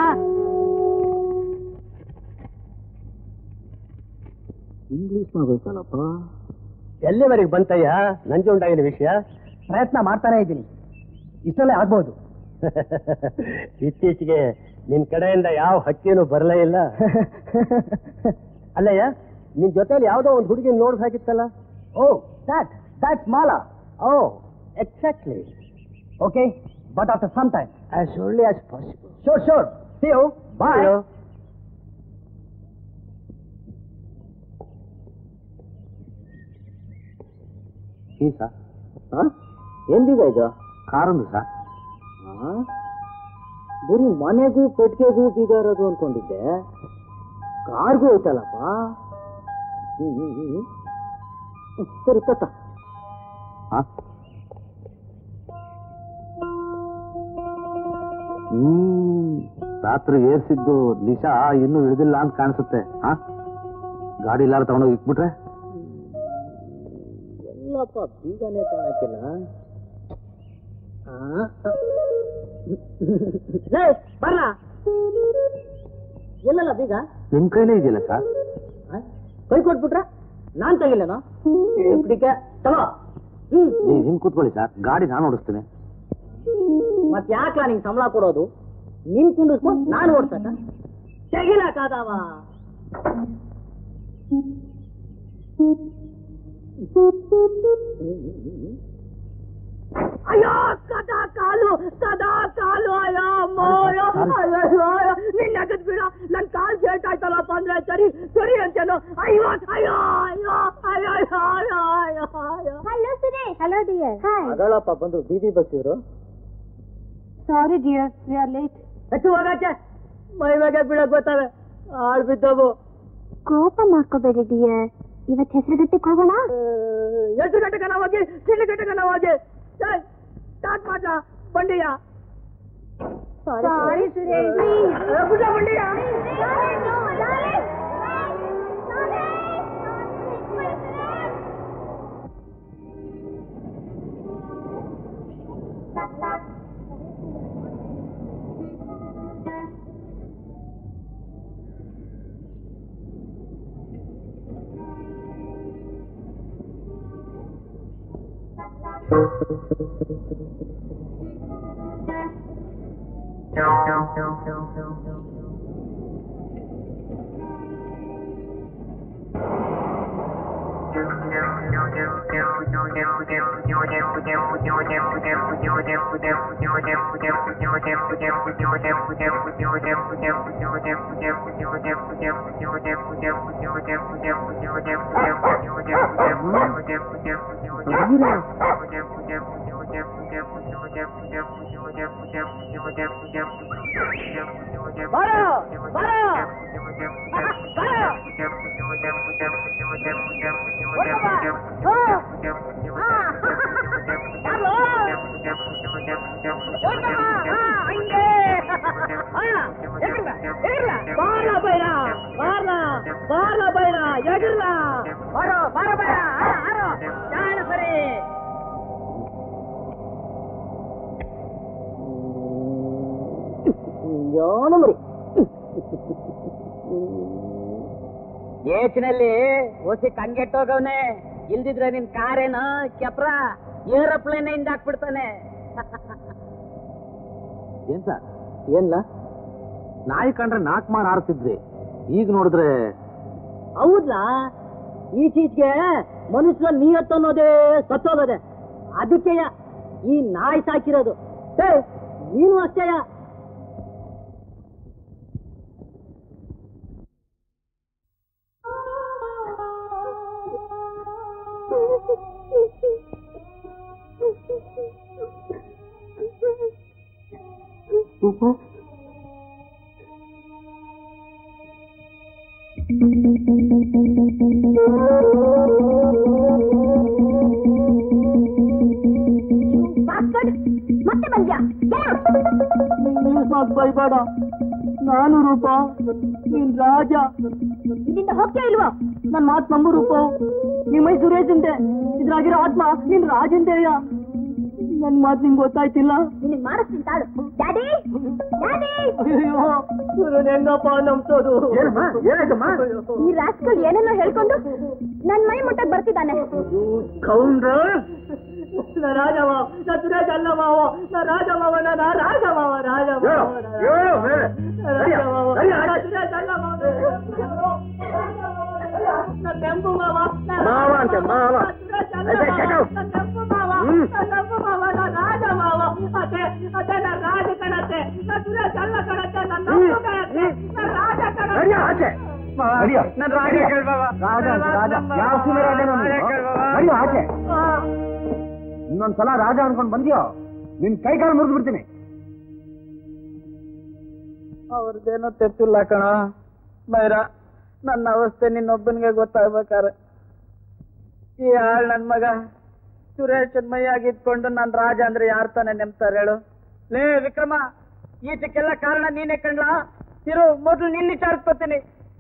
ಇಂಗ್ಲಿಷ್ ಮಾಡ್ಬೇಕಲ್ಲಪ್ಪ ಎಲ್ಲಿವರೆಗೆ ಬಂತಯ್ಯ ನಂಜುಂಡಾಗಿನ ವಿಷಯ ಪ್ರಯತ್ನ ಮಾಡ್ತಾನೆ ಇದ್ದೀನಿ ಇಷ್ಟಲ್ಲೇ ಆಗ್ಬೋದು ಇತ್ತೀಚೆಗೆ ನಿನ್ ಕಡೆಯಿಂದ ಯಾವ ಹಕ್ಕಿನೂ ಬರಲೇ ಇಲ್ಲ ಅಲ್ಲಯ್ಯ ನಿನ್ ಜೊತೆಲಿ ಯಾವ್ದೋ ಒಂದು ಹುಡುಗಿ ನೋಡ್ಬೇಕಿತ್ತಲ್ಲ oh that that's Mala oh exactly okay but after some time as only as possible sure sure see you bye ಈ ಸರ್ ಏನ್ ಬೀಗ ಇದು ಕಾರೊಂದು ಸರ್ ಬರೀ ಮನೆಗೂ ಪೆಟ್ಟಿಗೆಗೂ ಬೀಗ ಇರೋದು ಅನ್ಕೊಂಡಿದ್ದೆ ಕಾರ್ಗೂ ಐತಲ್ಲಪ್ಪ ಹ್ಮ್, ಹ್ಮ್, ಹ್ಮ್, ಹ್ಮ್. ಹ್ಮ್, ಸರಿ ತತ್ತ ಹ್ಮ್ ರಾತ್ರಿ ಏರ್ಸಿದ್ದು ನಿಶಾ ಇನ್ನೂ ಇಳಿದಿಲ್ಲ ಅಂತ ಕಾಣಿಸುತ್ತೆ ಹಾ ಗಾಡಿ ಎಲ್ಲಾರು ತಗೊಂಡೋಗಿ ಇಕ್ಬಿಟ್ರೆ ಎಲ್ಲಪ್ಪ ಬೀಗನೇ ಕಾಣಕ್ಕಿಲ್ಲ ಬರ್ಲ ಎಲ್ಲಲ್ಲ ಬೀಗ ನಿಮ್ ಕೈಲೇ ಇದೆಯಲ್ಲ ಸರ್ ಆ? ಕೈ ಕೊಟ್ಬಿಟ್ರ ನಾನ್ ತಗಿಲ್ಲನೋ ಬಿಡಿಕೆ ತಗೋ ಹ್ಮ್ ನೀವು ಹಿಂಗ್ ಕೂತ್ಕೊಳ್ಳಿ ಸರ್ ಗಾಡಿ ನಾನು ಓಡಿಸ್ತೇನೆ ಮತ್ ಯಾಕ್ಲ ನಿಂಗೆ ಸಂಬಳ ಕೊಡೋದು ನಿನ್ ಕುಂಡಿಸ್ಕೊಂಡು ನಾನು ಓಡ್ಸಕ ತೆಗಿಲಕ್ಕಾದವ ಅಯ್ಯೋ ಕದಾ ಕಾಲು ಕದಾ ಕಾಲು ಅಯ್ಯೋ ಅಮ್ಮ ಅಯ್ಯೋ ಅಯ್ಯೋ ಅಯ್ಯೋ ಅಯ್ಯೋ ನಿನ್ನ ಅಗದ್ ಬಿಡ ನನ್ ಕಾಲ್ ಕೇಳ್ತಾಯ್ತಲ್ಲಪ್ಪ ಅಂದ್ರೆ ಸರಿ ಸರಿ ಅಂತೇನು ಅಯ್ಯೋ ಅಯ್ಯೋ ಅಯ್ಯೋ ಅಯ್ಯೋ ಅಯ್ಯೋ ಅಯ್ಯೋ ಅಯ್ಯೋ ಅಯ್ಯೋ hello Suresh hello dear hi ಅದಳಪ್ಪ ಬಂದು ಬೀದಿ ಬಸ್ ಇವರು sorry dear we are late ಹೆಚ್ಚು ಹೋಗಕ್ಕೆ ಮೈ ಮೇಲೆ ಬಿಡಕ್ ಗೊತ್ತವೆ ಆಳ್ ಬಿದ್ದವು ಕೋಪ ಮಾಡ್ಕೋಬೇಡಿ ಡಿಯರ್ ಇವತ್ತು ಹೆಸರುಗಟ್ಟಕ್ಕೆ ಹೋಗೋಣ ಎಷ್ಟು ಗಂಟೆಗೆ ನಾವು ಹೋಗಿ ಚಿನ್ನ ಗಂಟೆಗೆ ನಾವು ಹೋಗಿ ಸ್ಟಾರ್ಟ್ ಮಾಡ್ಲಾ ಬಂಡಿಯ ಸಾರಿ ಸುರೇಶ್ ಬಿಡ ಬಂಡಿಯ ಏಚಿನಲ್ಲಿ ಓಸಿ ಕಂಗೆಟ್ಟೋಗವ್ನೆ ಇಲ್ದಿದ್ರೆ ನಿನ್ ಕಾರೇನ ಕೆಪ್ರ ಏರೋಪ್ಲೇನ್ ಇಂದ ಹಾಕ್ಬಿಡ್ತಾನೆ ಏನ್ ಸರ್ ಏನ್ಲ ನಾಯಿ ಕಂಡ್ರೆ ನಾಲ್ಕು ಮಾರ್ ಆಡ್ತಿದ್ರಿ ಈಗ ನೋಡಿದ್ರೆ ಹೌದ್ಲಾ ಈಚೀಚೆಗೆ ಮನುಷ್ಯ ನಿಯತ್ತು ಅನ್ನೋದೇ ಸತ್ತೋಗದೆ ಅದಕ್ಕೆ ಈ ನಾಯಿ ಸಾಕಿರೋದು ಏ, ನೀನು ಅಷ್ಟೇಯ ಮತ್ತೆ ಬಂದ್ಯಾ ಇಂಗ್ಲಿಷ್ ಮಾತು ಬೈಬೇಡ ನಾನು ರೂಪ ನೀನ್ ರಾಜ ಇಲ್ಲಿಂದ ಹೋಗ್ತೀಯ ಇಲ್ವೋ ನನ್ ಮಾತು ನಂಬು ರೂಪ ಈ ಮೈ ಸುರೇಶಂತೆ ಇದ್ರಾಗಿರೋ ಆತ್ಮ ನಿನ್ ರಾಜಂತೆಯ ನನ್ ಮಾತು ನಿಂಗೆ ಗೊತ್ತಾಯ್ತಿಲ್ಲ ನಿನಗೆ ಮಾಡಿಸ್ತೀನಿ ತಾಳು ಡ್ಯಾಡಿ ಡ್ಯಾಡಿ ಅಯ್ಯೋ ಇವ್ರನ್ನ ಹೆಂಗಪ್ಪ ನಂಬ್ಸೋದು ಏನಾಯ್ತಮ್ಮ ಈ ರಾಸ್ಕಲ್ ಏನೆಲ್ಲ ಹೇಳ್ಕೊಂಡು ನನ್ ಮೈ ಮುಟ್ಟಕ್ ಬರ್ತಿದ್ದಾನೆ ಕೌಂಡ್ರ ನಾ ರಾಜವ ನಾ ಸುರೇಶ್ ಅಲ್ಲ ಮಾವ ನಾ ರಾಜ ಮಾವ ನಾ ರಾಜ ಮಾವ ರಾಜ ಮಾವ ಯೋ, ಯೋ, ಮೇಲೆ. ರಾಜ ಮಾವ ಸರಿ, ನಾ ಸುರೇಶ್ ಅಲ್ಲ ಮಾವ ನಾ ಕೆಂಪು ಮಾವ ನಾ ಮಾವ ಅಂತೆ, ಮಾವ. ನಾ ಸುರೇಶ್ ಅಲ್ಲ ಅದೇ, ಮಾವ. ಕೆಟ್ಟು. ನಾ ಕೆಂಪು ಮಾವ ಹ್ಮ್. ನಾ ಕೆಂಪು ಮಾವ ನಾ ರಾಜ ಮಾವ ಅದೇ ಅದೇ ನಾ ರಾಜ ಕಣತ್ತೆ ನಾ ಸುರೇಶ್ ಅಲ್ಲ ಕಣತ್ತೆ ನಾ ತಪ್ಪು ಕಣತ್ತೆ ನಾ ರಾಜ ಕಣತ್ತೆ ನಡಿಯ ಆಚೆ ನಡಿಯ. ನನ್ ರಾಜ ನಡಿಯ. ಕೇಳ್ಬಾವ. ರಾಜ ಅಂತ ರಾಜ ನಮ್ಮ ಯಾವ ಸೀಮೆ ರಾಜ ನಾನು? ರಾಜ ಕೇಳ್ಬಾವ. ನಡಿಯ ಆಚೆ ಆ. ಇನ್ನೊಂದ್ಸಲ ರಾಜ ಅನ್ಕೊಂಡ್ ಬಂದ್ಯೋ ನಿನ್ ಕೈ ಕಾಲು ಮುರಿದು ಬಿಡ್ತೀನಿ ಅವ್ರದ್ದೇನೋ ತೆಪ್ಪಿಲ್ಲ ಕಣ ಬೈರ ನನ್ನ ಅವಸ್ಥೆ ನಿನ್ನೊಬ್ಬನಿಗೆ ಗೊತ್ತಾಗ್ಬೇಕಾರೆ ಈ ಆಳ್ ನನ್ ಮಗ ಸುರೇಶ್ ಮೈಯಾಗಿದ್ಕೊಂಡು ನಾನ್ ರಾಜ ಅಂದ್ರೆ ಯಾರ್ ತಾನೆ ನೆಮ್ತಾರೆ ಹೇಳು ಲೇ ವಿಕ್ರಮ ಈಟಕ್ಕೆಲ್ಲ ಕಾರಣ ನೀನೇ ಕಣ್ಲಾ ಇರು ಮೊದಲು ನಿನ್ನ ವಿಚಾರಿಸ್ಕೊತೀನಿ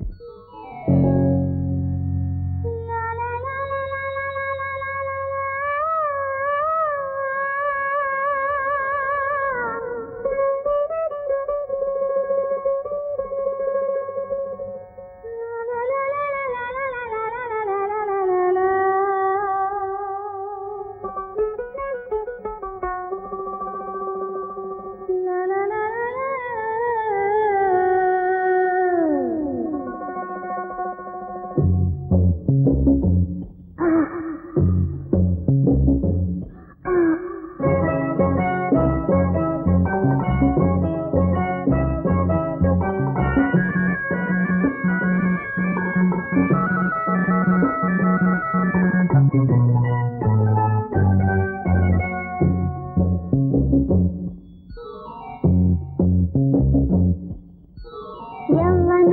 ಯೌವನ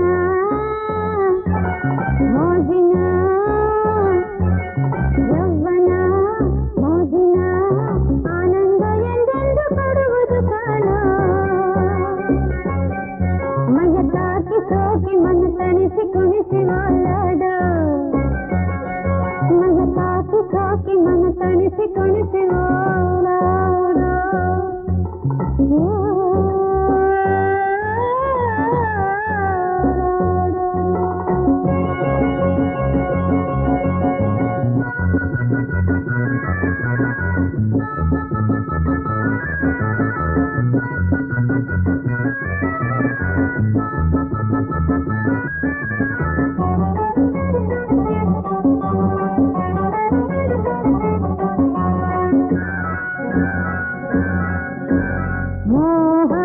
ಮೋಜಿನ ಯೌವನ ಮೋಜಿನ ಆನಂದ ಎಂದೆಂದು ಕೊಡುವುದು ಕಾಣ ಮೈಯ ತಾಕಿ ಸೋಕಿ ಮನ ತಣಿಸಿ ಕುಣಿಸಿ ಮಾಲಾಡ ಮನ ತಾಕಿ ಸೋಕಿ ಮನ ತಣಿಸಿ ಕುಣಿಸಿ ಮಾಲಾಡ ಮೋಹ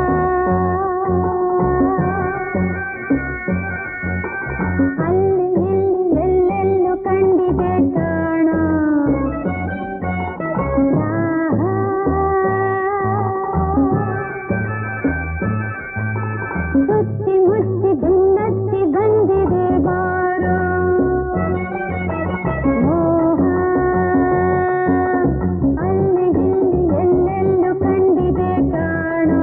ಅಲ್ಲಿ ಇಲ್ಲಿ ಎಲ್ಲೆಲ್ಲೂ ಕಂಡಿದೆ ಕಾಣ ದಾಹ. ಸುತ್ತಿ ಮುತ್ತಿ ಬೆನ್ನತ್ತಿ ಬಂದಿದೆ ಬಾರೋ ಮೋಹ ಅಲ್ಲಿ ಇಲ್ಲಿ ಎಲ್ಲೆಲ್ಲೂ ಕಂಡಿದೆ ಕಾಣೋ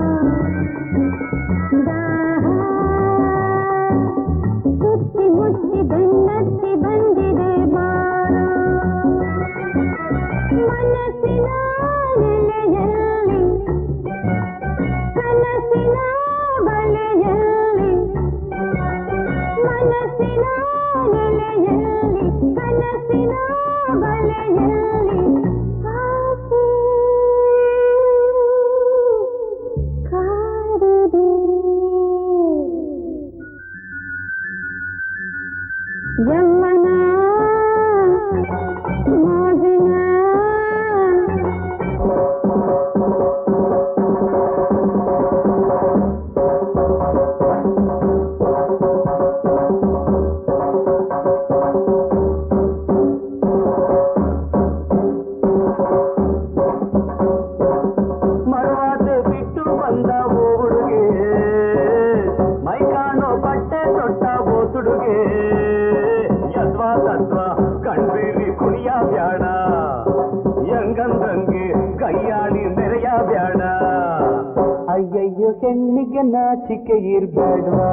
ದಾಹ ಸುತ್ತಿ ಮುತ್ತಿ ಬೆನ್ನತ್ತಿ ಬಂದಿದೆ ಬಾರೋ ಮನಸ್ಸಿನ ನೆಲೆಯಲ್ಲಿ ಕನಸಿನ ಬಲೆಯಲ್ಲಿ ಮನಸ್ಸಿನ ನೆಲೆಯಲ್ಲಿ ಕನಸಿನ ಬಲೆಯಲ್ಲಿ ಆಸೆ ಕಾಡಿದೆ ಯಮ್ಮನ ಮೋಜಿನ ಮರವಾದೆ ಬಿಟ್ಟು ಬಂದ ಓ ಹುಡುಗೆ ಮೈ ಕಾಣೋ ಬಟ್ಟೆ ತೊಟ್ಟ ಓ ತುಡುಗೆ ಯದ್ವಾ ತದ್ವಾ ಕಣ್ಬೀರಿ ಕುಣಿಯ ಬ್ಯಾಡ ಹೆಂಗಂದ್ರಂಗೆ ಕೈಯಾಳಿ ಮೆರೆಯ ಬ್ಯಾಡ ಅಯ್ಯಯ್ಯೋ ಹೆಣ್ಣಿಗೆ ನಾಚಿಕೆ ಇರ್ಬೇಡ್ವಾ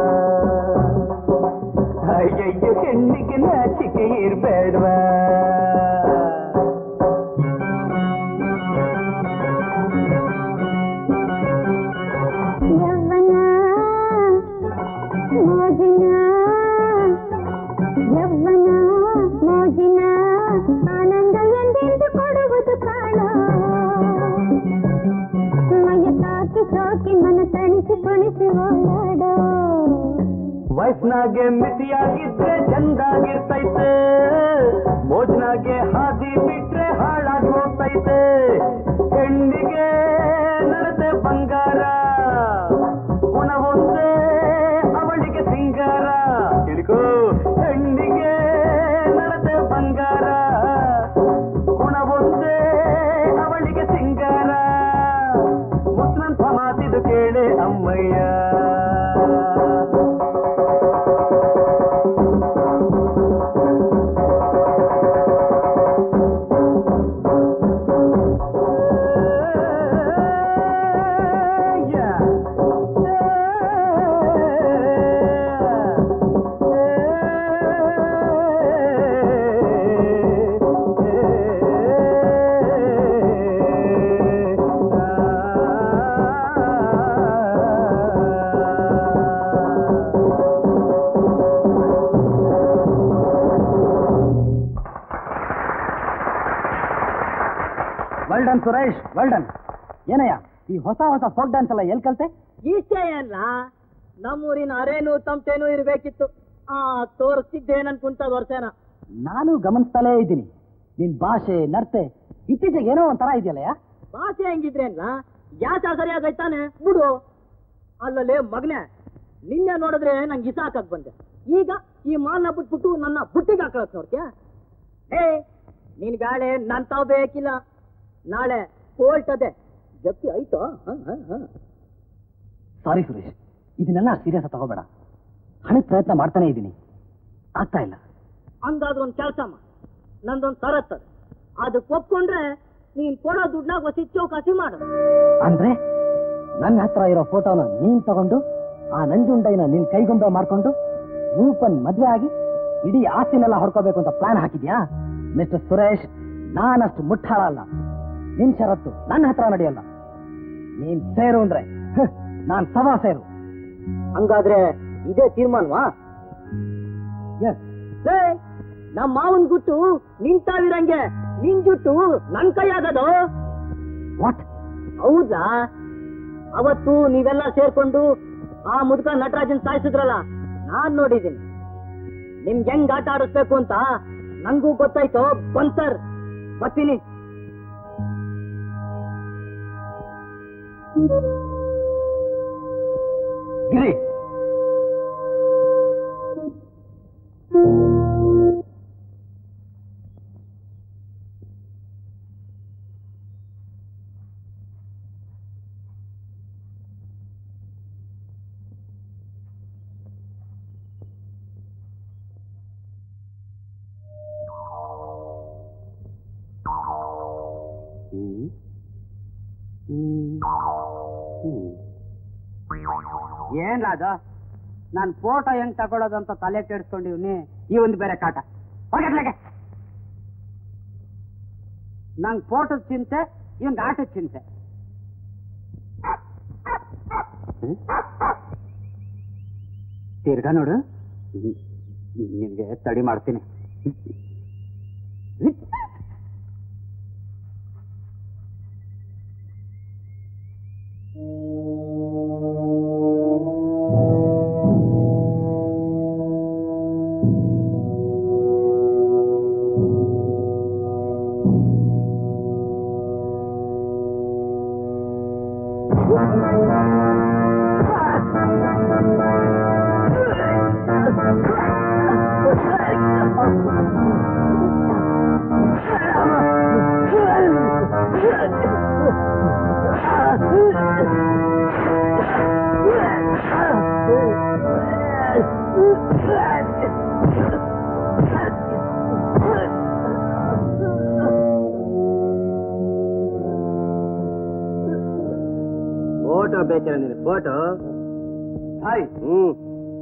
ಅಯ್ಯಯ್ಯೋ ಹೆಣ್ಣಿಗೆ ನಾಚಿಕೆ ಇರ್ಬೇಡ್ವಾ ಯವ್ವನ ಮೋಜಿನ ಯವ್ವನ ಮೋಜಿನ ಆನಂದ ಎಂದೆಂದು ಕೊಡುವುದು ಕಾಣ ಮೈಯ ತಾಕಿ ಸಾಕಿ ಮನ ತಣಿಸಿ ಕುಣಿಸಿ ಓಡಾಡೋ ವಯಸ್ಸಿನಾಗೆ ಮಿತಿಯಾಗಿದ್ರೆ ಚಂದಾಗಿರ್ತೈತೆ ಮೋಜ್ನಾಗೆ ಹಾದಿ ಬಿಟ್ರೆ ಹಾಳಾಗಿ ಹೋಗ್ತೈತೆ ಹೆಣ್ಣಿಗೆ ನಡತೆ ಬಂಗಾರ ಗುಣವೊಂದೇ ಅವಳಿಗೆ ಸಿಂಗಾರ ತಿಳ್ಕೋ ಹೆಣ್ಣಿಗೆ ನಡತೆ ಬಂಗಾರ ಗುಣವೊಂದೇ ಅವಳಿಗೆ ಸಿಂಗಾರ ಮುಸ್ಲಂತ ಮಾತಿದು ಕೇಳೆ ಅಮ್ಮಯ್ಯ ವೆಲ್ಡನ್ ಸುರೇಶ್ ವೆಲ್ಡನ್ ಏನಯ್ಯ ಈ ಹೊಸ ಹೊಸ ಫೋಕ್ ಡ್ಯಾನ್ಸ್ ಎಲ್ಲ ಎಲ್ ಕಲ್ತೆ ಈಚೆ ಅಲ್ಲ ನಮ್ಮೂರಿನ ಅರೇನು ತಮಟೇನು ಇರ್ಬೇಕಿತ್ತು ಆ ತೋರಿಸ್ತಿದ್ದೇನನ್ಕುಂತ ವರ್ಷನ ನಾನು ಗಮನಿಸ್ತಲೇ ಇದ್ದೀನಿ ನಿನ್ ಭಾಷೆ ನಡತೆ ಇತ್ತೀಚೆಗೆ ಏನೋ ಒಂಥರ ಇದೆಯಲ್ಲಯ್ಯ ಭಾಷೆ ಹೆಂಗಿದ್ರೇನ್ಲ ಯಾಸ ಸರಿಯಾಗೈತಾನೆ ಬಿಡು ಅಲ್ಲಲ್ಲೇ ಮಗನೆ ನಿನ್ನೆ ನೋಡಿದ್ರೆ ನಂಗೆ ಇಸ ಹಾಕಕ್ ಬಂದೆ ಈಗ ಈ ಮಾಲ್ನ ಬಿಟ್ಬಿಟ್ಟು ನನ್ನ ಬುಟ್ಟಿಗೆ ಹಾಕಳಕ್ ನೋಡ್ತ್ಯಾ ಏ ನಿನ್ ಗಾಳೆ ನನ್ ತಾವ್ ಬೇಕಿಲ್ಲ ನಾಳೆ ಕೋರ್ಟ್ ಅದೆ ಜಪ್ತಿ ಆಯ್ತೋ ಹ, ಹ, ಹ. ಸಾರಿ ಸುರೇಶ್ ಇದನ್ನೆಲ್ಲ ಸೀರಿಯಸ್ ತಗೋಬೇಡ ಹಣದ ಪ್ರಯತ್ನ ಮಾಡ್ತಾನೆ ಇದ್ದೀನಿ ಆಗ್ತಾ ಇಲ್ಲ ಹಂಗಾದ್ರೆ ಒಂದ್ ಕೆಲಸ ಮಾಡ ನಂದೊಂದ್ ತರತ್ತದ ಅದಕ್ಕೆ ಒಪ್ಕೊಂಡ್ರೆ ನೀನ್ ಕೊಡೋ ದುಡ್ಡಾಗ ಹೊಸಿ ಚೌಕಾಸಿ ಮಾಡು ಅಂದ್ರೆ ನನ್ನ ಹತ್ರ ಇರೋ ಫೋಟೋನ ನೀನ್ ತಗೊಂಡು ಆ ನಂಜುಂಡೈನ ನಿನ್ ಕೈಗೊಂಬೆ ಮಾಡ್ಕೊಂಡು ರೂಪನ್ ಮದ್ವೆ ಆಗಿ ಇಡೀ ಆಸ್ತಿನೆಲ್ಲ ಹೊಡ್ಕೋಬೇಕು ಅಂತ ಪ್ಲಾನ್ ಹಾಕಿದ್ಯಾ ಮಿಸ್ಟರ್ ಸುರೇಶ್ ನಾನಷ್ಟು ಮುಟ್ಟಾಳ ಅಲ್ಲ ನಿನ್ ಷರತ್ತು ನನ್ನ ಹತ್ರ ನಡೆಯಲ್ಲ ನೀನ್ ಸೇರು ಅಂದ್ರೆ ಹ್, ನಾನ್ ಸವಾ ಸೇರು ಹಂಗಾದ್ರೆ ಇದೇ ತೀರ್ಮಾನವಾ ಎಸ್ ಏ ನಮ್ಮ ಮಾವನ್ ಗುಟ್ಟು ನಿಂತಾವಿರಂಗೆ ನಿನ್ ಜುಟ್ಟು ನನ್ ಕೈ ಆಗದು ವಾಟ್ ಹೌದಾ ಅವತ್ತು ನೀವೆಲ್ಲ ಸೇರ್ಕೊಂಡು ಆ ಮುದುಕ ನಟರಾಜನ್ ಸಾಯಿಸಿದ್ರಲ್ಲ ನಾನ್ ನೋಡಿದ್ದೀನಿ ನಿಮ್ಗೆ ಹೆಂಗ್ ಆಟ ಆಡಿಸ್ಬೇಕು ಅಂತ ನಂಗೂ ಗೊತ್ತಾಯ್ತು ಬಂತರ್ ಬರ್ತೀನಿ ಗಿರಿ ಏನ್ಲ ಅದು ನಾನ್ ಫೋಟೋ ಹೆಂಗ್ ತಗೊಳ್ಳೋದು ಅಂತ ತಲೆ ಕೆಡಿಸ್ಕೊಂಡಿವ್ನಿ ಈ ಒಂದು ಬೇರೆ ಕಾಟ ಹೋಗತ್ಲಾಗೆ ನಂಗ್ ಫೋಟೋದ್ ಚಿಂತೆ ಇವಂಗ್ ಆಟದ ಚಿಂತೆ ಹ್ಮ್? ತಿರ್ಗಾ ನೋಡು ನಿನ್ಗೆ ತಡಿ ಮಾಡ್ತೀನಿ ಹ್ಮ್? ಫೋಟೋ ಬೇಕಿಲ್ಲ ನಿನ್ ಫೋಟೋ ಹಾಯ್ ಹ್ಮ್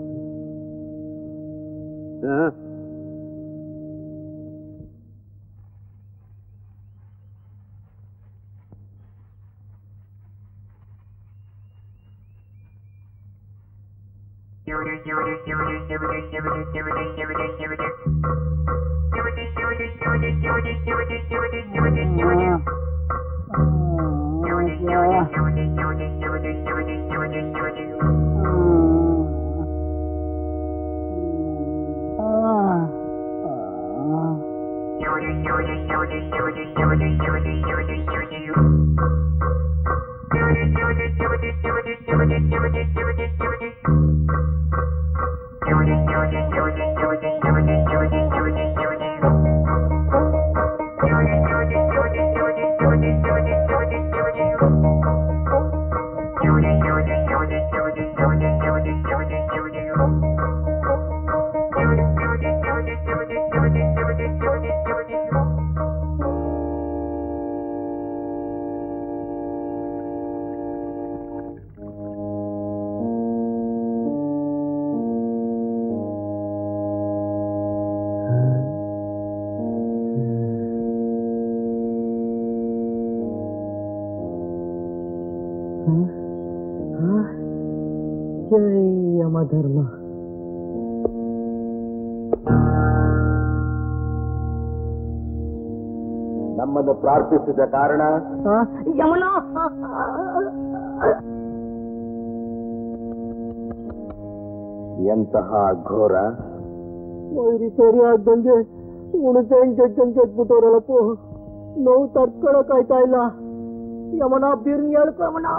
ಹಾ. ಜೈ ಯಮಧರ್ಮ ನಮ್ಮನ್ನು ಪ್ರಾರ್ಥಿಸಿದ ಕಾರಣ ಯಮನ ಎಂತಹ ಘೋರ ವೈರಿ ಸರಿ ಆಗ್ದಂಗೆ ಉಣಸೆ ಜಡ್ಜನ್ ಜಡ್ಬಿಟ್ಟವ್ರಲ್ಲಪ್ಪ ನೋವು ತಡ್ಕೊಳಕ್ ಆಯ್ತಾ ಇಲ್ಲ ಯಮನ ಬೀರ್ನಿ ಹೇಳ್ಕೊ ಯಮನ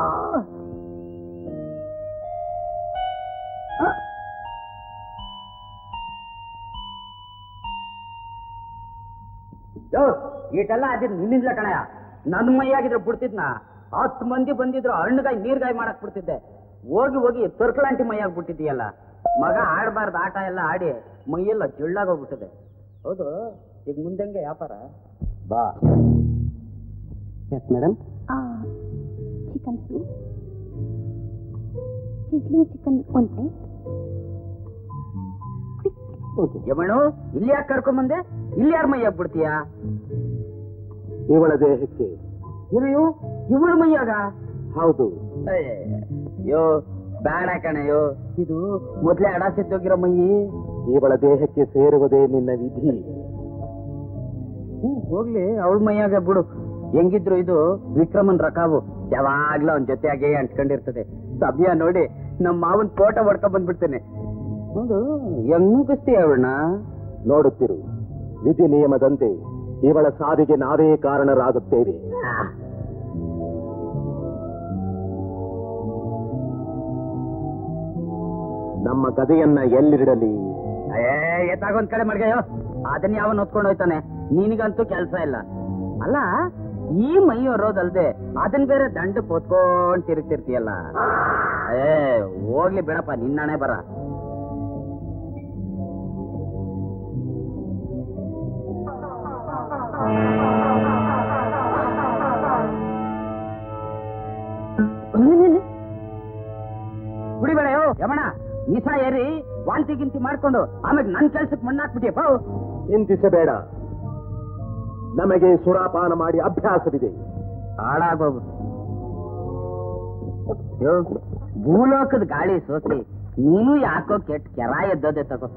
ಯೋ ಈಟೆಲ್ಲ ಅದಿದ್ ನಿನ್ನಿಂದಲೇ ಕಣಯ್ಯ ನನ್ನ ಮೈಯಾಗಿದ್ರೆ ಬಿಡ್ತಿದ್ನ ಹತ್ತು ಮಂದಿ ಬಂದಿದ್ರು ಹಣ್ಣುಗಾಯಿ ನೀರ್ಗಾಯಿ ಮಾಡಕ್ ಬಿಡ್ತಿದ್ದೆ ಹೋಗಿ ಹೋಗಿ ತೊರ್ಕಲಾಂಟಿ ಮೈಯಾಗಿ ಬಿಟ್ಟಿದ್ದೀಯಲ್ಲ ಮಗ ಆಡಬಾರ್ದು ಆಟ ಎಲ್ಲ ಆಡಿ ಮೈಯೆಲ್ಲ ಜುಳ್ಳಾಗೋಗ್ಬಿಟ್ಟಿದೆ ಹೌದು ಈಗ ಮುಂದೆಂಗೆ ವ್ಯಾಪಾರ ಬಾ yes madam chicken soup sizzling chicken ಒಂದು ಪ್ಲೇಟ್ ಯಮಣು ಇಲ್ಲಿ ಯಾಕೆ ಕರ್ಕೊಂಬಂದೆ ಇಲ್ಲಿ ಯಾರ ಮೈಯಾಗ ಬಿಡ್ತೀಯಾ ಇವಳ ದೇಹಕ್ಕೆ ಇವು ಇವಳು ಮೈಯಾಗ ಹೌದು ಯೋ ಬೇಡ ಕಣಯ್ಯೋ ಇದು ಮೊದ್ಲೇ ಅಡ ಸಿದ್ದೋಗಿರೋ ಮೈ ಇವಳ ದೇಹಕ್ಕೆ ಸೇರುವುದೇ ನಿನ್ನ ವಿಧಿ ಹ್ಮ್ ಹೋಗ್ಲಿ ಅವಳ ಮೈಯಾಗ ಬಿಡು ಹೆಂಗಿದ್ರು ಇದು ವಿಕ್ರಮನ್ ರಕಾವು ಯಾವಾಗ್ಲೂ ಅವನ್ ಜೊತೆಯಾಗೆ ಅಂಟ್ಕೊಂಡಿರ್ತದೆ ಸಭ್ಯ ನೋಡಿ ನಮ್ಮ ಮಾವನ್ ಫೋಟೋ ಹೊಡ್ಕೊಂಡ್ ಬಂದ್ಬಿಡ್ತೇನೆ ಹೌದು ಹೆಂಗ್ ಮುಗಿಸ್ತೀಯ ಅವಳನ್ನ ನೋಡುತ್ತಿರು ವಿಧಿ ನಿಯಮದಂತೆ ಇವಳ ಸಾವಿಗೆ ನಾವೇ ಕಾರಣರಾಗುತ್ತೇವೆ ನಮ್ಮ ಗದೆಯನ್ನ ಎಲ್ಲಿಡಲಿ ಏ ಎತ್ತಾಗೊಂದ್ ಕಡೆ ಮಡ್ಗೆಯೋ ಅದನ್ನ ಯಾವನ್ ಹೊತ್ಕೊಂಡು ಹೋಯ್ತಾನೆ ನಿನಗಂತೂ ಕೆಲ್ಸ ಇಲ್ಲ ಅಲ್ಲ ಈ ಮೈ ಹೊರೋದಲ್ದೆ ಅದನ್ ಬೇರೆ ದಂಡ ಪೊತ್ಕೊಂಡ್ ತಿರುಗ್ತಿರ್ತೀಯಲ್ಲ ಏ ಹೋಗ್ಲಿ ಬಿಡಪ್ಪ ನಿನ್ನಣೆ ಬರ ಕುಡಿಬೇಡಯೋ ಯಮಣ ನಿಶಾ ಏರಿ ವಾಂತಿ ಗಿಂತಿ ಮಾಡ್ಕೊಂಡು ಆಮೇಲೆ ನನ್ ಕೆಲ್ಸಕ್ಕೆ ಮಣ್ಣಾಕ್ಬಿಟ್ಟಿಯಪ್ಪ ಚಿಂತಿಸಬೇಡ ನಮಗೆ ಸುರಾಪಾನ ಮಾಡಿ ಅಭ್ಯಾಸವಿದೆ ಹಾಳಾಗೋಗು ಯೋ, ಭೂಲೋಕದ ಗಾಳಿ ಸೋಸಿ ನೀನು ಯಾಕೋ ಕೆಟ್ಟ ಕೆರ ಎದ್ದೋದೆ ತಗೋ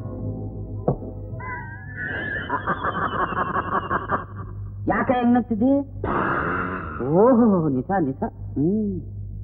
ಯಾಕೆ ಹೆಂಗ್ ನಗ್ತಿದ್ದಿ ಓಹೋ ನಿಸ ನಿಸ ಹ್ಮ್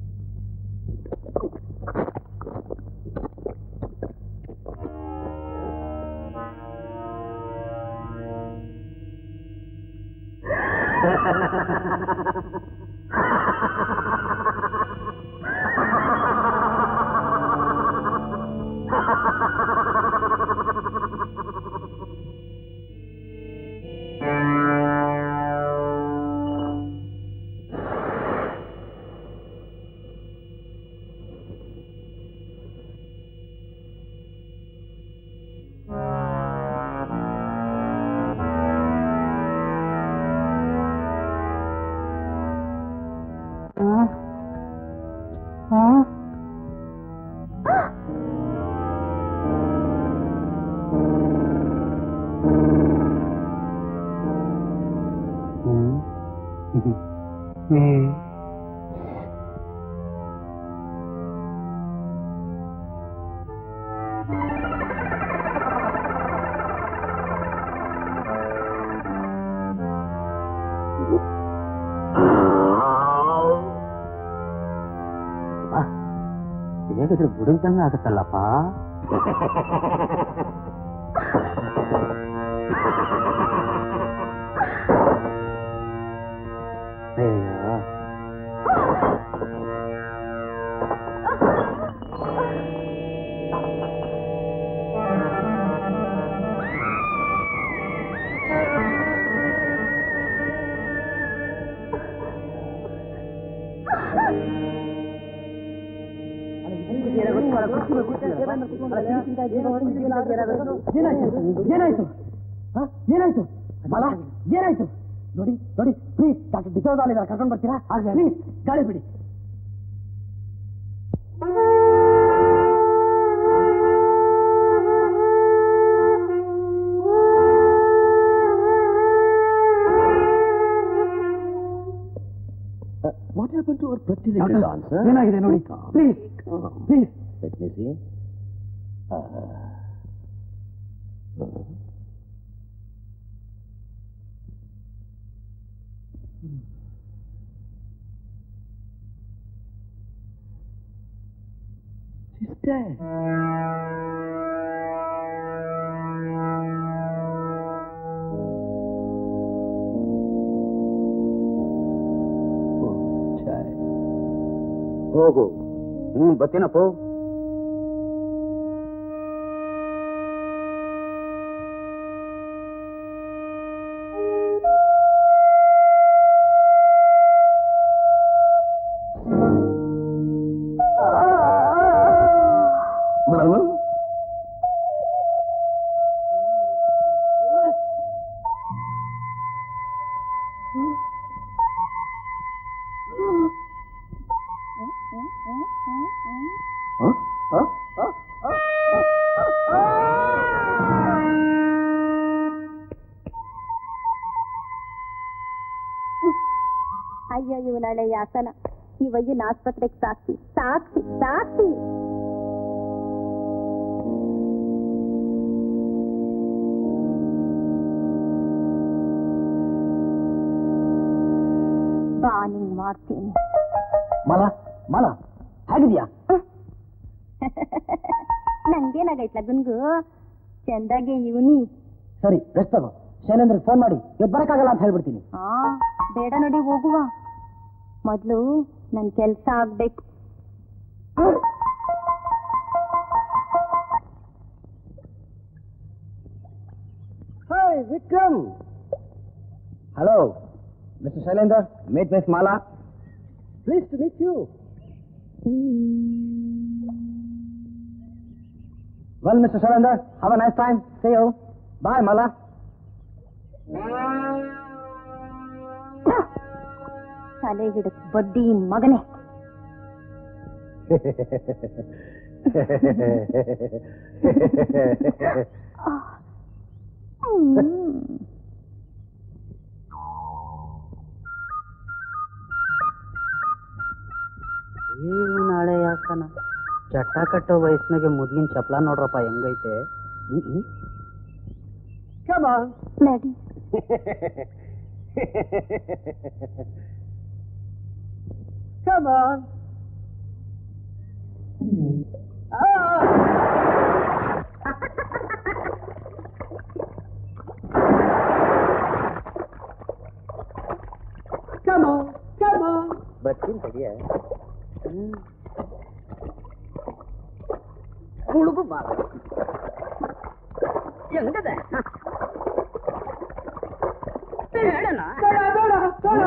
ಹೇಗಿದ್ರೆ ಬುಡಂತಂಗ ಆಗತ್ತಲ್ಲಪ್ಪ ಅಯ್ಯೋ ಏನಾಯ್ತು ಹ? ಏನಾಯ್ತು ಅಲ್ಲ ಏನಾಯ್ತು ನೋಡಿ ನೋಡಿ ಪ್ಲೀಸ್ ಡಾಕ್ಟರ್ ಡಿಸೋಜ್ ಇದ್ದಾರೆ ಕರ್ಕೊಂಡು ಬರ್ತೀರಾ ಪ್ಲೀಸ್ ಗಾಳಿ ಬಿಡಿ ವಾಟ್ ಹ್ಯಾಪನ್ ಟು ಅವರ್ ಪ್ರತಿ ಏನಾಗಿದೆ ನೋಡಿ please please Let me see. She's dead. ಹೋಗು ಹ್ಮ್ ಬತ್ತೀನಪ್ಪ ಅಯ್ಯೋ ಇವನಳೆ ಯಾತನ ಇವಯ್ಯನ ಆಸ್ಪತ್ರೆಗೆ ಸಾಕ್ಸಿ ಸಾಕ್ಸಿ ಸಾಕ್ಸಿ ಮಾಡ್ತೀನಿ ಮಾಲ ಮಾಲ ಹೇಗಿದ್ಯಾ ನಂಗೇನಾಗೈತ್ಲ ಗುನ್ಗು ಚಂದಾಗೆ ಇವನಿ ಸರಿ ರೆಸ್ಟ್ ತಗೋ ಶೈಲೇಂದ್ರಿಗೆ ಫೋನ್ ಮಾಡಿ ಇವತ್ತು ಬರಕ್ಕಾಗಲ್ಲ ಅಂತ ಹೇಳ್ಬಿಡ್ತೀನಿ ಆ ಬೇಡ ನೋಡಿ ಹೋಗುವ ಮೊದ್ಲು ನನ್ ಕೆಲ್ಸ ಆಗ್ಬೇಕು hi Vikram hello mister Shailender meet miss Mala please to meet you well mister Shailender have a nice time see you bye Mala ತಲೆ ಹಿಡಿದು ಬಡ್ಡಿ ಮಗನೇ ಹ್ಮ್. ಏನು ನಾಳೆ ಯಾಕನ ಚಟ್ಟ ಕಟ್ಟೋ ವಯಸ್ಸಿನಾಗೆ ಮುದ್ಗಿನ ಚಪ್ಲ ನೋಡ್ರಪ್ಪ ಹೆಂಗೈತೆ Come on. ನಡಿ Come on. Come on, come on. ಬರ್ತೀನಿ ತಡಿಯ ಹುಡುಗು ಬಾ ಹೆಂಗದ ಹೇಳಣ ಬೇಡ ಬೇಡ ಬೇಡ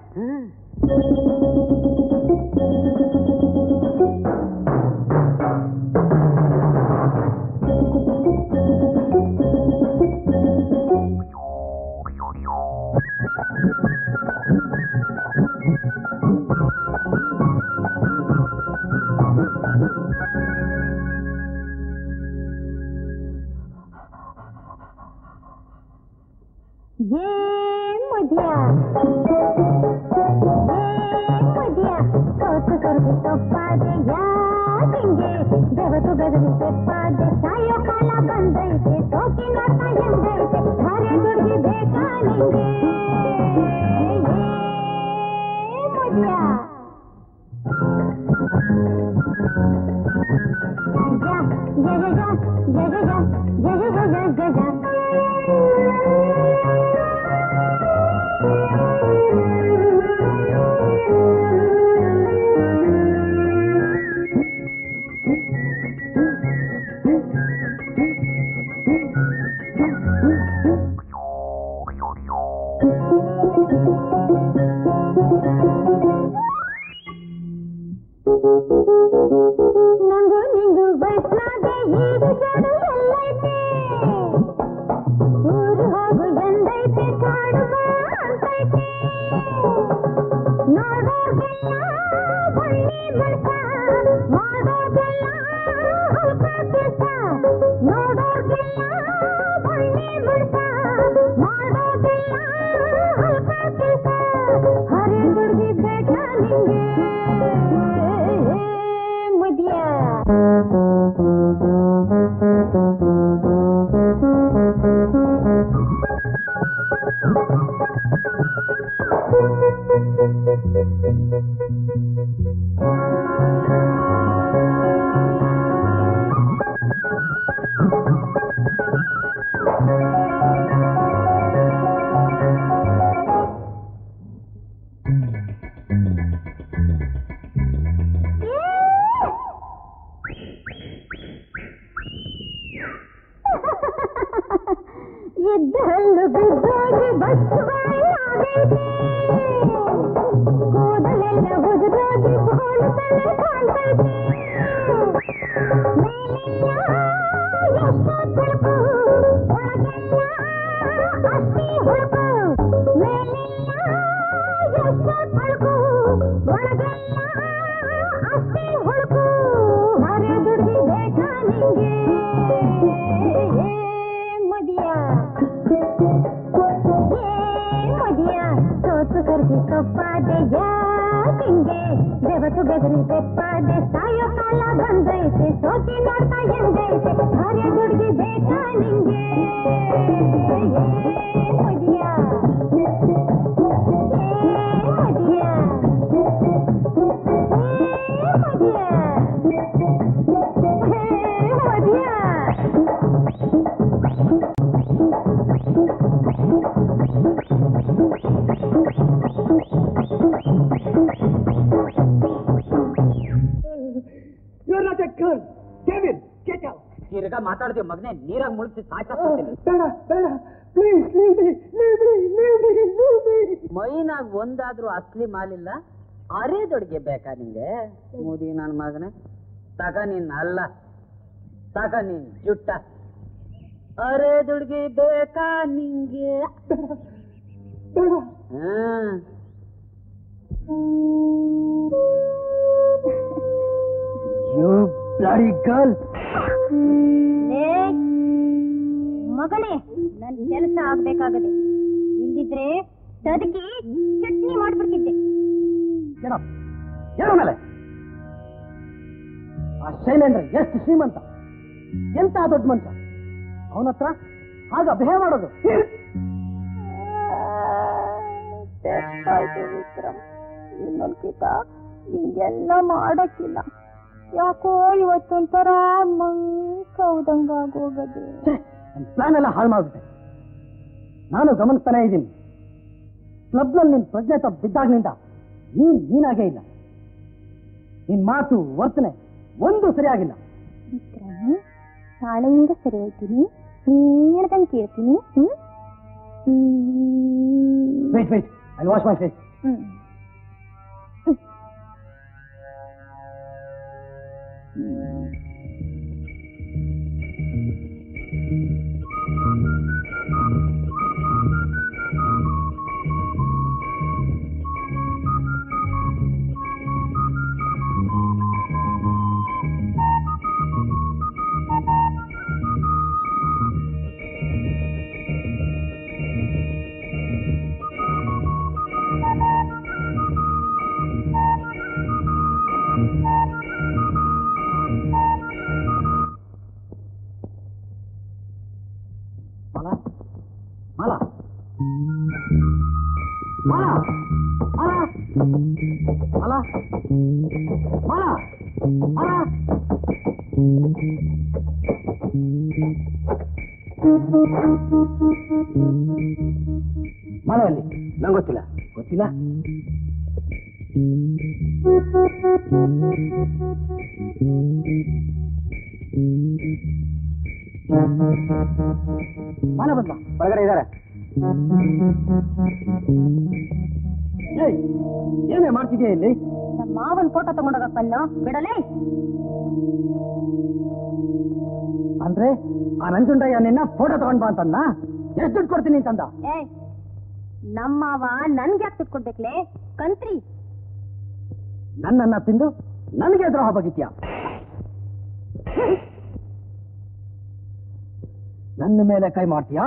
ಏ ಮುದ್ಯ ಏ ಮುದ್ಯ ಸೋತು ಸೊರಗಿ ತಪ್ಪಾದೆ ಯಾಕಿಂಗೆ ಬೆವತು ಬೆದರಿ ತೆಪ್ಪಾದೆ ಸಾಯೋ ಕಾಲ ಬಂದೈತೆ ಸೋಕಿ ನೋಡ್ತಾ ಎಂದೈತೆ ಧಾರೆ ದುಡ್ಗಿ ಬೇಕಾ ನಿಂಗೆ ಏ ಮುದ್ಯ ಯಾ ಯಾ ಯಾ ಯಾ ಯಾ ಯಾ ಯಾ ಯಾ ಯಾ ಯಾ ನಂಗು ನಿಂಗು ಬಸ್ನಾಗೆ ಈಡು ಜಾಡು ಎಲ್ಲೈತೆ ಊರು ಹೋಗು ಎಂದೈತೆ ಕಾಡು ಬಾ ಅಂತೈತೆ ನೋಡೋದೆಲ್ಲ ಒಳ್ಳೆ ಮಳ್ಕ ಮಾಡೋದೆಲ್ಲ ಹಲ್ಕ ಕೆಲ್ಸ ನೋಡೋದೆಲ್ಲ ಒಳ್ಳೆ ಮಳ್ಕ ಮಾಡೋದೆಲ್ಲ ಹಲ್ಕ ಕೆಲ್ಸ ಹರಿ ದುಡ್ಗಿ ಬೇಕಾ ನಿಂಗೆ ಮುದಿಯ ಎದ್ದಲ್ಲು ಬಿದ್ದೋಗಿ ಬಸ್ವಾಯಾಗೈತೆ ಕೂದಲೆಲ್ಲ ಉದುರೋಗಿ ಬೋಳು ತಲೆ ಕಾಣ್ತೈತೆ ಮೇಲೆಲ್ಲ ಎಷ್ಟೋ ತಳುಕು ಒಳಗೆಲ್ಲ ಅಷ್ಟೇ ಹುಳುಕು ಮೇಲೆಲ್ಲ ಎಷ್ಟೋ ತಳುಕು ಒಳಗೆಲ್ಲ ಅಷ್ಟೇ ಹುಳುಕು ಹರೆ ದುಡ್ಗಿ ಬೇಕಾ ನಿಂಗೆ ಮದಿಯ ಏ ಮದಿಯ ಸೋತು ಕರ್ಗಿ ಸೊಪ್ಪಾದೆ ಯಾಕಿಂಗೆ ಬೆವತು ಬೆದರಿ ತೆಪ್ಪಾದೆ ಸಾಯೋ ಕಾಲ ಬಂದೈತೆ ಸೋಕಿ ನೋಡ್ತಾ ಎಂದೈತೆ ಹರೆ ದುಡ್ಗಿ ಬೇಕಾ ನಿಂಗೆ ಏ ಮದಿಯ ಏ ಮದಿಯ You're not a girl. Kevin, get out. ತಿರ್ಗಾ ಮಾತಾಡ್ತೀವಿ ಮಗನೇ ನೀರಾಗ ಮುಳುಗಿಸಿ ಸಾಯ್ತಾಕ್ಬಿಡ್ತೀನಿ ಬೇಡ ಬೇಡ please leave me leave me leave me leave me ಮೈನಾಗ ಒಂದಾದ್ರೂ ಅಸ್ಲಿ ಮಾಲಿಲ್ಲ ಅರೆದೊಡ್ಗೆ ಬೇಕಾ ನಿಂಗೆ ಮೋದಿ ನನ್ನ ಮಗನೇ ತಗ ನೀನ್ ಅಲ್ಲ ತಗ ನೀನ್ ಜುಟ್ಟ ಅರೆದೊಡ್ಗೆ ಬೇಕಾ ನಿಂಗೆ ಬೇಡ ಹ್ಮ್ ಯು ಬ್ಲಡಿ ಗರ್ಲ್ ಲೇ, ಮಗಳೇ ನನ್ ಕೆಲಸ ಆಗ್ಬೇಕಾಗದೆ ಇಲ್ದಿದ್ರೆ ತದಕಿ ಚಟ್ನಿ ಮಾಡ್ಬಿಡ್ತಿದ್ದೆ ಏನೋ ಏನೋ ಮೇಲೆ ಆ ಶೈಲೇಂದ್ರ ಎಷ್ಟು ಶ್ರೀಮಂತ ಎಂತ ದೊಡ್ಡ ಮನುಷ್ಯ ಅವನ ಹತ್ರ ಆಗ ಬಿಹೇವ್ ಮಾಡೋದು ವಿಕ್ರಮ್ ಇನ್ನೊಂದ್ಕಿತ ಹಿಂಗೆಲ್ಲ ಮಾಡಕ್ಕಿಲ್ಲ ಯಾಕೋ ಇವತ್ತೊಂಥರ ಮಂಕೌದಂಗಾಗೋಗದೆ ನನ್ನ ಪ್ಲಾನ್ ಎಲ್ಲ ಹಾಳು ಮಾಡ್ಬಿಟ್ಟೆ ನಾನು ಗಮನಿಸ್ತಾನೆ ಇದ್ದೀನಿ ಕ್ಲಬ್ನಲ್ಲಿ ನಿನ್ ಪ್ರಜ್ಞೆ ತಪ್ಪು ಬಿದ್ದಾಗ್ನಿಂದ ನೀನ್ ನೀನಾಗೇ ಇಲ್ಲ ನಿನ್ ಮಾತು ವರ್ತನೆ ಒಂದು ಸರಿಯಾಗಿಲ್ಲ ವಿಕ್ರಮ್ ನಾಳೆಯಿಂದ ಸರಿ ಹೋಗ್ತೀನಿ ನೀನ್ ಹೇಳ್ದಂಗೆ ಕೇಳ್ತೀನಿ hmm hmm wait wait I wash my face hmm Mala Mala Mala Mala Mala Mala Mala Mala ಅಲ್ಲಿ ನಂಗೆ ಗೊತ್ತಿಲ್ಲ ಗೊತ್ತಿಲ್ಲ ಮಾಲಾ ಬಂದ ಹೊರಗಡೆ ಇದ್ದಾರೆ ಏಯ್ ಏನೇ ಮಾಡ್ತಿದ್ಯಾ ಇಲ್ಲಿ ನಮ್ಮ ಮಾವನ್ ಫೋಟೋ ತಗೊಂಡೋಗಪ್ಪನ್ನ ಬಿಡಲೇ ಅಂದ್ರೆ ಆ ನಂಜುಂಡಯ್ಯ ನಿನ್ನ ಫೋಟೋ ತಗೊಂಡ್ ಬಾ ಅಂತಂದ ಎಷ್ಟು ದುಡ್ಡು ಕೊಡ್ತೀನಿ ಅಂತಂದ ಏ ನಮ್ಮ ಮಾವ ನನ್ಗೆ ಯಾಕೆ ಕೊಡ್ಬೇಕ್ಲೆ ಕಂತ್ರಿ ನನ್ನನ್ನ ತಿಂದು ನನಗೆ ದ್ರೋಹ ಬಗಿತ್ಯಾ ನನ್ನ ಮೇಲೆ ಕೈ ಮಾಡ್ತೀಯಾ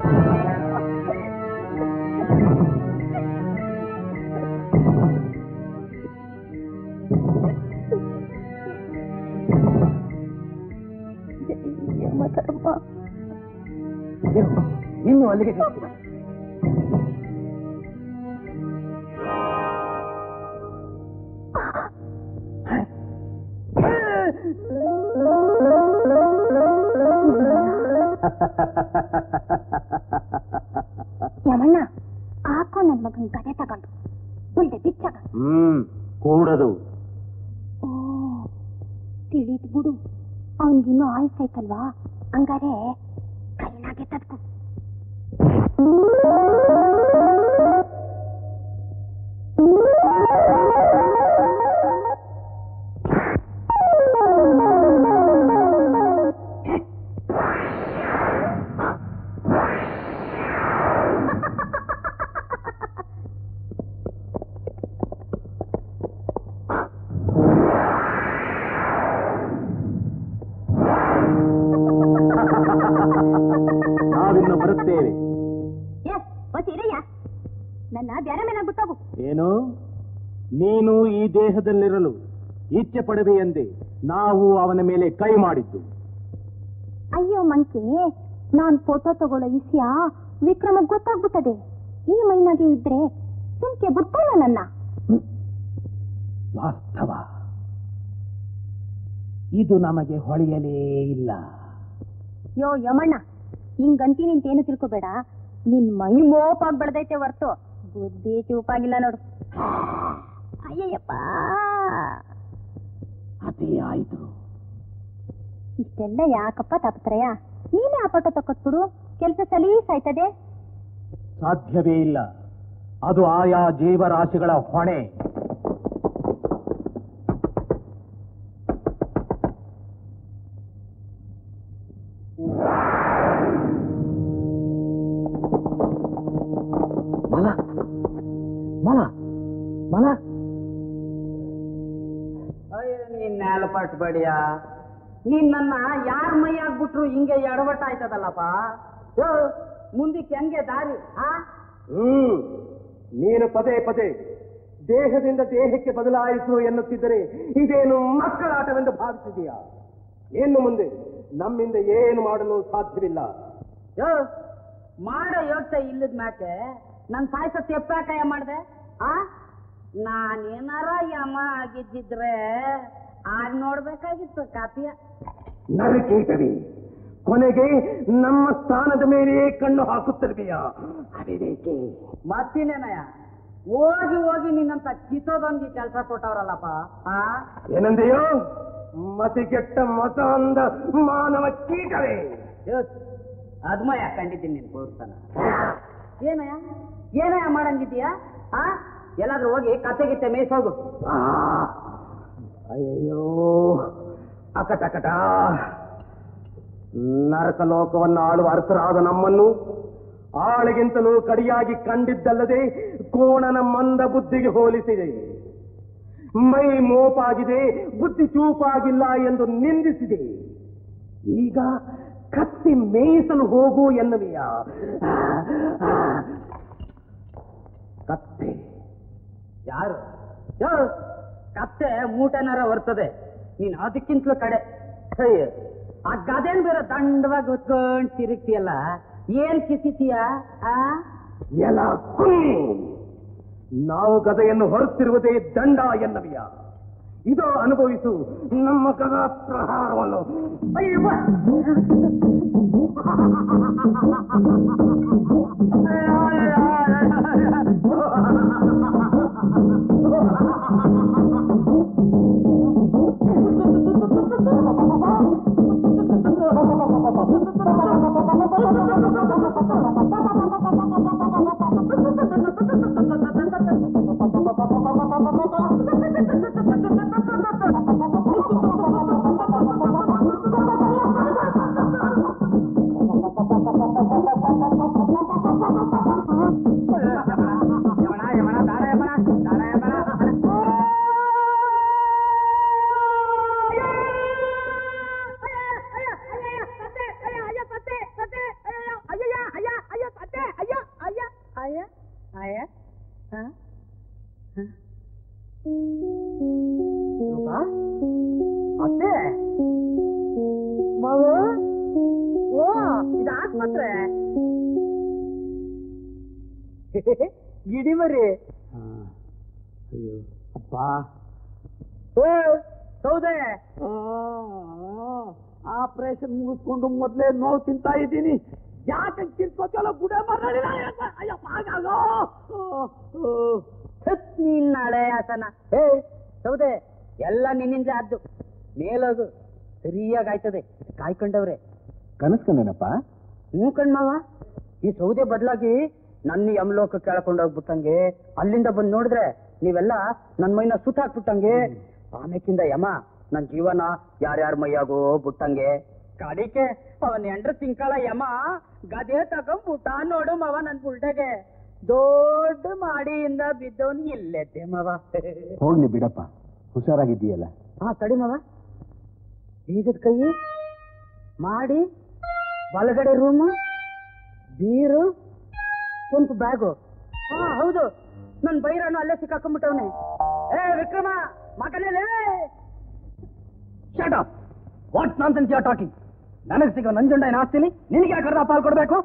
ಇರು, ಇನ್ನು ಅಲ್ಲಿಗೆ ಸಿಗ್ತೀನಿ. ಯಮಣ್ಣ ಹಾಕೋ ನನ್ ಮಗನ್ ಗದೆ ತಗೊಂಡು ಉಳ್ದೆ ಬಿಚ್ಚಾಗ ಹ್ಮ್ ಕೂಡದು ಓ ತಿಳಿದ್ ಬಿಡು ಅವನ್ಗಿನ್ನೂ ಆಯ್ಸೈತಲ್ವಾ ಹಂಗಾರೆ ಕೈನಾಗೆ ತದ್ಕು ನಾವಿನ್ನು ಬರುತ್ತೇವೆ ಏ ಒತ್ತಿ ಇರಯ್ಯ ನನ್ನ ಬ್ಯಾರೆ ಮೇಲೆ ಬಿಟ್ಟೋಗು ಏನು ನೀನು ಈ ದೇಹದಲ್ಲಿರಲು ಇಚ್ಛೆ ಪಡವೆ ಎಂದೇ ನಾವು ಅವನ ಮೇಲೆ ಕೈ ಮಾಡಿದ್ದು ಅಯ್ಯೋ ಮಂಕಿ ನಾನ್ ಫೋಟೋ ತಗೊಳ್ಳೋ ವಿಷಯ ವಿಕ್ರಮಗ್ ಗೊತ್ತಾಗ್ಬಿಟ್ಟದೆ ಈ ಮೈನಾಗೆ ಇದ್ರೆ ಸುಮ್ಕೆ ಬಿಡ್ತಾನ ನನ್ನ ವಾಸ್ತವ ಇದು ನಮಗೆ ಹೊಳೆಯಲೇ ಇಲ್ಲ ಯೋ ಯಮಣ್ಣ ಹಿಂಗಂತಿ ನಿಂತೇನು ತಿಳ್ಕೊಬೇಡ ನಿನ್ ಮೈ ಮೋಪಾಗ್ ಬೆಳ್ದೈತೆ ಹೊರ್ತು ಬುದ್ಧಿ ಚೂಪಾಗಿಲ್ಲ ನೋಡು ಅಯ್ಯಯ್ಯಪ್ಪ ಅದೇ ಆಯ್ತು ಇಷ್ಟೆಲ್ಲ ಯಾಕಪ್ಪ ತಾಪತ್ರಯ ನೀನೇ ಆ ಫೋಟೋ ತಕೊಟ್ಬಿಡು ಕೆಲಸ ಸಲೀಸಾಯ್ತದೆ ಸಾಧ್ಯವೇ ಇಲ್ಲ ಅದು ಆಯಾ ಜೀವರಾಶಿಗಳ ಹೊಣೆ ಮಲ ಮಲ ಮಲ ಅಯ್ಯ ನೀನ್ ನ್ಯಾಲಪಟ್ ಬಡಿಯ ನೀನ್ ನನ್ನ ಯಾರ ಮೈ ಆಗ್ಬಿಟ್ರು ಹಿಂಗೆ ಎಡವಟ್ಟ ಆಯ್ತದಲ್ಲಪ್ಪ ಯೋ, ಮುಂದಕ್ಕೆ ಹೆಂಗೆ ದಾರಿ ಆ ಹ್ಮ್ ನೀನು ಪದೇ ಪದೇ ದೇಹದಿಂದ ದೇಹಕ್ಕೆ ಬದಲಾಯಿಸು ಎನ್ನುತ್ತಿದ್ದರೆ ಇದೇನು ಮಕ್ಕಳಾಟವೆಂದು ಭಾವಿಸಿದೀಯಾ ಇನ್ನು ಮುಂದೆ ನಮ್ಮಿಂದ ಏನು ಮಾಡಲು ಸಾಧ್ಯವಿಲ್ಲ ಯೋ ಮಾಡೋ ಯೋಗ್ಯತೆ ಇಲ್ಲದ ಮ್ಯಾಕೆ ನನ್ ಸಾಯ್ಸ ತೆಪ್ಪಾಕಾಯ ಮಾಡ್ದೆ ಆ ನಾನೇನಾರ ಯಮ ಆಗಿದ್ದಿದ್ರೆ ಆಗ ನೋಡ್ಬೇಕಾಗಿತ್ತು ಕಾಪಿಯ ನರಕೀಟವಿ ಕೊನೆಗೆ ನಮ್ಮ ಸ್ಥಾನದ ಮೇಲೆ ಕಣ್ಣು ಹಾಕುತ್ತಿರ್ತೀಯಾ ಅವಿವೇಕೆ ಮತ್ತಿನೇನಯ್ಯ ಹೋಗಿ ಹೋಗಿ ನಿನ್ನಂತ ಕಿತ್ತೋದೊಂದು ಕೆಲಸ ಕೊಟ್ಟವ್ರಲ್ಲಪ್ಪ ಆ ಏನಂದೆಯೋ ಮತಿಗೆಟ್ಟ ಮತ ಅಂದ ಮಾನವ ಕೀಟವೇ ಅದ್ಮಯ ಕಂಡಿದ್ದೀನಿ ನಿನ್ ಪೌರ್ತನ ಏನಯ್ಯ ಏನಯ್ಯ ಮಾಡಂಗಿದ್ದೀಯಾ ಆ ಎಲ್ಲಾದ್ರೂ ಹೋಗಿ ಕತೆ ಗಿತ್ತೆ ಮೇಯ್ಸೋಗು ಆ, ಅಯ್ಯಯ್ಯೋ ಅಕಟಕಟ ನರಕ ಲೋಕವನ್ನು ಆಳುವ ಅರ್ಥರಾದ ನಮ್ಮನ್ನು ಆಳಿಗಿಂತಲೂ ಕಡಿಯಾಗಿ ಕಂಡಿದ್ದಲ್ಲದೆ ಕೋಣನ ಮಂದ ಬುದ್ಧಿಗೆ ಹೋಲಿಸಿದೆ ಮೈ ಮೋಪಾಗಿದೆ ಬುದ್ಧಿ ಚೂಪಾಗಿಲ್ಲ ಎಂದು ನಿಂದಿಸಿದೆ ಈಗ ಕತ್ತಿ ಮೇಯಿಸಲು ಹೋಗು ಎನ್ನುವೆಯ ಕತ್ತೆ ಯಾರು ಯೋ, ಕತ್ತೆ ಮೂಟೆನಾರ ಬರ್ತದೆ ನೀನ್ ಅದಕ್ಕಿಂತಲೂ ಕಡೆ ಅಯ್ಯ, ಆ ಗದೇನ್ ಬೇರೆ ದಂಡವಾಗಿ ಹೊತ್ಕೊಂಡ್ ತಿರುಗ್ತಿಯಲ್ಲ ಏನ್ ಕಿಸಿತೀಯ ಆ ಎಲ ಕುನ್ನಿ ನಾವು ಗದೆಯನ್ನು ಹೊರುತ್ತಿರುವುದೇ ದಂಡ ಎನ್ನವಿಯ ಇದು ಅನುಭವಿಸು ನಮ್ಮ ಗದ ಪ್ರಹಾರವನ್ನು ಅಯ್ಯವ್ವ! ಯಮಣ, ಯಮಣ, ದಾರ ಯಮಣ, ದಾರ ಯಮಣ. ಅತ್ತೆ ಮಗು ಓ ಇದು ಆಸ್ಪತ್ರೆ ಗಿಡಿಮರಿ ಅಯ್ಯೋ ಅಪ್ಪ ಓ ಸೌದೆ ಆಪರೇಷನ್ ಮುಗಿಸ್ಕೊಂಡು ಮೊದ್ಲೇ ನೋವು ತಿಂತಾ ಇದ್ದೀನಿ ಯಾಕೆ ಕಿರ್ಕೋತಲ್ಲ ಗುಡ ಮರಳಿಲ್ಲ ನೀನ್ ನಾಳೆ ಆಸನ ಏ ಸೌದೆ ಎಲ್ಲ ನಿನ್ನಿಂದ ಆದ್ದು ಮೇಲೋಗು ಸರಿಯಾಗಿ ಆಯ್ತದೆ ಕಾಯ್ಕೊಂಡವ್ರೆ ಕನಸ್ಕೊಂಡೇನಪ್ಪ ಹ್ಞೂ ಕಣ್ಮಾವ ಈ ಸೌದೆ ಬದಲಾಗಿ ನನ್ನ ಯಮಲೋಕ ಕೆಳ್ಕೊಂಡು ಹೋಗ್ಬಿಟ್ಟಂಗೆ ಅಲ್ಲಿಂದ ಬಂದು ನೋಡಿದ್ರೆ ನೀವೆಲ್ಲ ನನ್ನ ಮೈನ ಸುತ್ತಾಕ್ಬಿಟ್ಟಂಗೆ ಆಮೇಕಿಂದ ಯಮ ನನ್ನ ಜೀವನ ಯಾರ್ಯಾರ ಮೈಯಾಗೋ ಬಿಟ್ಟಂಗೆ ಕಡಿಕೆ ಅವನ್ ಎಂಡ್ರ ತಿಂಕಳ ಯಮ ಗದೆ ತಗೊಂಡ್ಬಿಟ್ಟ ನೋಡು ಮವ ನನ್ ಬುಲ್ಟೆಗೆ ದೊಡ್ಡ ಮಾಡಿಯಿಂದ ಬಿದ್ದವನ್ ಇಲ್ಲೆದ್ದೆ ಮವ ಹೋಗ್ಲಿ ಬಿಡಪ್ಪ ಹುಷಾರಾಗಿದ್ದೀಯಲ್ಲ ಹಾ ತಡಿ ಮವ ಬೀಗದ ಕೈ ಮಾಡಿ ಬಲಗಡೆ ರೂಮು ಬೀರು ಕೆಂಪು ಬ್ಯಾಗು ಹಾ ಹೌದು ನನ್ ಬೈರನು ಅಲ್ಲೇ ಸಿಕ್ಕಾಕೊಂಡ್ಬಿಟ್ಟವನೆ ಏ ವಿಕ್ರಮ ಮಗನೇ shut up what nonsense you talking ನನಗೆ ಸಿಗೋ ನಂಜುಂಡ ಏನು ಆಸ್ತಿನಿ ನಿನಗೆ ಯಾಕೆ ಅರ್ಧ ಪಾಲ್ ಕೊಡಬೇಕು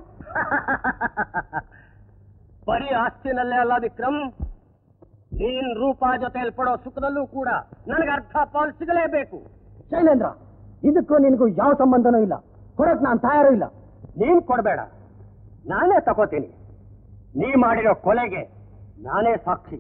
ಬರೀ ಆಸ್ತಿನಲ್ಲೇ ಅಲ್ಲ ವಿಕ್ರಮ್ ನೀನ್ ರೂಪ ಜೊತೆಯಲ್ಲಿ ಪಡೋ ಸುಖದಲ್ಲೂ ಕೂಡ ನನಗೆ ಅರ್ಧ ಪಾಲ್ ಸಿಗಲೇಬೇಕು ಶೈಲೇಂದ್ರ ಇದಕ್ಕೂ ನಿನಗೂ ಯಾವ ಸಂಬಂಧನೂ ಇಲ್ಲ ಕೊಡಕ್ ನಾನು ತಯಾರು ಇಲ್ಲ ನೀನ್ ಕೊಡಬೇಡ ನಾನೇ ತಗೋತೀನಿ ನೀ ಮಾಡಿರೋ ಕೊಲೆಗೆ ನಾನೇ ಸಾಕ್ಷಿ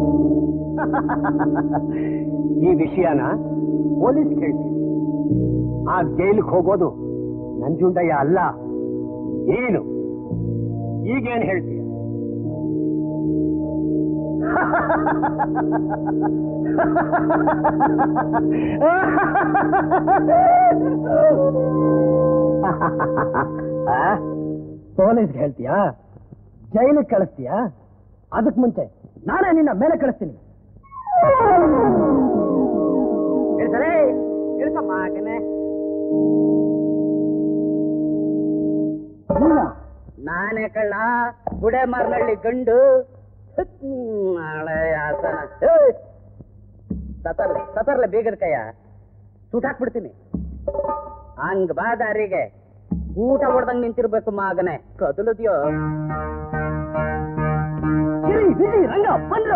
ಈ ವಿಷಯನ ಪೊಲೀಸ್ ಹೇಳ್ತೀನಿ ಆ ಜೈಲಿಗೆ ಹೋಗೋದು ನಂಜುಂಡಯ್ಯ ಅಲ್ಲ ಏನು ಈಗೇನ್ ಹೇಳ್ತೀಯ ಪೊಲೀಸ್ಗೆ ಹೇಳ್ತೀಯಾ ಜೈಲಿಗೆ ಕಳಿಸ್ತೀಯಾ ಅದಕ್ ಮುಂಚೆ ನಾನೇ ನಿನ್ನ ಮೇಲೆ ಕಳಿಸ್ತೀನಿ ಇಳ್ಸಲೇ ಇಳ್ಸಮ್ಮ ಮಗನೇ ನಾನೇ ಕಳ್ಳ ಗುಡೆ ಮಾರ್ನಳ್ಳಿ ಗಂಡು ನಾಳೆ ಆಸನ ಸತರ್ ಸತರ್ಲೆ ಬೀಗದ ಕೈಯ ಸುಟ್ಟಾಕ್ಬಿಡ್ತೀನಿ ಹಂಗ್ ಬಾ ದಾರಿಗೆ ಊಟ ಹೊಡ್ದಂಗ್ ನಿಂತಿರ್ಬೇಕು ಮಗನೇ ಕದಲದ್ಯೋ ರಂಗ ಬಂದ್ರು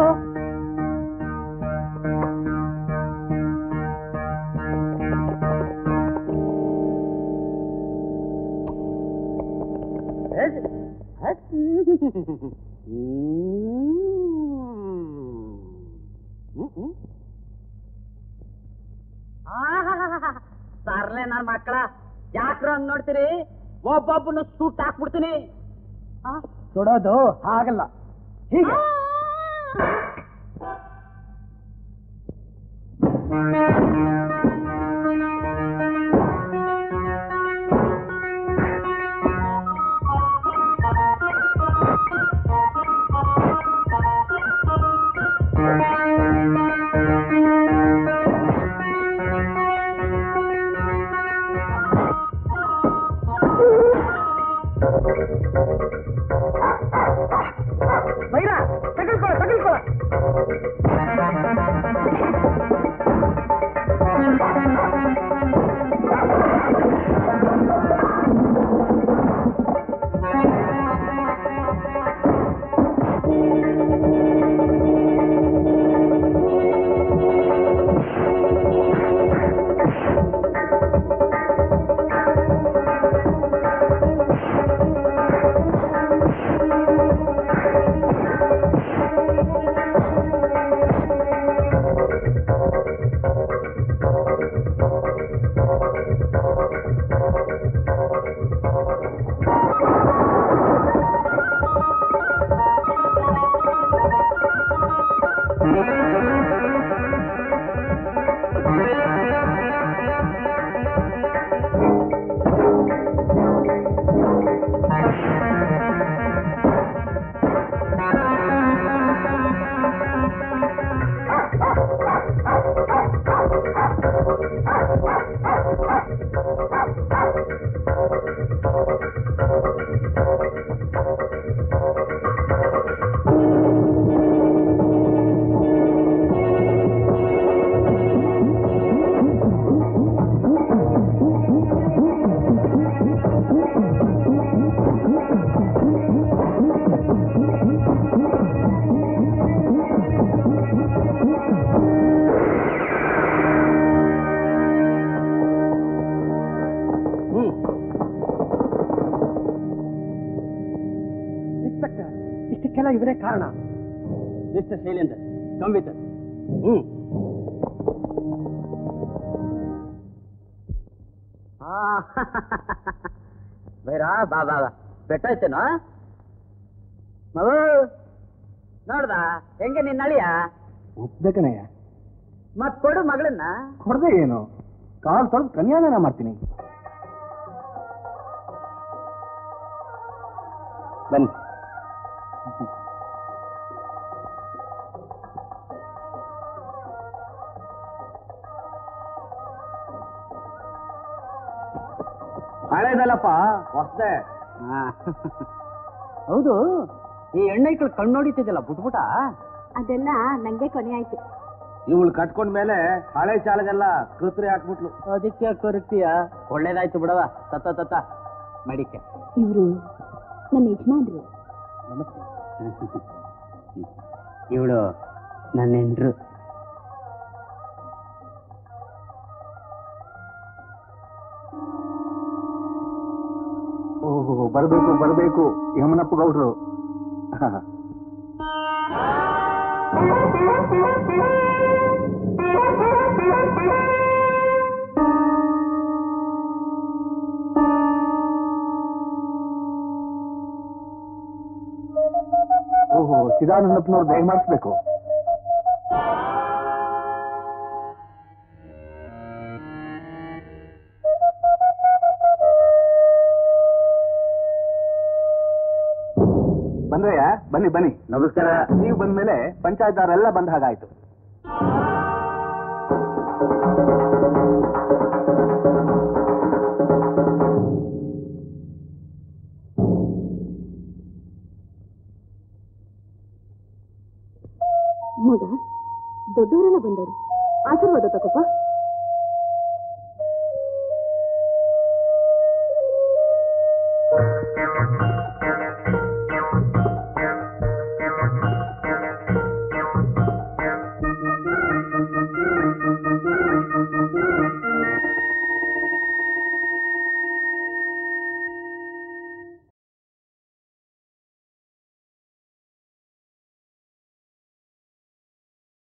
ಸರ್ಲೆ ನನ್ ಮಕ್ಕಳ ಯಾಕ್ರ ಹಂಗ್ ನೋಡ್ತೀರಿ ಒಬ್ಬೊಬ್ಬನ ಸುಟ್ಟು ಹಾಕ್ಬಿಡ್ತೀನಿ ಸುಡೋದು ಹಾಗಲ್ಲ ಹೀಗೆ ಬೈರ ತಗಲ್ಕೊಳ ತಗಲ್ಕೊಳ ಇನ್ಸ್ಪೆಕ್ಟರ್ ಇಷ್ಟಕ್ಕೆಲ್ಲ ಇವರೇ ಕಾರಣ mister Shailender come with hmm Baira ಬಾ ಬಾ ಬಾ ಬೆಟ್ಟಾಯ್ತೇನೋ ಮಗು ನೋಡ್ದ ಹೆಂಗೆ ನಿನ್ನ ಅಳಿಯ ಒಪ್ಬೇಕನಯ್ಯ ಮತ್ ಕೊಡು ಮಗಳನ್ನ ಕೊಡದೆ ಏನು ಕಾಲ್ ತೊಳೆದು ಕನ್ಯಾದಾನ ಮಾಡ್ತೀನಿ ಬನ್ನಿ ಹಳೇದಲ್ಲಪ್ಪ ಹೊಸ್ದೆ ಹೌದು ಈ ಎಣ್ಣೆಗಳು ಕಣ್ಣು ನೋಡಿತಿದ್ದಲ್ಲ ಬಿಟ್ಬಿಟ ಅದೆಲ್ಲ ನಂಗೆ ಕೊನೆ ಆಯ್ತು ಇವಳು ಕಟ್ಕೊಂಡ್ ಮೇಲೆ ಹಳೆ ಚಾಲನೆಲ್ಲ ಕತ್ರಿ ಹಾಕ್ಬಿಟ್ಲು ಅದಕ್ಕೆ ಕೊರಕ್ತೀಯ ಒಳ್ಳೇದಾಯ್ತು ಬಿಡವ ತತ್ತ ತತ್ತ ಮಡಿಕೆ ಇವರು ನನ್ನ ಯಜಮಾನ್ರು ಇವಳು ನನ್ನ ಹೆಂಡ್ರು ಓಹೋ ಬರ್ಬೇಕು ಬರ್ಬೇಕು ಯಮನಪ್ಪ ಗೌಡ್ರು ಚಿದಾನಂದಪ್ಪನವ್ರು ದಯ ಮಾಡಿಸ್ಬೇಕು ಬಂದ್ರಯ್ಯ ಬನ್ನಿ ಬನ್ನಿ ನಮಸ್ಕಾರ ನೀವು ಬಂದ್ಮೇಲೆ ಪಂಚಾಯತ್ದಾರೆಲ್ಲ ಬಂದ ಹಾಗಾಯ್ತು